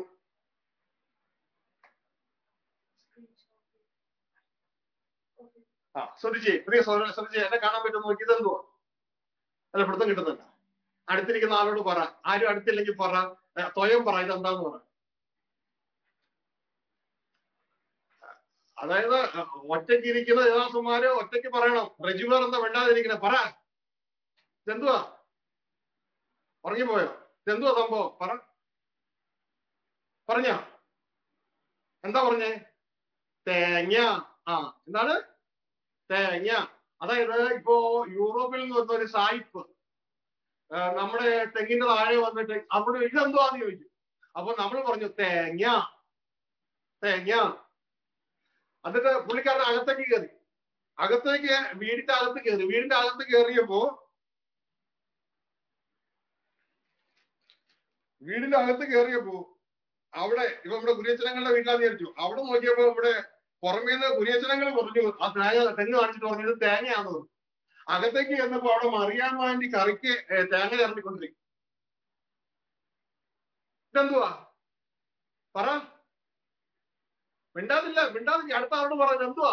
ആ ശ്രദ്ധിച്ചേ പ്രിയ സഹോദരൻ ശ്രദ്ധിച്ചേ എന്നെ കാണാൻ പറ്റുമോ നോക്കി ഇതെന്തുവാ അല്ല പിടുത്തം കിട്ടുന്നില്ല അടുത്തിരിക്കുന്ന ആളോട് പറ ആരും അടുത്തില്ലെങ്കിൽ പറ സ്വയം പറ ഇതെന്താന്ന് പറ അതായത് ഒറ്റയ്ക്ക് ഇരിക്കുന്ന ദേവാസന്മാര് ഒറ്റയ്ക്ക് പറയണം റെജിമാർ എന്താ വേണ്ടാതിരിക്കണേ പറ ഇതെന്തുവാ പറഞ്ഞു പോയോ ഇതെന്തുവാ സംഭവം പറ പറഞ്ഞ എന്താ പറഞ്ഞേ തേങ്ങ ആ എന്താണ് തേങ്ങ അതായത് ഇപ്പോ യൂറോപ്പിൽ നിന്ന് വന്ന ഒരു സായിപ്പ് നമ്മുടെ തെങ്ങിന്റെ താഴെ വന്നിട്ട് അവിടെ ഇതെന്തുവാന്ന് ചോദിച്ചു അപ്പൊ നമ്മൾ പറഞ്ഞു തേങ്ങ തേങ്ങ എന്നിട്ട് പുള്ളിക്കാരൻ അകത്തേക്ക് കയറി അകത്തേക്ക് വീടിന്റെ അകത്ത് കയറി വീടിന്റെ അകത്ത് കയറിയപ്പോ വീടിന്റെ അകത്ത് കയറിയപ്പോ അവിടെ ഇപ്പൊ നമ്മുടെ കുരിയച്ചനങ്ങളുടെ വീട്ടിലാന്ന് വിചാരിച്ചു അവിടെ നോക്കിയപ്പോ ഇവിടെ പുറമേ നിന്ന് കുരിയച്ചനങ്ങൾ പറഞ്ഞു ആ തേങ്ങ തെങ്ങ് കാണിച്ചിട്ട് പറഞ്ഞു ഇത് തേങ്ങയാന്ന് പറഞ്ഞു അകത്തേക്ക് ചെന്നപ്പോ അവിടെ മറിയാൻ വേണ്ടി കറിക്ക് തേങ്ങ ചേർത്തിക്കൊണ്ടിരിക്കും ഇതെന്തുവാ പറ മിണ്ടാതില്ല മിണ്ടാതില്ല അടുത്ത ആളോട് പറഞ്ഞു എന്തുവാ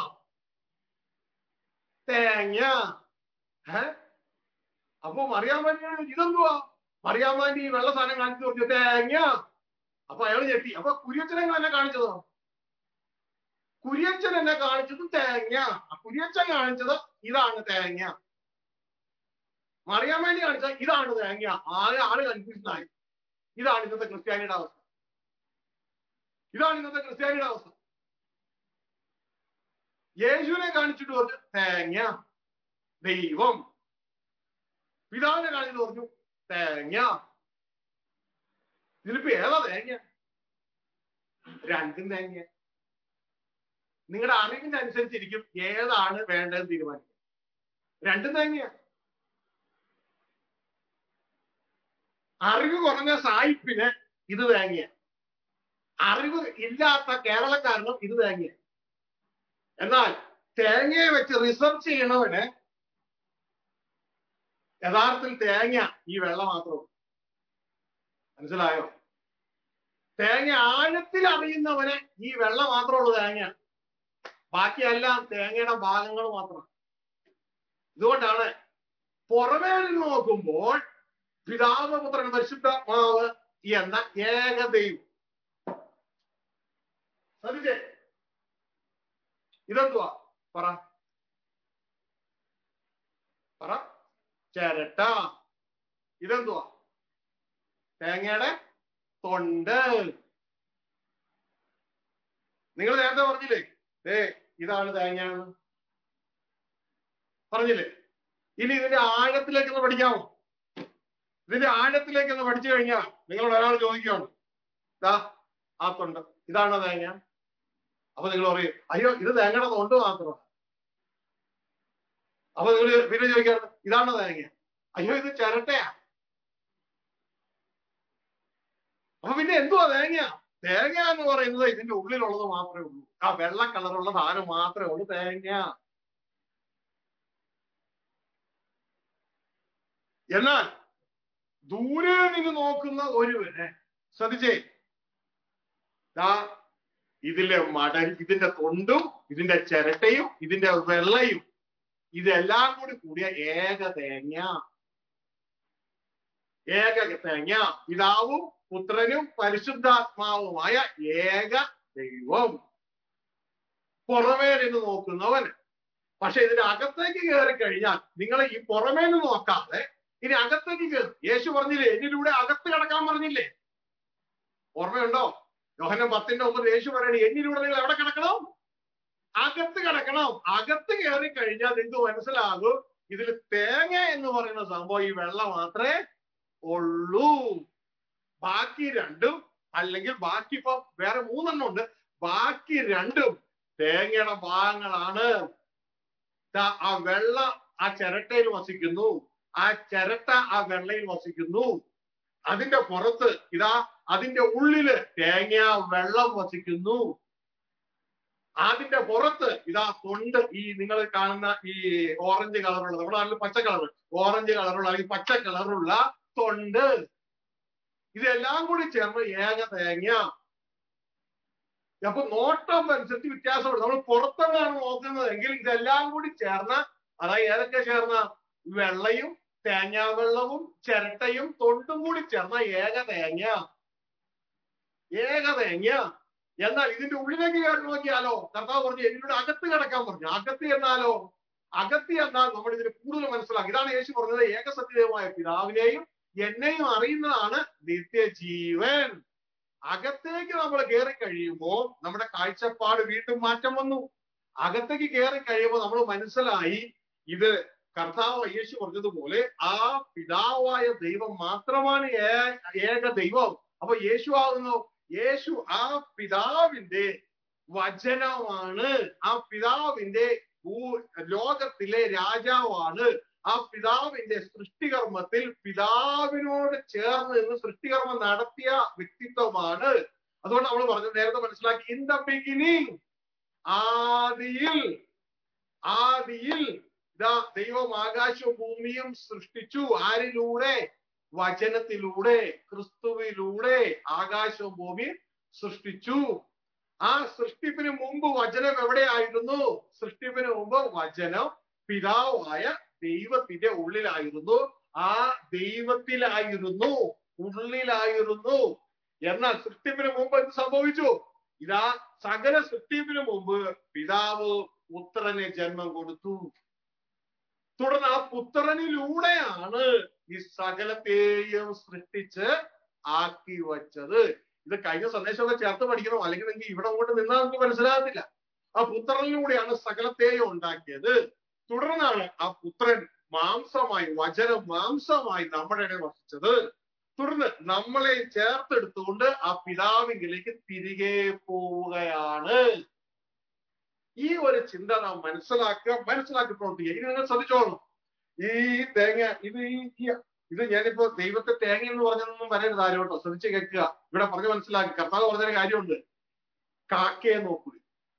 തേങ്ങ ഏ അപ്പൊ മറിയാൻ വേണ്ടി ഇതെന്തുവാ മറിയാൻ വേണ്ടി ഈ വെള്ള സാധനം കാണിച്ചു പറഞ്ഞു തേങ്ങ അപ്പൊ അയാൾ ഞെട്ടി അപ്പൊ കുരിയച്ചൻ എന്നെ കാണിച്ചതോ കുരിയച്ചൻ എന്നെ കാണിച്ചത് തേങ്ങ കുരിയച്ചൻ കാണിച്ചത് ഇതാണ് തേങ്ങ മറിയാൻ വേണ്ടി കാണിച്ച ഇതാണ് തേങ്ങ ആകെ ആള് കൺഫ്യൂഷൻ ആയി ഇതാണ് ഇന്നത്തെ ക്രിസ്ത്യാനിയുടെ അവസ്ഥ ഇതാണ് ഇന്നത്തെ ക്രിസ്ത്യാനിയുടെ അവസ്ഥ യേശുവിനെ കാണിച്ചിട്ട് പറഞ്ഞു തേങ്ങ ദൈവം പിതാവിനെ കാണിച്ചിട്ട് പറഞ്ഞു തേങ്ങ ഇതിലിപ്പോ ഏതാ തേങ്ങ രണ്ടും തേങ്ങ നിങ്ങളുടെ അറിവിന്റെ അനുസരിച്ചിരിക്കും ഏതാണ് വേണ്ടതെന്ന് തീരുമാനിക്കും രണ്ടും തേങ്ങ അറിവ് കുറഞ്ഞ സായിപ്പിന് ഇത് തേങ്ങ അറിവ് ഇല്ലാത്ത കേരളക്കാരനും ഇത് തേങ്ങ എന്നാൽ തേങ്ങയെ വെച്ച് റിസർച്ച് ചെയ്യണവന് യഥാർത്ഥത്തിൽ തേങ്ങ ഈ വെള്ളം മാത്രമേ മനസ്സിലായോ തേങ്ങ ആഴത്തിൽ അറിയുന്നവന് ഈ വെള്ളം മാത്രമുള്ളൂ തേങ്ങ ബാക്കിയെല്ലാം തേങ്ങയുടെ ഭാഗങ്ങൾ മാത്രം ഇതുകൊണ്ടാണ് പുറമേ നിന്ന് നോക്കുമ്പോൾ പിതാവ് പുത്രൻ പരിശുദ്ധാത്മാവ് എന്ന ഏക ദൈവം ശ്രദ്ധിച്ചേ ഇതെന്തുവാ പറ പറ ചിരട്ട ഇതെന്തുവാ തേങ്ങയുടെ തൊണ്ട് നിങ്ങൾ നേരത്തെ പറഞ്ഞില്ലേ ഏ ഇതാണ് തേങ്ങയാണ് പറഞ്ഞില്ലേ ഇനി ഇതിന്റെ ആഴത്തിലേക്ക് ഒന്ന് പഠിക്കാമോ ഇതിന്റെ ആഴത്തിലേക്ക് ഒന്ന് പഠിച്ചു കഴിഞ്ഞാൽ നിങ്ങളോട് ഒരാൾ ചോദിക്കുകയാണ് ദാ ആ തൊണ്ട് ഇതാണോ തേങ്ങ അപ്പൊ നിങ്ങൾ പറയും അയ്യോ ഇത് തേങ്ങയുടെ തൊണ്ട് മാത്രമാണ് അപ്പൊ നിങ്ങൾ പിന്നെ ചോദിക്കാറ് ഇതാണോ തേങ്ങ അയ്യോ ഇത് ചിരട്ടയാ അപ്പൊ പിന്നെ എന്തുവാ തേങ്ങ തേങ്ങ എന്ന് പറയുന്നത് ഇതിന്റെ ഉള്ളിലുള്ളത് മാത്രമേ ഉള്ളൂ ആ വെള്ള കളറുള്ള സാധനം മാത്രമേ ഉള്ളൂ തേങ്ങ എന്നാൽ ദൂരെ നിന്ന് നോക്കുന്ന ഒരുവന് ശ്രദ്ധിച്ചേ ദാ ഇതിലെ മടൽ ഇതിന്റെ തൊണ്ടും ഇതിന്റെ ചിരട്ടയും ഇതിന്റെ വെള്ളയും ഇതെല്ലാം കൂടി കൂടിയ ഏക തേങ്ങ ഏക തേങ്ങ പിതാവും പുത്രനും പരിശുദ്ധാത്മാവുമായ ഏക ദൈവം പുറമേ നിന്ന് നോക്കുന്നവന് പക്ഷെ ഇതിന്റെ അകത്തേക്ക് കയറി കഴിഞ്ഞാൽ നിങ്ങൾ ഈ പുറമേ നിന്ന് നോക്കാതെ ഇനി അകത്തേക്ക് കയറി യേശു പറഞ്ഞില്ലേ എന്നിലൂടെ അകത്ത് കിടക്കാൻ പറഞ്ഞില്ലേ ഓർമ്മയുണ്ടോ യോഹനം പത്തിന്റെ ഒമ്പത് യേശു പറയണേ എന്നിലൂടെ നിങ്ങൾ എവിടെ കിടക്കണം അകത്ത് കിടക്കണം അകത്ത് കയറി കഴിഞ്ഞാൽ നിങ്ങൾക്ക് മനസ്സിലാകും ഇതിൽ തേങ്ങ എന്ന് പറയുന്ന സംഭവം ഈ വെള്ളം മാത്രമേ ഉള്ളൂ ബാക്കി രണ്ടും അല്ലെങ്കിൽ ബാക്കി ഇപ്പൊ വേറെ മൂന്നെണ്ണം ഉണ്ട് ബാക്കി രണ്ടും തേങ്ങയുടെ ഭാഗങ്ങളാണ് ദാ ആ വെള്ള ആ ചിരട്ടയിൽ വസിക്കുന്നു ആ ചിരട്ട ആ വെള്ളയിൽ വസിക്കുന്നു അതിന്റെ പുറത്ത് ഇതാ അതിന്റെ ഉള്ളില് തേങ്ങ വെള്ളം വസിക്കുന്നു അതിന്റെ പുറത്ത് ഇതാ തൊണ്ട് ഈ നിങ്ങൾ കാണുന്ന ഈ ഓറഞ്ച് കളറുള്ള നമ്മുടെ നാട്ടിൽ പച്ച കളർ ഓറഞ്ച് കളറുള്ള അല്ലെങ്കിൽ പച്ച കളറുള്ള തൊണ്ട് ഇതെല്ലാം കൂടി ചേർന്ന് ഏക തേങ്ങ അപ്പൊ നോട്ടം അനുസരിച്ച് വ്യത്യാസമുണ്ട് നമ്മൾ പുറത്തുനിന്നാണ് നോക്കുന്നത് എങ്കിൽ ഇതെല്ലാം കൂടി ചേർന്ന അതായത് ഏതൊക്കെ ചേർന്ന വെള്ളയും തേങ്ങാ വെള്ളവും ചിരട്ടയും തൊണ്ടും കൂടി ചേർന്ന ഏക തേങ്ങ ഏക തേങ്ങ എന്നാൽ ഇതിന്റെ ഉള്ളിലേക്ക് കയറി നോക്കിയാലോ കർത്താവ് പറഞ്ഞു എന്നിലൂടെ അകത്ത് കിടക്കാൻ പറഞ്ഞു അകത്ത് എന്നാലോ അകത്ത് എന്നാൽ നമ്മൾ ഇതിന് കൂടുതൽ മനസ്സിലാക്കി ഇതാണ് യേശു പറഞ്ഞത് ഏകസത്യമായ പിതാവിനെയും എന്നെയും അറിയുന്നതാണ് നിത്യജീവൻ അകത്തേക്ക് നമ്മൾ കയറി കഴിയുമ്പോൾ നമ്മുടെ കാഴ്ചപ്പാട് വീണ്ടും മാറ്റം വന്നു അകത്തേക്ക് കയറി കഴിയുമ്പോൾ നമ്മൾ മനസ്സിലായി ഇത് കർത്താവ് യേശു പറഞ്ഞതുപോലെ ആ പിതാവായ ദൈവം മാത്രമാണ് ഏ- ഏക ദൈവം അപ്പൊ യേശു ആകുന്നു യേശു ആ പിതാവിന്റെ വചനമാണ് ആ പിതാവിന്റെ ഭൂ- ലോകത്തിലെ രാജാവാണ് ആ പിതാവിന്റെ സൃഷ്ടികർമ്മത്തിൽ പിതാവിനോട് ചേർന്ന് നിന്ന് സൃഷ്ടികർമ്മം നടത്തിയ വ്യക്തിത്വമാണ് അതുകൊണ്ട് നമ്മൾ പറഞ്ഞത് നേരത്തെ മനസ്സിലാക്കി ഇൻ ദ ബിഗിനിങ് ആദിയിൽ ആദിയിൽ ഇതാ ദൈവം ആകാശവും ഭൂമിയും സൃഷ്ടിച്ചു ആരിലൂടെ വചനത്തിലൂടെ ക്രിസ്തുവിലൂടെ ആകാശവും ഭൂമിയും സൃഷ്ടിച്ചു ആ സൃഷ്ടിപ്പിന് മുമ്പ് വചനം എവിടെയായിരുന്നു സൃഷ്ടിപ്പിന് മുമ്പ് വചനം പിതാവായ ദൈവത്തിന്റെ ഉള്ളിലായിരുന്നു ആ ദൈവത്തിലായിരുന്നു ഉള്ളിലായിരുന്നു എന്നാൽ സൃഷ്ടിപ്പിന് മുമ്പ് എന്ത് സംഭവിച്ചു ഇതാ സകല സൃഷ്ടിപ്പിന് മുമ്പ് പിതാവ് പുത്രന് ജന്മം കൊടുത്തു തുടർന്ന് ആ പുത്രനിലൂടെയാണ് ഈ സകലത്തെയും സൃഷ്ടിച്ച് ആക്കി വച്ചത് ഇത് കഴിഞ്ഞ സന്ദേശമൊക്കെ ചേർത്ത് പഠിക്കണം അല്ലെങ്കിൽ നിങ്ങൾക്ക് ഇവിടെ കൊണ്ട് നിന്നാൽ നമുക്ക് മനസ്സിലാകത്തില്ല ആ പുത്രനിലൂടെയാണ് സകലത്തെയും ഉണ്ടാക്കിയത് തുടർന്നാണ് ആ പുത്രൻ മാംസമായി വചനം മാംസമായി നമ്മുടെ ഇടയിൽ വസിച്ചത് തുടർന്ന് നമ്മളെ ചേർത്തെടുത്തുകൊണ്ട് ആ പിതാവിങ്കിലേക്ക് തിരികെ പോവുകയാണ് ഈ ഒരു ചിന്ത നാം മനസ്സിലാക്കുക മനസ്സിലാക്കി പ്രവർത്തിക്കുക ഇനി നിങ്ങൾ ശ്രദ്ധിച്ചോളൂ ഈ തേങ്ങ ഇത് ഈ ഈ- ഇത് ഞാനിപ്പോ ദൈവത്തെ തേങ്ങ എന്ന് പറഞ്ഞതൊന്നും വരരുത് ആരും കേട്ടോ ശ്രദ്ധിച്ച് കേൾക്കുക ഇവിടെ പറഞ്ഞു മനസ്സിലാക്കി കർത്താവ് പറഞ്ഞൊരു കാര്യമുണ്ട് കാക്കയെ നോക്കുക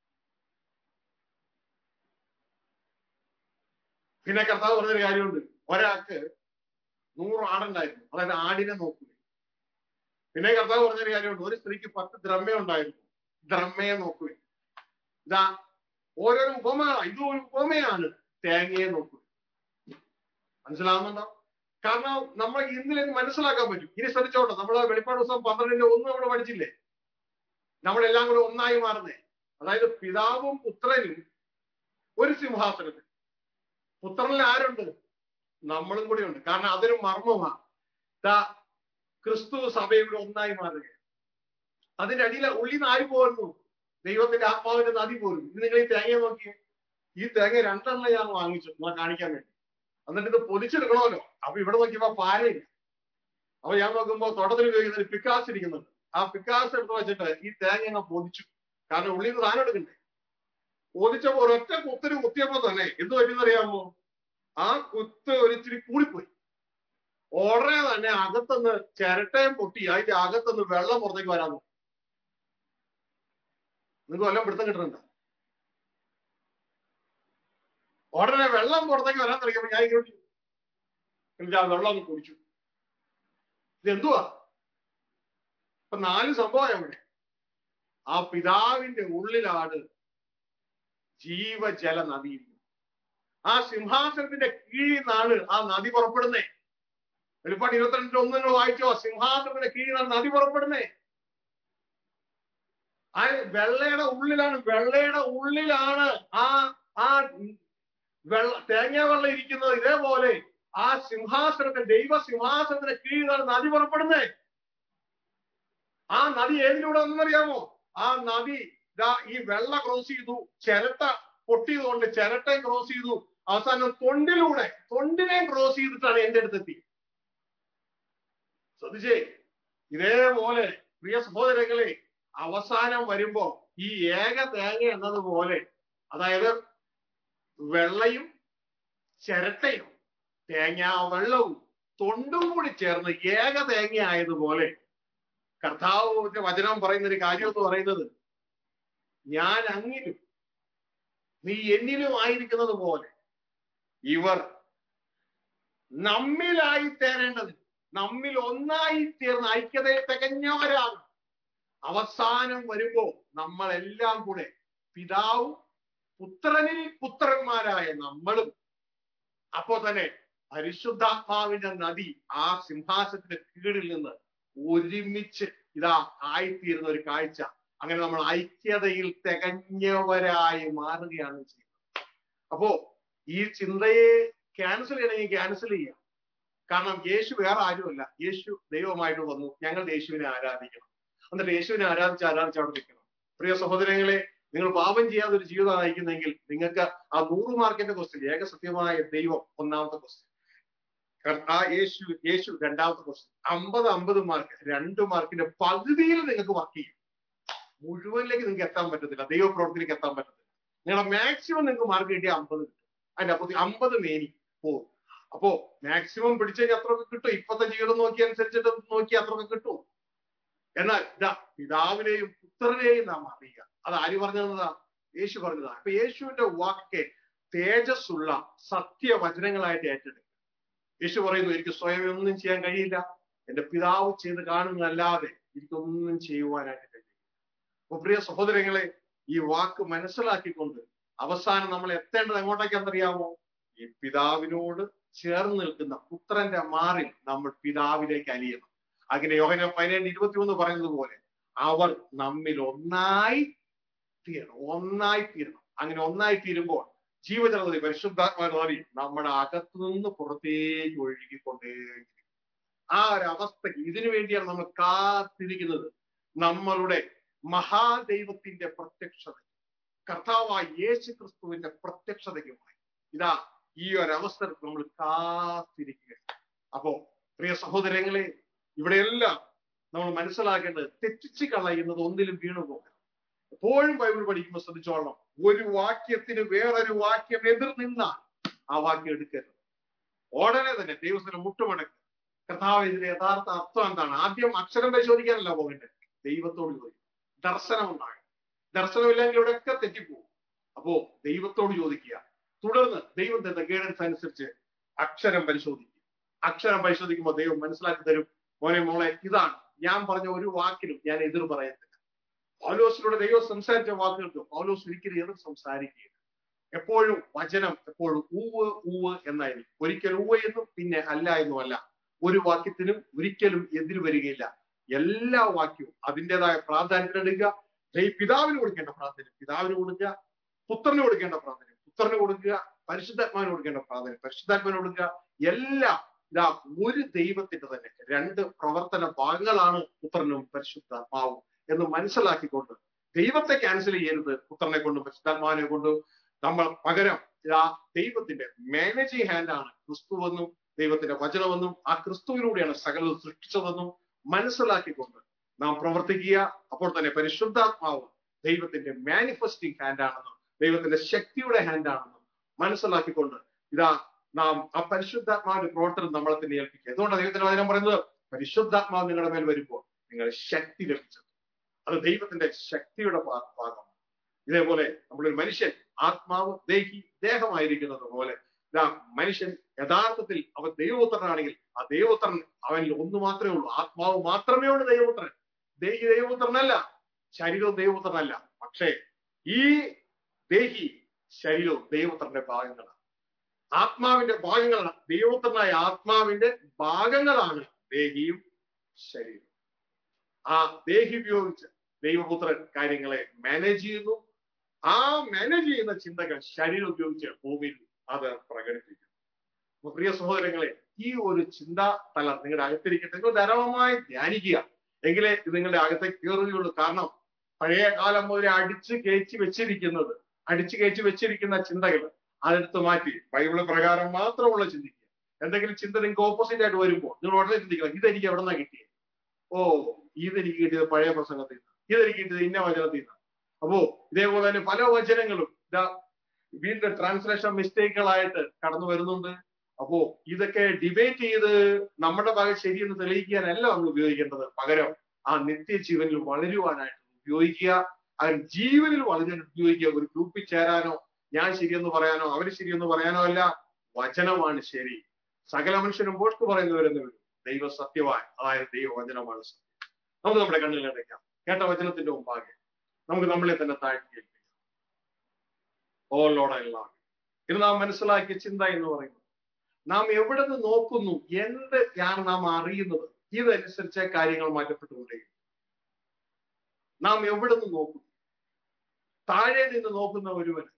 പിന്നെ കർത്താവ് പറഞ്ഞൊരു കാര്യമുണ്ട് ഒരാൾക്ക് നൂറ് ആടുണ്ടായിരുന്നു അതായത് ആടിനെ നോക്കുക പിന്നെ കർത്താവ് പറഞ്ഞൊരു കാര്യമുണ്ട് ഒരു സ്ത്രീക്ക് പത്ത് ദ്രമ്മ ഉണ്ടായിരുന്നു ദ്രമ്മയെ നോക്കുക ഇതാ ഓരോരോ ഉപമ ഇത് ഒരു ഉപമയാണ് തേങ്ങയെ നോക്കുക മനസ്സിലാവുന്നുണ്ടോ കാരണം നമ്മൾ ഇന്നിലേക്ക് മനസ്സിലാക്കാൻ പറ്റും ഇനി ശ്രദ്ധിച്ചോട്ടെ നമ്മൾ വെളിപ്പാട് ദിവസം പന്ത്രണ്ടിന്റെ ഒന്ന് നമ്മൾ പഠിച്ചില്ലേ നമ്മളെല്ലാം കൂടെ ഒന്നായി മാറുന്നേ അതായത് പിതാവും പുത്രനും ഒരു സിംഹാസനത്തിൽ പുത്രനിൽ ആരുണ്ട് നമ്മളും കൂടി ഉണ്ട് കാരണം അതൊരു മർമ്മമാണ് ദാ ക്രിസ്തു സഭയുടെ ഒന്നായി മാറുക അതിന്റെ അടിയിൽ ഉള്ളിൽ നിന്ന് ആര് പോരുന്നു ദൈവത്തിന്റെ ആത്മാവിന്റെ നദി പോരും ഇത് നിങ്ങൾ ഈ തേങ്ങ നോക്കിയേ ഈ തേങ്ങ രണ്ടെണ്ണം ഞാൻ വാങ്ങിച്ചു നിങ്ങളെ കാണിക്കാൻ വേണ്ടി എന്നിട്ട് ഇത് പൊതിച്ചെടുക്കണമല്ലോ അപ്പൊ ഇവിടെ നോക്കിയപ്പോ പാലയില്ല അപ്പൊ ഞാൻ നോക്കുമ്പോ തോട്ടത്തിൽ ഉപയോഗിക്കുന്ന ഒരു പിക്കാസ് ഇരിക്കുന്നുണ്ട് ആ പിക്കാസ് എടുത്ത് വെച്ചിട്ട് ഈ തേങ്ങ അങ്ങ് പൊതിച്ചു കാരണം ഉള്ളിൽ നിന്ന് സാധനം എടുക്കണ്ടേ പൊതിച്ചപ്പോ ഒരൊറ്റ കുത്തിന് കുത്തിയപ്പോ തന്നെ എന്ത് പറ്റിയെന്നറിയാമോ ആ കുത്ത് ഒരിച്ചിരി കൂടിപ്പോയി ഉടനെ തന്നെ അകത്തുനിന്ന് ചിരട്ടയും പൊട്ടി അതിന്റെ അകത്തുനിന്ന് വെള്ളം പുറത്തേക്ക് വരാൻ നോക്കി നിങ്ങൾക്ക് വല്ലതും പിടുത്തം കിട്ടുന്നുണ്ടോ ഉടനെ വെള്ളം പുറത്തേക്ക് വരാൻ തുടങ്ങിയപ്പോ ഞാൻ ഇങ്ങോട്ട് എനിക്ക് ആ വെള്ളം ഒന്ന് കുടിച്ചു ഇതെന്തുവാ ഇപ്പൊ നാല് സംഭവം അവിടെ ആ പിതാവിന്റെ ഉള്ളിലാണ് ജീവജല നദി ആ സിംഹാസനത്തിന്റെ കീഴിൽ നിന്നാണ് ആ നദി പുറപ്പെടുന്നേ വെളിപ്പാട് ഇരുപത്തിരണ്ടിന്റെ ഒന്ന് നിങ്ങൾ വായിച്ചോ സിംഹാസനത്തിന്റെ കീഴിൽ നിന്നാണ് നദി പുറപ്പെടുന്നേ ആ വെള്ളയുടെ ഉള്ളിലാണ് വെള്ളയുടെ ഉള്ളിലാണ് ആ ആ വെള്ള തേങ്ങ വെള്ളം ഇരിക്കുന്നത് ഇതേപോലെ ആ സിംഹാസനത്തിന് ദൈവ സിംഹാസനത്തിന് കീഴിലാണ് നദി പുറപ്പെടുന്നേ ആ നദി ഏതിലൂടെ ഒന്നറിയാമോ ആ നദി ഇതാ ഈ വെള്ള ക്രോസ് ചെയ്തു ചിരട്ട പൊട്ടിയതുകൊണ്ട് ചിരട്ടയും ക്രോസ് ചെയ്തു അവസാനം തൊണ്ടിലൂടെ തൊണ്ടിനെയും ക്രോസ് ചെയ്തിട്ടാണ് എന്റെ അടുത്തെത്തി ശ്രദ്ധിച്ചേ ഇതേപോലെ പ്രിയ സഹോദരങ്ങളെ അവസാനം വരുമ്പോ ഈ ഏക തേങ്ങ എന്നതുപോലെ അതായത് വെള്ളയും ചിരട്ടയും തേങ്ങ വെള്ളവും തൊണ്ടും കൂടി ചേർന്ന് ഏക തേങ്ങ ആയതുപോലെ കർത്താവിന്റെ വചനം പറയുന്ന ഒരു കാര്യം എന്ന് പറയുന്നത് ഞാൻ അങ്ങിലും നീ എന്നിലും ആയിരിക്കുന്നത് പോലെ ഇവർ നമ്മിലായി തീരേണ്ടത് നമ്മിൽ ഒന്നായി തീർന്ന ഐക്യതയിൽ തികഞ്ഞവരാണ് അവസാനം വരുമ്പോ നമ്മളെല്ലാം കൂടെ പിതാവും പുത്രനിൽ പുത്രന്മാരായ നമ്മളും അപ്പോ തന്നെ പരിശുദ്ധാത്മാവിന്റെ നദി ആ സിംഹാസനത്തിന്റെ കീഴിൽ നിന്ന് ഒരുമിച്ച് ഇതാ ആയിത്തീരുന്ന ഒരു കാഴ്ച അങ്ങനെ നമ്മൾ ഐക്യതയിൽ തികഞ്ഞവരായി മാറുകയാണ് ചെയ്യുന്നത് അപ്പോ ഈ ചിന്തയെ ക്യാൻസൽ ചെയ്യണമെങ്കിൽ ക്യാൻസൽ ചെയ്യാം കാരണം യേശു വേറെ ആരുമല്ല യേശു ദൈവമായിട്ട് വന്നു ഞങ്ങൾ യേശുവിനെ ആരാധിക്കണം എന്നിട്ട് യേശുവിനെ ആരാധിച്ച് ആരാധിച്ച് അവിടെ നിൽക്കണം പ്രിയ സഹോദരങ്ങളെ നിങ്ങൾ പാപം ചെയ്യാതെ ഒരു ജീവിതം നയിക്കുന്നെങ്കിൽ നിങ്ങൾക്ക് ആ നൂറ് മാർക്കിന്റെ ക്വസ്റ്റ്യൻ ഏകസത്യമായ ദൈവം ഒന്നാമത്തെ ക്വസ്റ്റ്യൻ ആ യേശു യേശു രണ്ടാമത്തെ ക്വസ്റ്റ്യൻ അമ്പത് അമ്പത് മാർക്ക് രണ്ട് മാർക്കിന്റെ പകുതിയിൽ നിങ്ങൾക്ക് വർക്ക് ചെയ്യും മുഴുവനിലേക്ക് നിങ്ങൾക്ക് എത്താൻ പറ്റത്തില്ല ദൈവപ്രവർത്തിയിലേക്ക് എത്താൻ പറ്റത്തില്ല നിങ്ങളുടെ മാക്സിമം നിങ്ങൾക്ക് മാർക്ക് കിട്ടിയ അമ്പത് കിട്ടും അതിന്റെ അപ്പുറത്ത് അമ്പത് മേനി പോകും അപ്പോ മാക്സിമം പിടിച്ചു കഴിഞ്ഞാൽ അത്രയൊക്കെ കിട്ടും ഇപ്പത്തെ ജീവിതം നോക്കി അനുസരിച്ചിട്ട് നോക്കി അത്രയൊക്കെ കിട്ടും എന്നാൽ ഇതാ പിതാവിനെയും പുത്രനെയും നാം അറിയുക അത് ആര് പറഞ്ഞതാ യേശു പറഞ്ഞതാ അപ്പൊ യേശുവിന്റെ വാക്ക് തേജസ്സുള്ള സത്യവചനങ്ങളായിട്ട് ഏറ്റെടുക്കുക യേശു പറയുന്നു എനിക്ക് സ്വയം ഒന്നും ചെയ്യാൻ കഴിയില്ല എന്റെ പിതാവ് ചെയ്ത് കാണുന്നതല്ലാതെ എനിക്കൊന്നും ചെയ്യുവാനായിട്ട് കഴിയില്ല അപ്പൊ പ്രിയ സഹോദരങ്ങളെ ഈ വാക്ക് മനസ്സിലാക്കിക്കൊണ്ട് അവസാനം നമ്മൾ എത്തേണ്ടത് എങ്ങോട്ടേക്കാണെന്നറിയാമോ ഈ പിതാവിനോട് ചേർന്ന് നിൽക്കുന്ന പുത്രന്റെ മാറിൽ നമ്മൾ പിതാവിലേക്ക് അലിയണം അങ്ങനെ യോഹന പതിനേഴ് ഇരുപത്തിമൂന്ന് പറയുന്നത് പോലെ അവർ നമ്മിൽ ഒന്നായി തീരണം ഒന്നായി തീരണം അങ്ങനെ ഒന്നായി തീരുമ്പോൾ ജീവജലതി പരിശുദ്ധാത്മാരി നമ്മുടെ അകത്തു നിന്ന് പുറത്തേക്ക് ഒഴുകിക്കൊണ്ടേയിരിക്കും ആ ഒരു അവസ്ഥയ്ക്ക് ഇതിനു വേണ്ടിയാണ് നമ്മൾ കാത്തിരിക്കുന്നത് നമ്മളുടെ മഹാദൈവത്തിന്റെ പ്രത്യക്ഷത കർത്താവായ യേശു ക്രിസ്തുവിന്റെ പ്രത്യക്ഷതയ്ക്കുമായി ഇതാ ഈ ഒരു അവസരത്തിൽ നമ്മൾ കാത്തിരിക്കുക അപ്പോ പ്രിയ സഹോദരങ്ങളെ ഇവിടെയെല്ലാം നമ്മൾ മനസ്സിലാക്കേണ്ടത് തെറ്റിച്ച് കളയുന്നത് ഒന്നിലും വീണു പോകണം എപ്പോഴും ബൈബിൾ പഠിക്കുമ്പോൾ ശ്രദ്ധിച്ചോളണം ഒരു വാക്യത്തിന് വേറൊരു വാക്യം എതിർ നിന്നാൽ ആ വാക്യം എടുക്കരുത് ഉടനെ തന്നെ ദൈവത്തിന് മുട്ടുമടക്കുക കർത്താവ് ഇതിന്റെ യഥാർത്ഥ അർത്ഥം എന്താണ് ആദ്യം അക്ഷരം പരിശോധിക്കാനല്ല പോകേണ്ടത് ദൈവത്തോട് ചോദിക്കും ദർശനം ഉണ്ടാകും ദർശനമില്ലെങ്കിൽ ഇവിടെയൊക്കെ തെറ്റിപ്പോകും അപ്പോ ദൈവത്തോട് ചോദിക്കുക തുടർന്ന് ദൈവം തരുന്ന ഗൈഡൻസ് അനുസരിച്ച് അക്ഷരം പരിശോധിക്കും അക്ഷരം പരിശോധിക്കുമ്പോൾ ദൈവം മനസ്സിലാക്കി തരും മോനെ മോളെ ഇതാണ് ഞാൻ പറഞ്ഞ ഒരു വാക്കിനും ഞാൻ എതിർ പറയത്തില്ല പൗലോസിലൂടെ ദൈവം സംസാരിച്ച വാക്കുകൾക്ക് പൗലോസ് ഒരിക്കലും എതിർ സംസാരിക്കുകയില്ല എപ്പോഴും വചനം എപ്പോഴും ഊവ് ഊവ് എന്നായിരിക്കും ഒരിക്കൽ ഊവ് എന്നും പിന്നെ അല്ല എന്നും അല്ല ഒരു വാക്യത്തിനും ഒരിക്കലും എതിര് വരികയില്ല എല്ലാ വാക്യവും അതിൻ്റെതായ പ്രാധാന്യം എടുക്കുക ദൈ- പിതാവിന് കൊടുക്കേണ്ട പ്രാധാന്യം പിതാവിന് കൊടുക്കുക പുത്രന് കൊടുക്കേണ്ട പ്രാധാന്യം പുത്രന് കൊടുക്കുക പരിശുദ്ധാത്മാവിന് കൊടുക്കേണ്ട പ്രാധാന്യം പരിശുദ്ധാത്മാവിന് കൊടുക്കുക എല്ലാം ഇതാ ഒരു ദൈവത്തിന്റെ തന്നെ രണ്ട് പ്രവർത്തന ഭാഗങ്ങളാണ് പുത്രനും പരിശുദ്ധാത്മാവും എന്ന് മനസ്സിലാക്കിക്കൊണ്ട് ദൈവത്തെ ക്യാൻസൽ ചെയ്യരുത് പുത്രനെ കൊണ്ടും പരിശുദ്ധാത്മാവിനെ കൊണ്ടും നമ്മൾ പകരം ഇതാ ദൈവത്തിന്റെ മാനേജിങ് ഹാൻഡാണ് ക്രിസ്തുവെന്നും ദൈവത്തിന്റെ വചനമെന്നും ആ ക്രിസ്തുവിലൂടെയാണ് സകലത് സൃഷ്ടിച്ചതെന്നും മനസ്സിലാക്കിക്കൊണ്ട് നാം പ്രവർത്തിക്കുക അപ്പോൾ തന്നെ പരിശുദ്ധാത്മാവ് ദൈവത്തിന്റെ മാനിഫെസ്റ്റിംഗ് ഹാൻഡ് ആണെന്നും ദൈവത്തിന്റെ ശക്തിയുടെ ഹാൻഡ് ആണെന്നും മനസ്സിലാക്കിക്കൊണ്ട് ഇതാ നാം ആ പരിശുദ്ധാത്മാവിന്റെ പ്രവർത്തനം നമ്മളെ തന്നെ ഏൽപ്പിക്കുക അതുകൊണ്ടാണ് ദൈവത്തിന്റെ വചനം പറയുന്നത് പരിശുദ്ധാത്മാവ് നിങ്ങളുടെ മേൽ വരുമ്പോൾ നിങ്ങൾ ശക്തി ലഭിച്ചത് അത് ദൈവത്തിന്റെ ശക്തിയുടെ ഭാ- ഭാഗമാണ് ഇതേപോലെ നമ്മളൊരു മനുഷ്യൻ ആത്മാവ് ദേഹി ദേഹമായിരിക്കുന്നത് പോലെ ഇതാ മനുഷ്യൻ യഥാർത്ഥത്തിൽ അവൻ ദൈവപുത്രനാണെങ്കിൽ ആ ദൈവപുത്രൻ അവനിൽ ഒന്ന് മാത്രമേ ഉള്ളൂ ആത്മാവ് മാത്രമേ ഉള്ളൂ ദൈവപുത്രൻ ദേഹി ദൈവപുത്രനല്ല ശരീരവും ദൈവപുത്രനല്ല പക്ഷേ ഈ ദേഹി ശരീരവും ദൈവപുത്രന്റെ ഭാഗങ്ങളാണ് ആത്മാവിന്റെ ഭാഗങ്ങളാണ് ദൈവപുത്രനായ ആത്മാവിന്റെ ഭാഗങ്ങളാണ് ദേഹിയും ശരീരവും ആ ദേഹി ഉപയോഗിച്ച് ദൈവപുത്രൻ കാര്യങ്ങളെ മാനേജ് ചെയ്യുന്നു ആ മാനേജ് ചെയ്യുന്ന ചിന്തകൾ ശരീരം ഉപയോഗിച്ച് ഭൂമിയിൽ അത് പ്രകടിപ്പിക്കും അപ്പൊ പ്രിയ സഹോദരങ്ങളെ ഈ ഒരു ചിന്താ തലം നിങ്ങളുടെ അകത്തിരിക്കട്ടെ നിങ്ങൾ ധാരാളമായി ധ്യാനിക്കുക എങ്കിലേ ഇത് നിങ്ങളുടെ അകത്തേക്ക് കയറുകയുള്ളൂ കാരണം പഴയ കാലം മുതൽ അടിച്ചു കയറ്റി വെച്ചിരിക്കുന്നത് അടിച്ചു കയറ്റി വെച്ചിരിക്കുന്ന ചിന്തകൾ അതെടുത്ത് മാറ്റി ബൈബിള് പ്രകാരം മാത്രമുള്ള ചിന്തിക്കുക എന്തെങ്കിലും ചിന്ത നിങ്ങൾക്ക് ഓപ്പോസിറ്റ് ആയിട്ട് വരുമ്പോൾ നിങ്ങൾ ഉടനെ ചിന്തിക്കണം ഇതെനിക്ക് എവിടെ നിന്നാ കിട്ടിയത് ഓ ഇതെനിക്ക് കിട്ടിയത് പഴയ പ്രസംഗത്തിൽ നിന്ന് ഇതെനിക്ക് കിട്ടിയത് ഇന്ന വചനത്തിൽ നിന്ന് അപ്പോ ഇതേപോലെ തന്നെ പല വചനങ്ങളും ഇതാ വീണ്ടും ട്രാൻസ്ലേഷൻ മിസ്റ്റേക്കുകളായിട്ട് കടന്നു വരുന്നുണ്ട് അപ്പോ ഇതൊക്കെ ഡിബേറ്റ് ചെയ്ത് നമ്മുടെ ഭാഗം ശരിയെന്ന് തെളിയിക്കാനല്ല നമ്മൾ ഉപയോഗിക്കേണ്ടത് പകരം ആ നിത്യജീവനിൽ വളരുവാനായിട്ട് ഉപയോഗിക്കുക ആ ജീവനിൽ വളരാൻ ഉപയോഗിക്കുക ഒരു ഗ്രൂപ്പിൽ ചേരാനോ ഞാൻ ശരിയെന്ന് പറയാനോ അവര് ശരിയെന്ന് പറയാനോ അല്ല വചനമാണ് ശരി സകല മനുഷ്യരും പോസ്റ്റ് പറയുന്നവരെന്ന് വരും ദൈവ സത്യമായി അതായത് ദൈവവചനമാണ് സത്യം നമുക്ക് നമ്മുടെ കണ്ണിൽ അടയ്ക്കാം കേട്ട വചനത്തിന്റെ മുമ്പാകെ നമുക്ക് നമ്മളെ തന്നെ താഴ്ത്തി ഏൽപ്പിക്കാം ഓ ലോഡെല്ലാം ഇത് നാം മനസ്സിലാക്കിയ ചിന്ത എന്ന് പറയുന്നത് നാം എവിടെ നിന്ന് നോക്കുന്നു എന്തൊക്കെയാണ് നാം അറിയുന്നത് ഇതനുസരിച്ച് കാര്യങ്ങൾ മാറ്റപ്പെട്ടുകൊണ്ടേ നാം എവിടെ നിന്ന് നോക്കുന്നു താഴെ നിന്ന് നോക്കുന്ന ഒരുവന്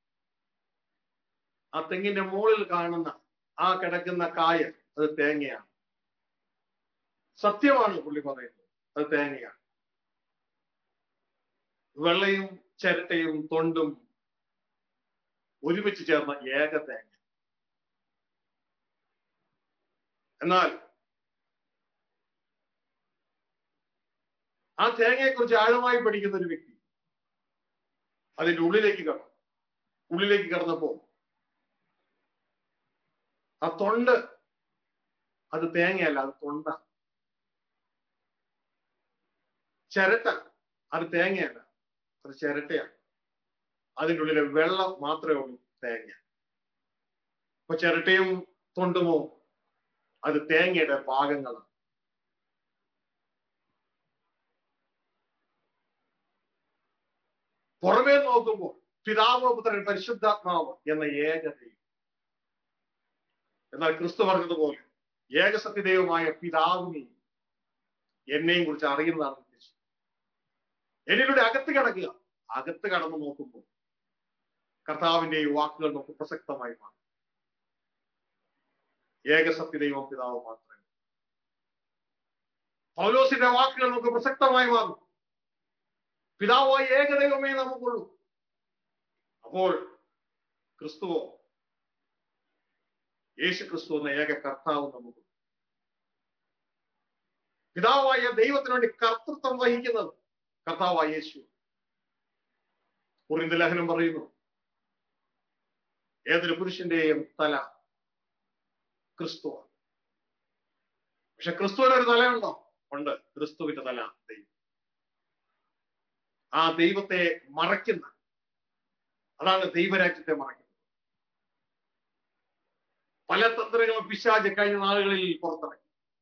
ആ തെങ്ങിന്റെ മുകളിൽ കാണുന്ന ആ കിടക്കുന്ന കായ അത് തേങ്ങയാണ് സത്യമാണ് പുള്ളി പറയുന്നത് അത് തേങ്ങയാണ് വെള്ളയും ചിരട്ടയും തൊണ്ടും ഒരുമിച്ച് ചേർന്ന ഏക തേങ്ങ എന്നാൽ ആ തേങ്ങയെക്കുറിച്ച് ആഴമായി പഠിക്കുന്ന ഒരു വ്യക്തി അതിന്റെ ഉള്ളിലേക്ക് കടന്നു ഉള്ളിലേക്ക് കടന്നപ്പോ ആ തൊണ്ട് അത് തേങ്ങയല്ല അത് തൊണ്ട ചിരട്ട അത് തേങ്ങയല്ല അത് ചിരട്ടയാണ് അതിൻ്റെ ഉള്ളിലെ വെള്ളം മാത്രമേ ഉള്ളൂ തേങ്ങ അപ്പൊ ചിരട്ടയും തൊണ്ടുമോ അത് തേങ്ങയുടെ ഭാഗങ്ങളാണ് പുറമേ നോക്കുമ്പോൾ പിതാവ് പുത്രൻ പരിശുദ്ധാത്മാവ് എന്ന ഏക ദൈവം എന്നാൽ ക്രിസ്തു പറഞ്ഞതുപോലെ ഏകസത്യദൈവമായ പിതാവിനെയും എന്നെയും കുറിച്ച് അറിയുന്നതാണ് ഉദ്ദേശം എന്നിലൂടെ അകത്ത് കിടക്കുക അകത്ത് കടന്നു നോക്കുമ്പോൾ കർത്താവിന്റെ ഈ വാക്കുകൾ നമുക്ക് പ്രസക്തമായി മാറും ഏകസത്യദൈവം പിതാവ് മാത്രമേ പൗലോസിന്റെ വാക്കുകൾ നമുക്ക് പ്രസക്തമായി മാറും പിതാവായ ഏകദൈവമേ നമുക്കുള്ളൂ അപ്പോൾ ക്രിസ്തുവോ യേശു ക്രിസ്തു എന്ന ഏക കർത്താവ് നമുക്ക് പിതാവായ ദൈവത്തിന് വേണ്ടി കർത്തൃത്വം വഹിക്കുന്നത് കർത്താവായ യേശു കുറിന്ത ലേഖനം പറയുന്നു ഏതൊരു പുരുഷന്റെയും തല ക്രിസ്തുവാണ് പക്ഷെ ക്രിസ്തുവിന് ഒരു തലയുണ്ടോ ഉണ്ട് ക്രിസ്തുവിന്റെ തല ദൈവം ആ ദൈവത്തെ മറയ്ക്കുന്ന അതാണ് ദൈവരാജ്യത്തെ മറയ്ക്കുന്നത് പല തന്ത്രങ്ങളും പിശാജ് കഴിഞ്ഞ നാളുകളിൽ പുറത്തിറങ്ങി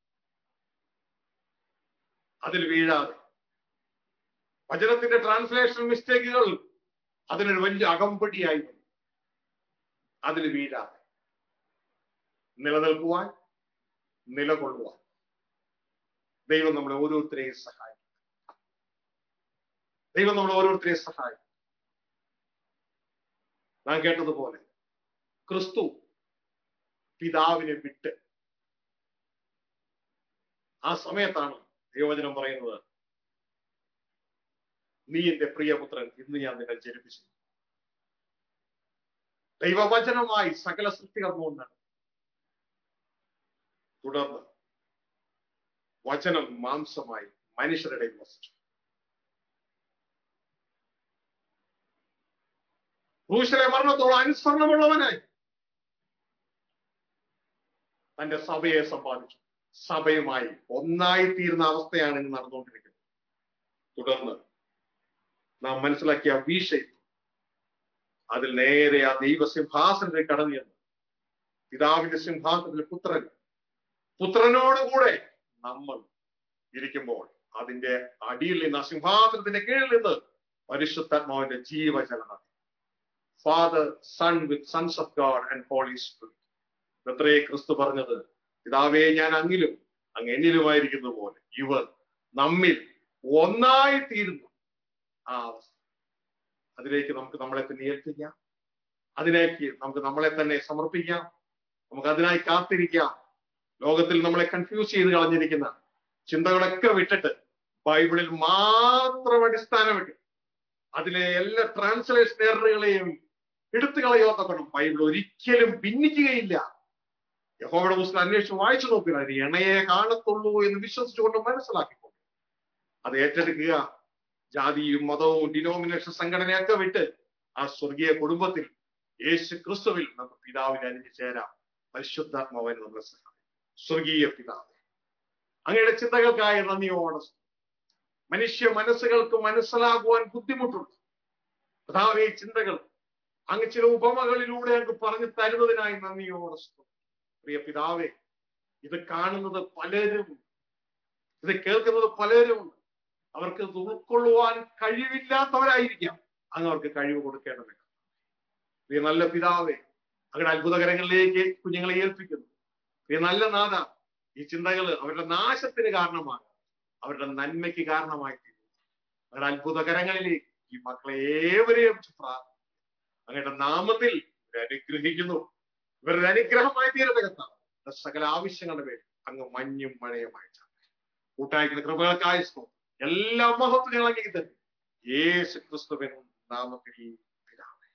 അതിൽ വീഴാതെ വചനത്തിന്റെ ട്രാൻസ്ലേഷൻ മിസ്റ്റേക്കുകൾ അതിനൊരു വലിയ അകമ്പടിയായി വന്നു അതിൽ വീഴാതെ നിലനിൽക്കുവാൻ നിലകൊള്ളുവാൻ ദൈവം നമ്മളെ ഓരോരുത്തരെയും സഹായിക്കും ദൈവം നമ്മളെ ഓരോരുത്തരെയും സഹായിക്കും നാം കേട്ടതുപോലെ ക്രിസ്തു പിതാവിനെ വിട്ട് ആ സമയത്താണ് ദൈവവചനം പറയുന്നത് നീ എന്റെ പ്രിയപുത്രൻ ഇന്ന് ഞാൻ നിന്നെ ജനിപ്പിച്ചു ദൈവവചനമായി സകല സൃഷ്ടി കടന്നുകൊണ്ടാണ് തുടർന്ന് വചനം മാംസമായി മനുഷ്യരുടെ വസിച്ചു ക്രൂശിലെ മരണത്തോളം അനുസരണമുള്ളവനായി തന്റെ സഭയെ സമ്പാദിച്ചു സഭയുമായി ഒന്നായി തീരുന്ന അവസ്ഥയാണ് ഇന്ന് നടന്നുകൊണ്ടിരിക്കുന്നത് തുടർന്ന് നാം മനസ്സിലാക്കിയ വീഷയം അതിൽ നേരെ ആ ദൈവസിംഹാസനത്തിൽ കടന്നു ചെന്ന് പിതാവിന്റെ സിംഹാസനത്തിൽ പുത്രൻ പുത്രനോടുകൂടെ നമ്മൾ ഇരിക്കുമ്പോൾ അതിന്റെ അടിയിൽ നിന്ന് ആ സിംഹാസനത്തിന്റെ കീഴിൽ നിന്ന് പരിശുദ്ധാത്മാവിന്റെ ജീവചലനം Father Son with sons of God and Holy Spirit എത്രേ ക്രിസ്തു പറഞ്ഞത് പിതാവേ ഞാൻ അങ്ങിലും അങ്ങ് എന്നിലുമായിരിക്കുന്ന പോലെ ഇവർ നമ്മിൽ ഒന്നായി തീരുന്നു ആ അവസ്ഥ അതിലേക്ക് നമുക്ക് നമ്മളെ തന്നെ ഏൽപ്പിക്കാം അതിലേക്ക് നമുക്ക് നമ്മളെ തന്നെ സമർപ്പിക്കാം നമുക്ക് അതിനായി കാത്തിരിക്കാം ലോകത്തിൽ നമ്മളെ കൺഫ്യൂസ് ചെയ്ത് കളഞ്ഞിരിക്കുന്ന ചിന്തകളൊക്കെ വിട്ടിട്ട് ബൈബിളിൽ മാത്രം അടിസ്ഥാനമിട്ട് അതിലെ എല്ലാ ട്രാൻസ്ലേഷൻ എററുകളെയും എടുത്തു കളയാത്തക്കണം ബൈബിൾ ഒരിക്കലും ഭിന്നിക്കുകയില്ല യഹോവയുടെ പുസ്തകം അന്വേഷിച്ച് വായിച്ചു നോക്കുക അത് ഇണയെ കാണത്തുള്ളൂ എന്ന് വിശ്വസിച്ചുകൊണ്ട് മനസ്സിലാക്കിക്കൊണ്ട് അത് ഏറ്റെടുക്കുക ജാതിയും മതവും ഡിനോമിനേഷൻ സംഘടനയൊക്കെ വിട്ട് ആ സ്വർഗീയ കുടുംബത്തിൽ യേശു ക്രിസ്തുവിൽ നമുക്ക് പിതാവിനെ അണിഞ്ഞു ചേരാം പരിശുദ്ധാത്മാവിന് നമ്മളെ സഹായിക്കും സ്വർഗീയ പിതാവ് അങ്ങയുടെ ചിന്തകൾക്കായി നന്ദിയോടെ മനുഷ്യ മനസ്സുകൾക്ക് മനസ്സിലാകുവാൻ ബുദ്ധിമുട്ടുണ്ട് പിതാവെ ചിന്തകൾ അങ്ങ് ചില ഉപമകളിലൂടെ അങ്ങ് പറഞ്ഞു തരുന്നതിനായി നന്ദിയോടെ പ്രിയ പിതാവെ ഇത് കാണുന്നത് പലരും ഇത് കേൾക്കുന്നത് പലരും അവർക്ക് ഇത് ഉൾക്കൊള്ളുവാൻ കഴിവില്ലാത്തവരായിരിക്കാം അങ്ങ് അവർക്ക് കഴിവ് കൊടുക്കേണ്ടത് പ്രിയ നല്ല പിതാവെ അങ്ങനെ അത്ഭുതകരങ്ങളിലേക്ക് കുഞ്ഞുങ്ങളെ ഏൽപ്പിക്കുന്നു പ്രിയ നല്ല നാഥ ഈ ചിന്തകൾ അവരുടെ നാശത്തിന് കാരണമാണ് അവരുടെ നന്മയ്ക്ക് കാരണമായി തീരുന്നു അവരുടെ അത്ഭുതകരങ്ങളിലേക്ക് ഈ മക്കളെ ഏവരെയും പ്രാർത്ഥിക്കുന്നു അങ്ങയുടെ നാമത്തിൽ ഇവരെ അനുഗ്രഹിക്കുന്നു ഇവരുടെ അനുഗ്രഹമായി തീരട്ടെ കത്താണ് സകല ആവശ്യങ്ങളുടെ പേര് അങ്ങ് മഞ്ഞും മഴയുമായി കൂട്ടായിക്കുന്ന കൃപകൾക്കായ സ്തോത്രം എല്ലാ മഹത്വങ്ങളും അങ്ങേക്ക് തരും യേശു ക്രിസ്തുവിൻ നാമത്തിൽ പിതാവേ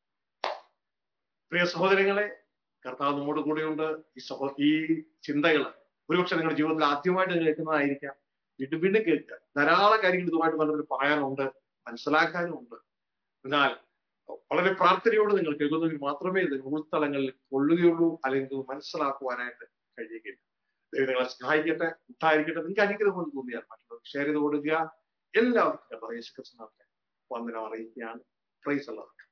പ്രിയ സഹോദരങ്ങളെ കർത്താവ് നമ്മോട് കൂടെയുണ്ട് ഈ സഹോ ഈ ചിന്തകൾ ഒരുപക്ഷെ നിങ്ങളുടെ ജീവിതത്തിൽ ആദ്യമായിട്ട് കേൾക്കുന്നതായിരിക്കാം വീണ്ടും വീണ്ടും കേൾക്കുക ധാരാളം കാര്യങ്ങൾ ഇതുമായിട്ട് ബന്ധപ്പെട്ട് പറയാനുണ്ട് മനസ്സിലാക്കാനും ഉണ്ട് എന്നാൽ വളരെ പ്രാർത്ഥനയോട് നിങ്ങൾ കേൾക്കുന്നെങ്കിൽ മാത്രമേ ഇത് ഉൾത്തളങ്ങളിൽ കൊള്ളുകയുള്ളൂ അല്ലെങ്കിൽ മനസ്സിലാക്കുവാനായിട്ട് കഴിയുകയില്ല ദൈവം നിങ്ങളെ സഹായിക്കട്ടെ ഉണ്ടായിരിക്കട്ടെ നിങ്ങൾക്ക് അനുഗ്രഹം കൊണ്ട് തോന്നിയാൽ മറ്റുള്ളവർക്ക് ഷെയർ ചെയ്ത് കൊടുക്കുക എല്ലാവർക്കും യേശു കൃഷ്ണനെ വന്ദനം അറിയിക്കുകയാണ് പ്രൈസ് അല്ലാതെ